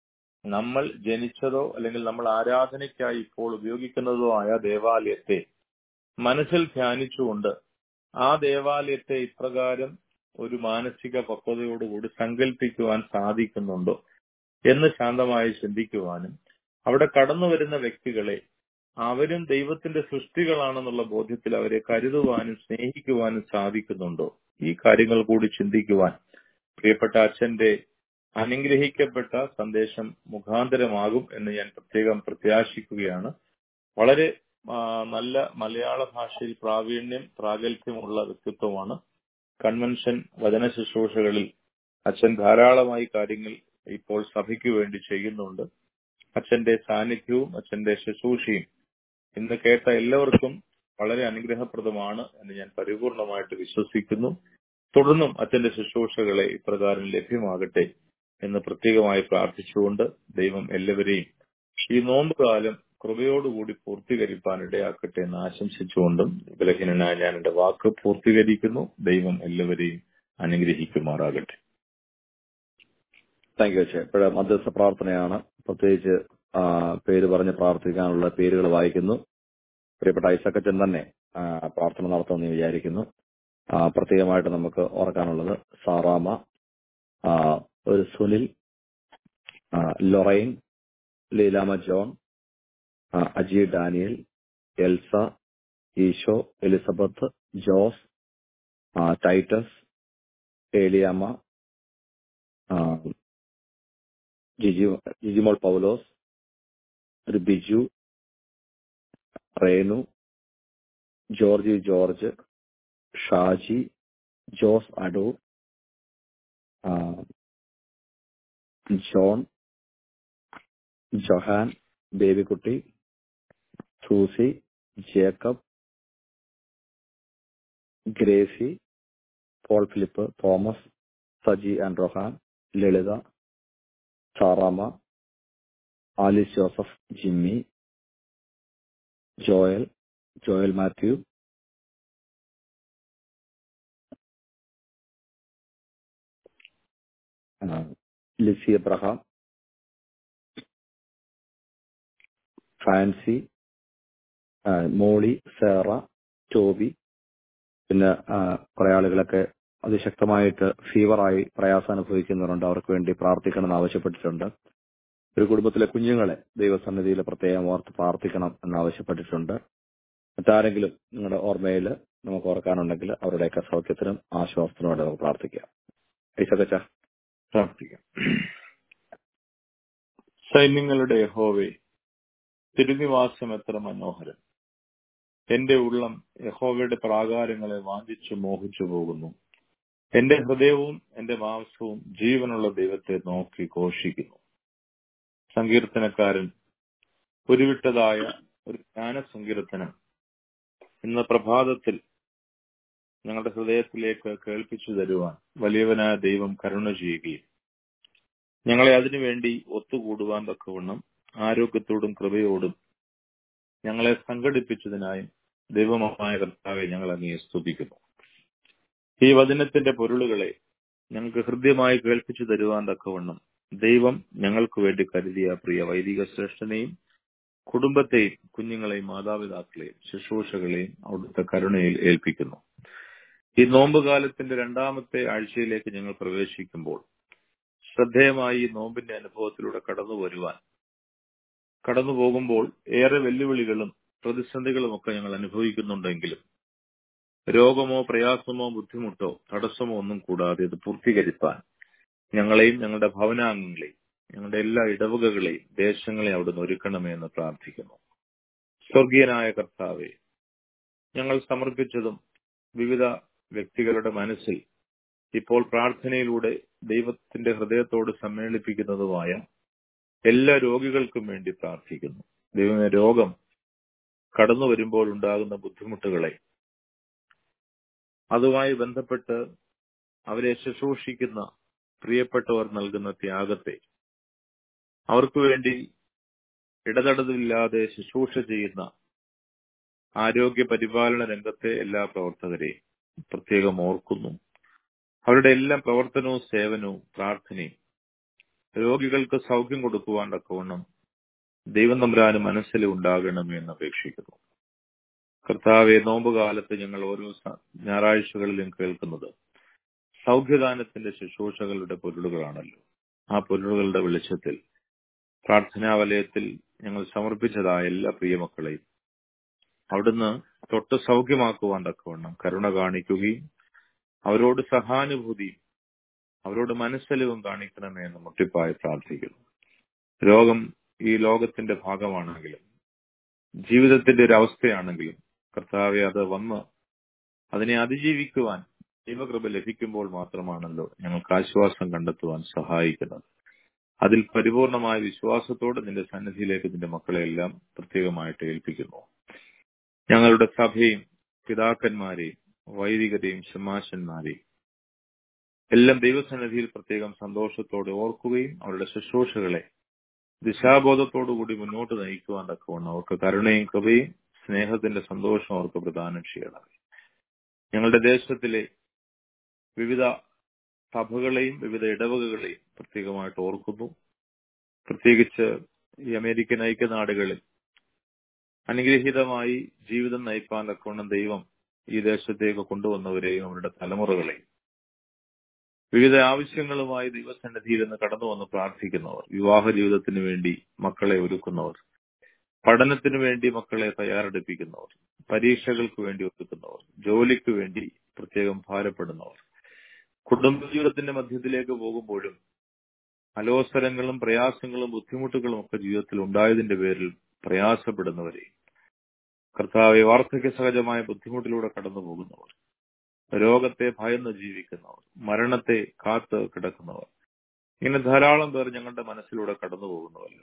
നമ്മൾ ജനിച്ചതോ അല്ലെങ്കിൽ നമ്മൾ ആരാധനയ്ക്കായി ഇപ്പോൾ ഉപയോഗിക്കുന്നതോ ആയ ദേവാലയത്തെ മനസ്സിൽ ധ്യാനിച്ചുകൊണ്ട് ആ ദേവാലയത്തെ ഇപ്രകാരം ഒരു മാനസിക പക്വതയോടുകൂടി സങ്കല്പിക്കുവാൻ സാധിക്കുന്നുണ്ടോ എന്ന് ശാന്തമായി ചിന്തിക്കുവാനും അവിടെ കടന്നു വരുന്ന വ്യക്തികളെ അവരും ദൈവത്തിന്റെ സൃഷ്ടികളാണെന്നുള്ള ബോധ്യത്തിൽ അവരെ കരുതുവാനും സ്നേഹിക്കുവാനും സാധിക്കുന്നുണ്ടോ ഈ കാര്യങ്ങൾ കൂടി ചിന്തിക്കുവാൻ പ്രിയപ്പെട്ട അച്ഛന്റെ അനുഗ്രഹിക്കപ്പെട്ട സന്ദേശം മുഖാന്തരമാകും എന്ന് ഞാൻ പ്രത്യേകം പ്രത്യാശിക്കുകയാണ് വളരെ ആ, നല്ല മലയാള ഭാഷയിൽ പ്രാവീണ്യം പ്രാഗൽഭ്യമുള്ള വ്യക്തിത്വമാണ് കൺവെൻഷൻ വചന ശുശ്രൂഷകളിൽ അച്ഛൻ ധാരാളമായി കാര്യങ്ങൾ ഇപ്പോൾ സഭയ്ക്ക് വേണ്ടി ചെയ്യുന്നുണ്ട് അച്ഛന്റെ സാന്നിധ്യവും അച്ഛന്റെ ശുശ്രൂഷയും ഇന്ന് കേട്ട എല്ലാവർക്കും വളരെ അനുഗ്രഹപ്രദമാണ് എന്ന് ഞാൻ പരിപൂർണമായിട്ട് വിശ്വസിക്കുന്നു തുടർന്നും അച്ഛന്റെ ശുശ്രൂഷകളെ ഇപ്രകാരം ലഭ്യമാകട്ടെ എന്ന് പ്രത്യേകമായി പ്രാർത്ഥിച്ചുകൊണ്ട് ദൈവം എല്ലാവരെയും ഈ നോമ്പ് കാലം കൃപയോടുകൂടി പൂർത്തീകരിപ്പാൻ ഇടയാക്കട്ടെ എന്ന് ആശംസിച്ചുകൊണ്ടും ബലഹീനനായ ഞാൻ എന്റെ വാക്ക് പൂർത്തീകരിക്കുന്നു ദൈവം എല്ലാവരെയും അനുഗ്രഹിക്കുമാറാകട്ടെ താങ്ക് യു അച്ഛൻ ഇപ്പോഴ് മധ്യസ്ഥ പ്രാർത്ഥനയാണ് പ്രത്യേകിച്ച് ആ, പേര് പറഞ്ഞ് പ്രാർത്ഥിക്കാനുള്ള പേരുകൾ വായിക്കുന്നു പ്രിയപ്പെട്ട ഐസക്കച്ചൻ തന്നെ ആ, പ്രാർത്ഥന നടത്തുമെന്ന് വിചാരിക്കുന്നു ആ, പ്രത്യേകമായിട്ട് നമുക്ക് ഓർക്കാനുള്ളത് സാറാമ ആ, ഒരു സുനിൽ ആ, ലൊറൈൻ ലീലാമ ജോൺ ആ, അജി ഡാനിയൽ എൽസ ഈശോ എലിസബത്ത് ജോസ് ആ, ടൈറ്റസ് ഏലിയാമ്മ ആ, ജിജി ജിജിമോൾ പൗലോസ് ഒരു ബിജു റേനു ജോർജ് ജോർജ് ഷാജി ജോസ് അടൂർ ആ, John Johan Babykutty Susie Jacob Gracy Paul Philip Thomas Saji and Rohan Lalitha Saramma Alice Joseph Jimmy Joel Joel Mathew ആ, ലിസി എബ്രഹാം ഫാൻസി ആ, മോളി സേറ ടോബി പിന്നെ ആ, കുറെ ആളുകളൊക്കെ അതിശക്തമായിട്ട് ഫീവറായി പ്രയാസം അനുഭവിക്കുന്നവരുണ്ട് അവർക്ക് വേണ്ടി പ്രാർത്ഥിക്കണമെന്ന് ആവശ്യപ്പെട്ടിട്ടുണ്ട് ഒരു കുടുംബത്തിലെ കുഞ്ഞുങ്ങളെ ദൈവസന്നിധിയിൽ പ്രത്യേകം ഓർത്ത് പ്രാർത്ഥിക്കണം എന്ന് ആവശ്യപ്പെട്ടിട്ടുണ്ട് മറ്റാരെങ്കിലും നിങ്ങളുടെ ഓർമ്മയിൽ നമുക്ക് ഓർക്കാനുണ്ടെങ്കിൽ അവരുടെയൊക്കെ സൗഖ്യത്തിനും ആശ്വാസത്തിനും വേണ്ടി നമുക്ക് പ്രാർത്ഥിക്കാം ഐസകച്ച പ്രാർത്ഥിക്കാം സൈന്യങ്ങളുടെ യഹോവേ തിരുനിവാസം എത്ര മനോഹരം എന്റെ ഉള്ളം യഹോവയുടെ പ്രാകാരങ്ങളെ വാഞ്ചിച്ചു മോഹിച്ചു പോകുന്നു എന്റെ ഹൃദയവും എന്റെ മാംസവും ജീവനുള്ള ദൈവത്തെ നോക്കി ഘോഷിക്കുന്നു സങ്കീർത്തനക്കാരൻ ഉരുവിട്ടതായ ഒരു ജ്ഞാന സങ്കീർത്തനം ഇന്ന് പ്രഭാതത്തിൽ ഞങ്ങളുടെ ഹൃദയത്തിലേക്ക് കേൾപ്പിച്ചു തരുവാൻ വലിയവനായ ദൈവം കരുണ ചെയ്യുകയും ഞങ്ങളെ അതിനുവേണ്ടി ഒത്തുകൂടുവാൻ തക്കവണ്ണം ആരോഗ്യത്തോടും കൃപയോടും ഞങ്ങളെ സംഘടിപ്പിച്ചതിനായി ദൈവമായ കർത്താവെ ഞങ്ങൾ അങ്ങയെ സ്തുതിക്കുന്നു ഈ വചനത്തിന്റെ പൊരുളുകളെ ഞങ്ങൾക്ക് ഹൃദ്യമായി കേൾപ്പിച്ചു തരുവാൻ തക്കവണ്ണം ദൈവം ഞങ്ങൾക്ക് വേണ്ടി കരുതിയ പ്രിയ വൈദിക ശ്രേഷ്ഠനെയും കുടുംബത്തെയും കുഞ്ഞുങ്ങളെയും മാതാപിതാക്കളെയും ശുശ്രൂഷകളെയും അവിടുത്തെ കരുണയിൽ ഏൽപ്പിക്കുന്നു ഈ നോമ്പുകാലത്തിന്റെ രണ്ടാമത്തെ ആഴ്ചയിലേക്ക് ഞങ്ങൾ പ്രവേശിക്കുമ്പോൾ ശ്രദ്ധേയമായി ഈ നോമ്പിന്റെ അനുഭവത്തിലൂടെ കടന്നു വരുവാൻ കടന്നു പോകുമ്പോൾ ഏറെ വെല്ലുവിളികളും പ്രതിസന്ധികളും ഒക്കെ ഞങ്ങൾ അനുഭവിക്കുന്നുണ്ടെങ്കിലും രോഗമോ പ്രയാസമോ ബുദ്ധിമുട്ടോ തടസ്സമോ ഒന്നും കൂടാതെ ഇത് പൂർത്തീകരിപ്പാൻ ഞങ്ങളെയും ഞങ്ങളുടെ ഭവനാംഗങ്ങളെയും ഞങ്ങളുടെ എല്ലാ ഇടവകകളെയും ദേശങ്ങളെയും അവിടുന്ന് ഒരുക്കണമേ എന്ന് പ്രാർത്ഥിക്കുന്നു സ്വർഗീയനായ കർത്താവെ ഞങ്ങൾ സമർപ്പിച്ചതും വിവിധ വ്യക്തികളുടെ മനസ്സിൽ ഇപ്പോൾ പ്രാർത്ഥനയിലൂടെ ദൈവത്തിന്റെ ഹൃദയത്തോട് സമ്മേളിപ്പിക്കുന്നതുമായ എല്ലാ രോഗികൾക്കും വേണ്ടി പ്രാർത്ഥിക്കുന്നു ദൈവമേ രോഗം കടന്നു വരുമ്പോൾ ഉണ്ടാകുന്ന ബുദ്ധിമുട്ടുകളെ അതുമായി ബന്ധപ്പെട്ട് അവരെ ശുശ്രൂഷിക്കുന്ന പ്രിയപ്പെട്ടവർ നൽകുന്ന ത്യാഗത്തെ അവർക്ക് വേണ്ടി ഇടതടവില്ലാതെ ശുശ്രൂഷ ചെയ്യുന്ന ആരോഗ്യ പരിപാലന രംഗത്തെ എല്ലാ പ്രവർത്തകരെയും പ്രത്യേകം ഓർക്കുന്നു അവരുടെ എല്ലാ പ്രവർത്തനവും സേവനവും പ്രാർത്ഥനയും രോഗികൾക്ക് സൗഖ്യം കൊടുക്കുവാൻ തക്കവണ്ണം ദൈവം തമ്പുരാന് മനസ്സിൽ ഉണ്ടാകണമേ എന്ന് അപേക്ഷിക്കുന്നു കർത്താവെ നോമ്പുകാലത്ത് ഞങ്ങൾ ഓരോ ഞായറാഴ്ചകളിലും കേൾക്കുന്നത് സൗഖ്യദാനത്തിന്റെ ശുശ്രൂഷകളുടെ പൊരുളുകളാണല്ലോ ആ പൊരുളുകളുടെ വെളിച്ചത്തിൽ പ്രാർത്ഥനാ വലയത്തിൽ ഞങ്ങൾ സമർപ്പിച്ചതായ എല്ലാ പ്രിയമക്കളെയും അവിടുന്ന് തൊട്ട് സൗഖ്യമാക്കുവാൻ തക്കവണ്ണം കരുണ കാണിക്കുകയും അവരോട് സഹാനുഭൂതിയും അവരോട് മനസ്സലിവും കാണിക്കണമേ എന്ന് മുട്ടിപ്പായി പ്രാർത്ഥിക്കുന്നു രോഗം ഈ ലോകത്തിന്റെ ഭാഗമാണെങ്കിലും ജീവിതത്തിന്റെ ഒരു അവസ്ഥയാണെങ്കിലും കർത്താവെ അത് വന്ന് അതിനെ അതിജീവിക്കുവാൻ ദൈവകൃപ ലഭിക്കുമ്പോൾ മാത്രമാണല്ലോ ഞങ്ങൾക്ക് ആശ്വാസം കണ്ടെത്തുവാൻ സഹായിക്കുന്നത് അതിൽ പരിപൂർണമായ വിശ്വാസത്തോടെ നിന്റെ സന്നിധിയിലേക്ക് നിന്റെ മക്കളെ എല്ലാം പ്രത്യേകമായിട്ട് ഏൽപ്പിക്കുന്നു ഞങ്ങളുടെ സഭയും പിതാക്കന്മാരെയും വൈദികരെയും ശമാശന്മാരെയും എല്ലാം ദൈവസന്നിധിയിൽ പ്രത്യേകം സന്തോഷത്തോടെ ഓർക്കുകയും അവരുടെ ശുശ്രൂഷകളെ ദിശാബോധത്തോടുകൂടി മുന്നോട്ട് നയിക്കുവാൻ തക്കവണ്ണം അവർക്ക് കരുണയും കൃപയും സ്നേഹത്തിന്റെ സന്തോഷം അവർക്ക് പ്രദാനം ചെയ്യണമേ ഞങ്ങളുടെ ദേശത്തിലെ വിവിധ സഭകളെയും വിവിധ ഇടവകകളെയും പ്രത്യേകമായിട്ട് ഓർക്കുന്നു പ്രത്യേകിച്ച് ഈ അമേരിക്കൻ ഐക്യനാടുകളിൽ അനുഗ്രഹീതമായി ജീവിതം നയിപ്പാൻ തക്കവണ്ണം ദൈവം ഈ ദേശത്തേക്ക് കൊണ്ടുവന്നവരെയും അവരുടെ തലമുറകളെയും വിവിധ ആവശ്യങ്ങളുമായി ദൈവസന്നിധിയിൽ നിന്ന് കടന്നു വന്ന് പ്രാർത്ഥിക്കുന്നവർ വിവാഹ ജീവിതത്തിന് വേണ്ടി മക്കളെ ഒരുക്കുന്നവർ പഠനത്തിന് വേണ്ടി മക്കളെ തയ്യാറെടുപ്പിക്കുന്നവർ പരീക്ഷകൾക്ക് വേണ്ടി ഒരുക്കുന്നവർ ജോലിക്ക് വേണ്ടി പ്രത്യേകം ഭാരപ്പെടുന്നവർ കുടുംബജീവിതത്തിന്റെ മധ്യത്തിലേക്ക് പോകുമ്പോഴും അലോസരങ്ങളും പ്രയാസങ്ങളും ബുദ്ധിമുട്ടുകളും ഒക്കെ ജീവിതത്തിൽ ഉണ്ടായതിന്റെ പേരിൽ പ്രയാസപ്പെടുന്നവരെ കർത്താവെ വാർദ്ധക്യ സഹജമായ ബുദ്ധിമുട്ടിലൂടെ കടന്നു പോകുന്നവർ രോഗത്തെ ഭയന്ന് ജീവിക്കുന്നവർ മരണത്തെ കാത്ത് കിടക്കുന്നവർ ഇങ്ങനെ ധാരാളം പേർ ഞങ്ങളുടെ മനസ്സിലൂടെ കടന്നു പോകുന്നവല്ലോ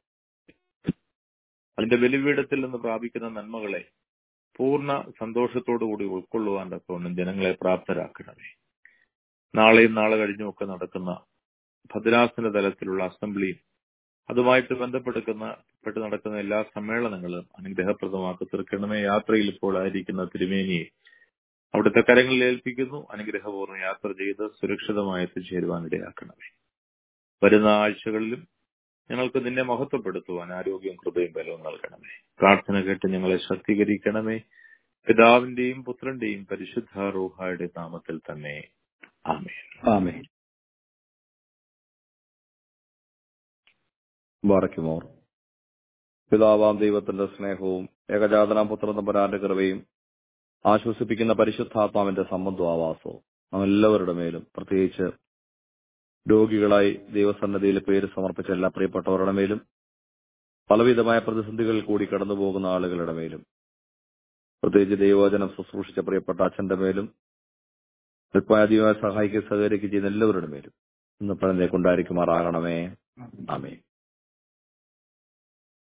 അതിന്റെ ബലിപീഠത്തിൽ നിന്ന് പ്രാപിക്കുന്ന നന്മകളെ പൂർണ്ണ സന്തോഷത്തോടുകൂടി ഉൾക്കൊള്ളുവാൻ തക്കവണ്ണം ജനങ്ങളെ പ്രാപ്തരാക്കണമേ നാളെയും നാളെ കഴിഞ്ഞുമൊക്കെ നടക്കുന്ന ഭദ്രാസന തലത്തിലുള്ള അസംബ്ലിയും അതുമായിട്ട് ബന്ധപ്പെടുക്കുന്ന പെട്ട് നടക്കുന്ന എല്ലാ സമ്മേളനങ്ങളും അനുഗ്രഹപ്രദമാക്കി തീർക്കണമേ യാത്രയിൽ ഇപ്പോൾ ആയിരിക്കുന്ന തിരുമേനിയെ അവിടുത്തെ കരങ്ങളിൽ ഏൽപ്പിക്കുന്നു അനുഗ്രഹപൂർവ്വം യാത്ര ചെയ്ത് സുരക്ഷിതമായി എത്തിച്ചേരുവാൻ ഇടയാക്കണമേ വരുന്ന ആഴ്ചകളിലും ഞങ്ങൾക്ക് നിന്നെ മഹത്വപ്പെടുത്തുവാൻ ആരോഗ്യവും കൃപയും ബലവും നൽകണമേ പ്രാർത്ഥന കേട്ട് ഞങ്ങളെ ശക്തീകരിക്കണമേ പിതാവിന്റെയും പുത്രന്റെയും പരിശുദ്ധ റൂഹായുടെ നാമത്തിൽ തന്നെ ആമേ ആമേ ബാറയ്ക്കുമോർ പിതാവാം ദൈവത്തിന്റെ സ്നേഹവും ഏകജാതനാം പുത്ര നമ്പരാന്റെ കൃപയും ആശ്വസിപ്പിക്കുന്ന പരിശുദ്ധാത്മാവിന്റെ സംബന്ധവാസവും നാം എല്ലാവരുടെ മേലും പ്രത്യേകിച്ച് രോഗികളായി ദൈവസന്നദ്ധിയിൽ പേര് സമർപ്പിച്ച എല്ലാ പ്രിയപ്പെട്ടവരുടെ മേലും പലവിധമായ പ്രതിസന്ധികളിൽ കൂടി കടന്നു പോകുന്ന ആളുകളുടെ മേലും പ്രത്യേകിച്ച് ദൈവവചനം ശുശ്രൂഷിച്ച പ്രിയപ്പെട്ട അച്ഛന്റെ മേലും അല്പാധികമായി സഹായിക്കുക സഹകരിക്കുക ചെയ്യുന്ന എല്ലാവരുടെ മേലും ഇന്ന് പഴന്തേ കൊണ്ടായിരിക്കുമാറാകണമേ ആമേ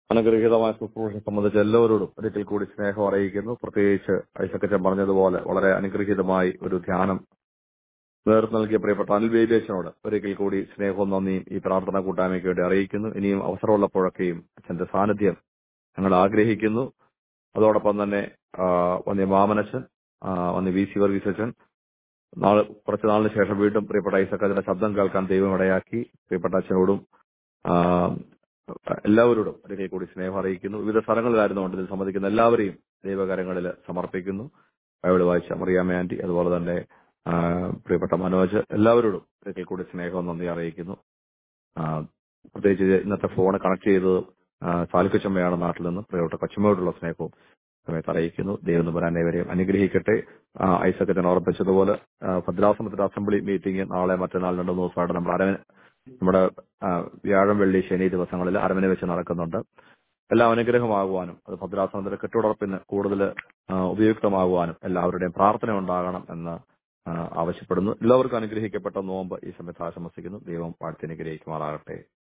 അനുഗ്രഹീതമായ ശുശ്രൂഷ സംബന്ധിച്ച് എല്ലാവരോടും ഒരിക്കൽ കൂടി സ്നേഹം അറിയിക്കുന്നു പ്രത്യേകിച്ച് ഐസക്കച്ചൻ പറഞ്ഞതുപോലെ വളരെ അനുഗ്രഹീതമായി ഒരു ധ്യാനം നേതൃത്വം നൽകിയ പ്രിയപ്പെട്ട അനിൽ ബേബേച്ചനോട് ഒരിക്കൽ കൂടി സ്നേഹവും നന്ദിയും ഈ പ്രാർത്ഥന കൂട്ടായ്മയ്ക്ക് വേണ്ടി അറിയിക്കുന്നു ഇനിയും അവസരമുള്ളപ്പോഴൊക്കെയും അച്ഛന്റെ സാന്നിധ്യം ഞങ്ങൾ ആഗ്രഹിക്കുന്നു അതോടൊപ്പം തന്നെ ആ, വന്യ മാമനച്ചൻ ആ, വന്യ വി സി വർഗീസ് അച്ഛൻ നാളെ കുറച്ച് നാളിന് ശേഷം വീണ്ടും പ്രിയപ്പെട്ട ഐസക്കച്ചന്റെ ശബ്ദം കേൾക്കാൻ ദൈവം ഇടയാക്കി പ്രിയപ്പെട്ട അച്ഛനോടും ആ, എല്ലാവരോടും ഒരിക്കൽ കൂടി സ്നേഹം അറിയിക്കുന്നു വിവിധ സ്ഥലങ്ങളിലായിരുന്നുകൊണ്ട് ഇതിൽ സംബന്ധിക്കുന്ന എല്ലാവരെയും ദൈവകരങ്ങളിൽ സമർപ്പിക്കുന്നു ബൈബിൾ വായിച്ച മറിയാമ്മ ആന്റി അതുപോലെ തന്നെ ആ, പ്രിയപ്പെട്ട മനോജ് എല്ലാവരോടും ഒരിക്കൽ കൂടി സ്നേഹവും നന്ദി അറിയിക്കുന്നു ആ, പ്രത്യേകിച്ച് ഇത് ഇന്നത്തെ ഫോൺ കണക്ട് ചെയ്തത് സാലിക്കച്ചമ്മയാണ് നാട്ടിൽ നിന്ന് പ്രിയപ്പെട്ട കൊച്ചമ്മയോടുള്ള സ്നേഹവും സമയത്ത് അറിയിക്കുന്നു ദൈവം നമ്പരാനേവരെയും അനുഗ്രഹിക്കട്ടെ ആ, ഐസക്കച്ചൻ ഓർപ്പിച്ചതുപോലെ ആ, ഭദ്രാസനത്തിന്റെ അസംബ്ലി മീറ്റിംഗ് നാളെ മറ്റന്നാൾ രണ്ടു മൂന്ന് ദിവസമായിട്ട് നമ്മുടെ അരവൻ നമ്മുടെ ആ, വ്യാഴം വെള്ളി ശനി ദിവസങ്ങളിൽ അരവനെ വെച്ച് നടക്കുന്നുണ്ട് എല്ലാം അനുഗ്രഹമാകുവാനും അത് ഭദ്രാസനത്തിന്റെ കെട്ടുടർപ്പിന് കൂടുതൽ ഉപയുക്തമാകുവാനും എല്ലാവരുടെയും പ്രാർത്ഥന ഉണ്ടാകണം എന്ന് ആ, ആവശ്യപ്പെടുന്നു എല്ലാവർക്കും അനുഗ്രഹിക്കപ്പെട്ട നോമ്പ് ഈ സമയത്ത് ആശംസിക്കുന്നു ദൈവം വാഴ്ത്തി അനുഗ്രഹിക്കുമാറാകട്ടെ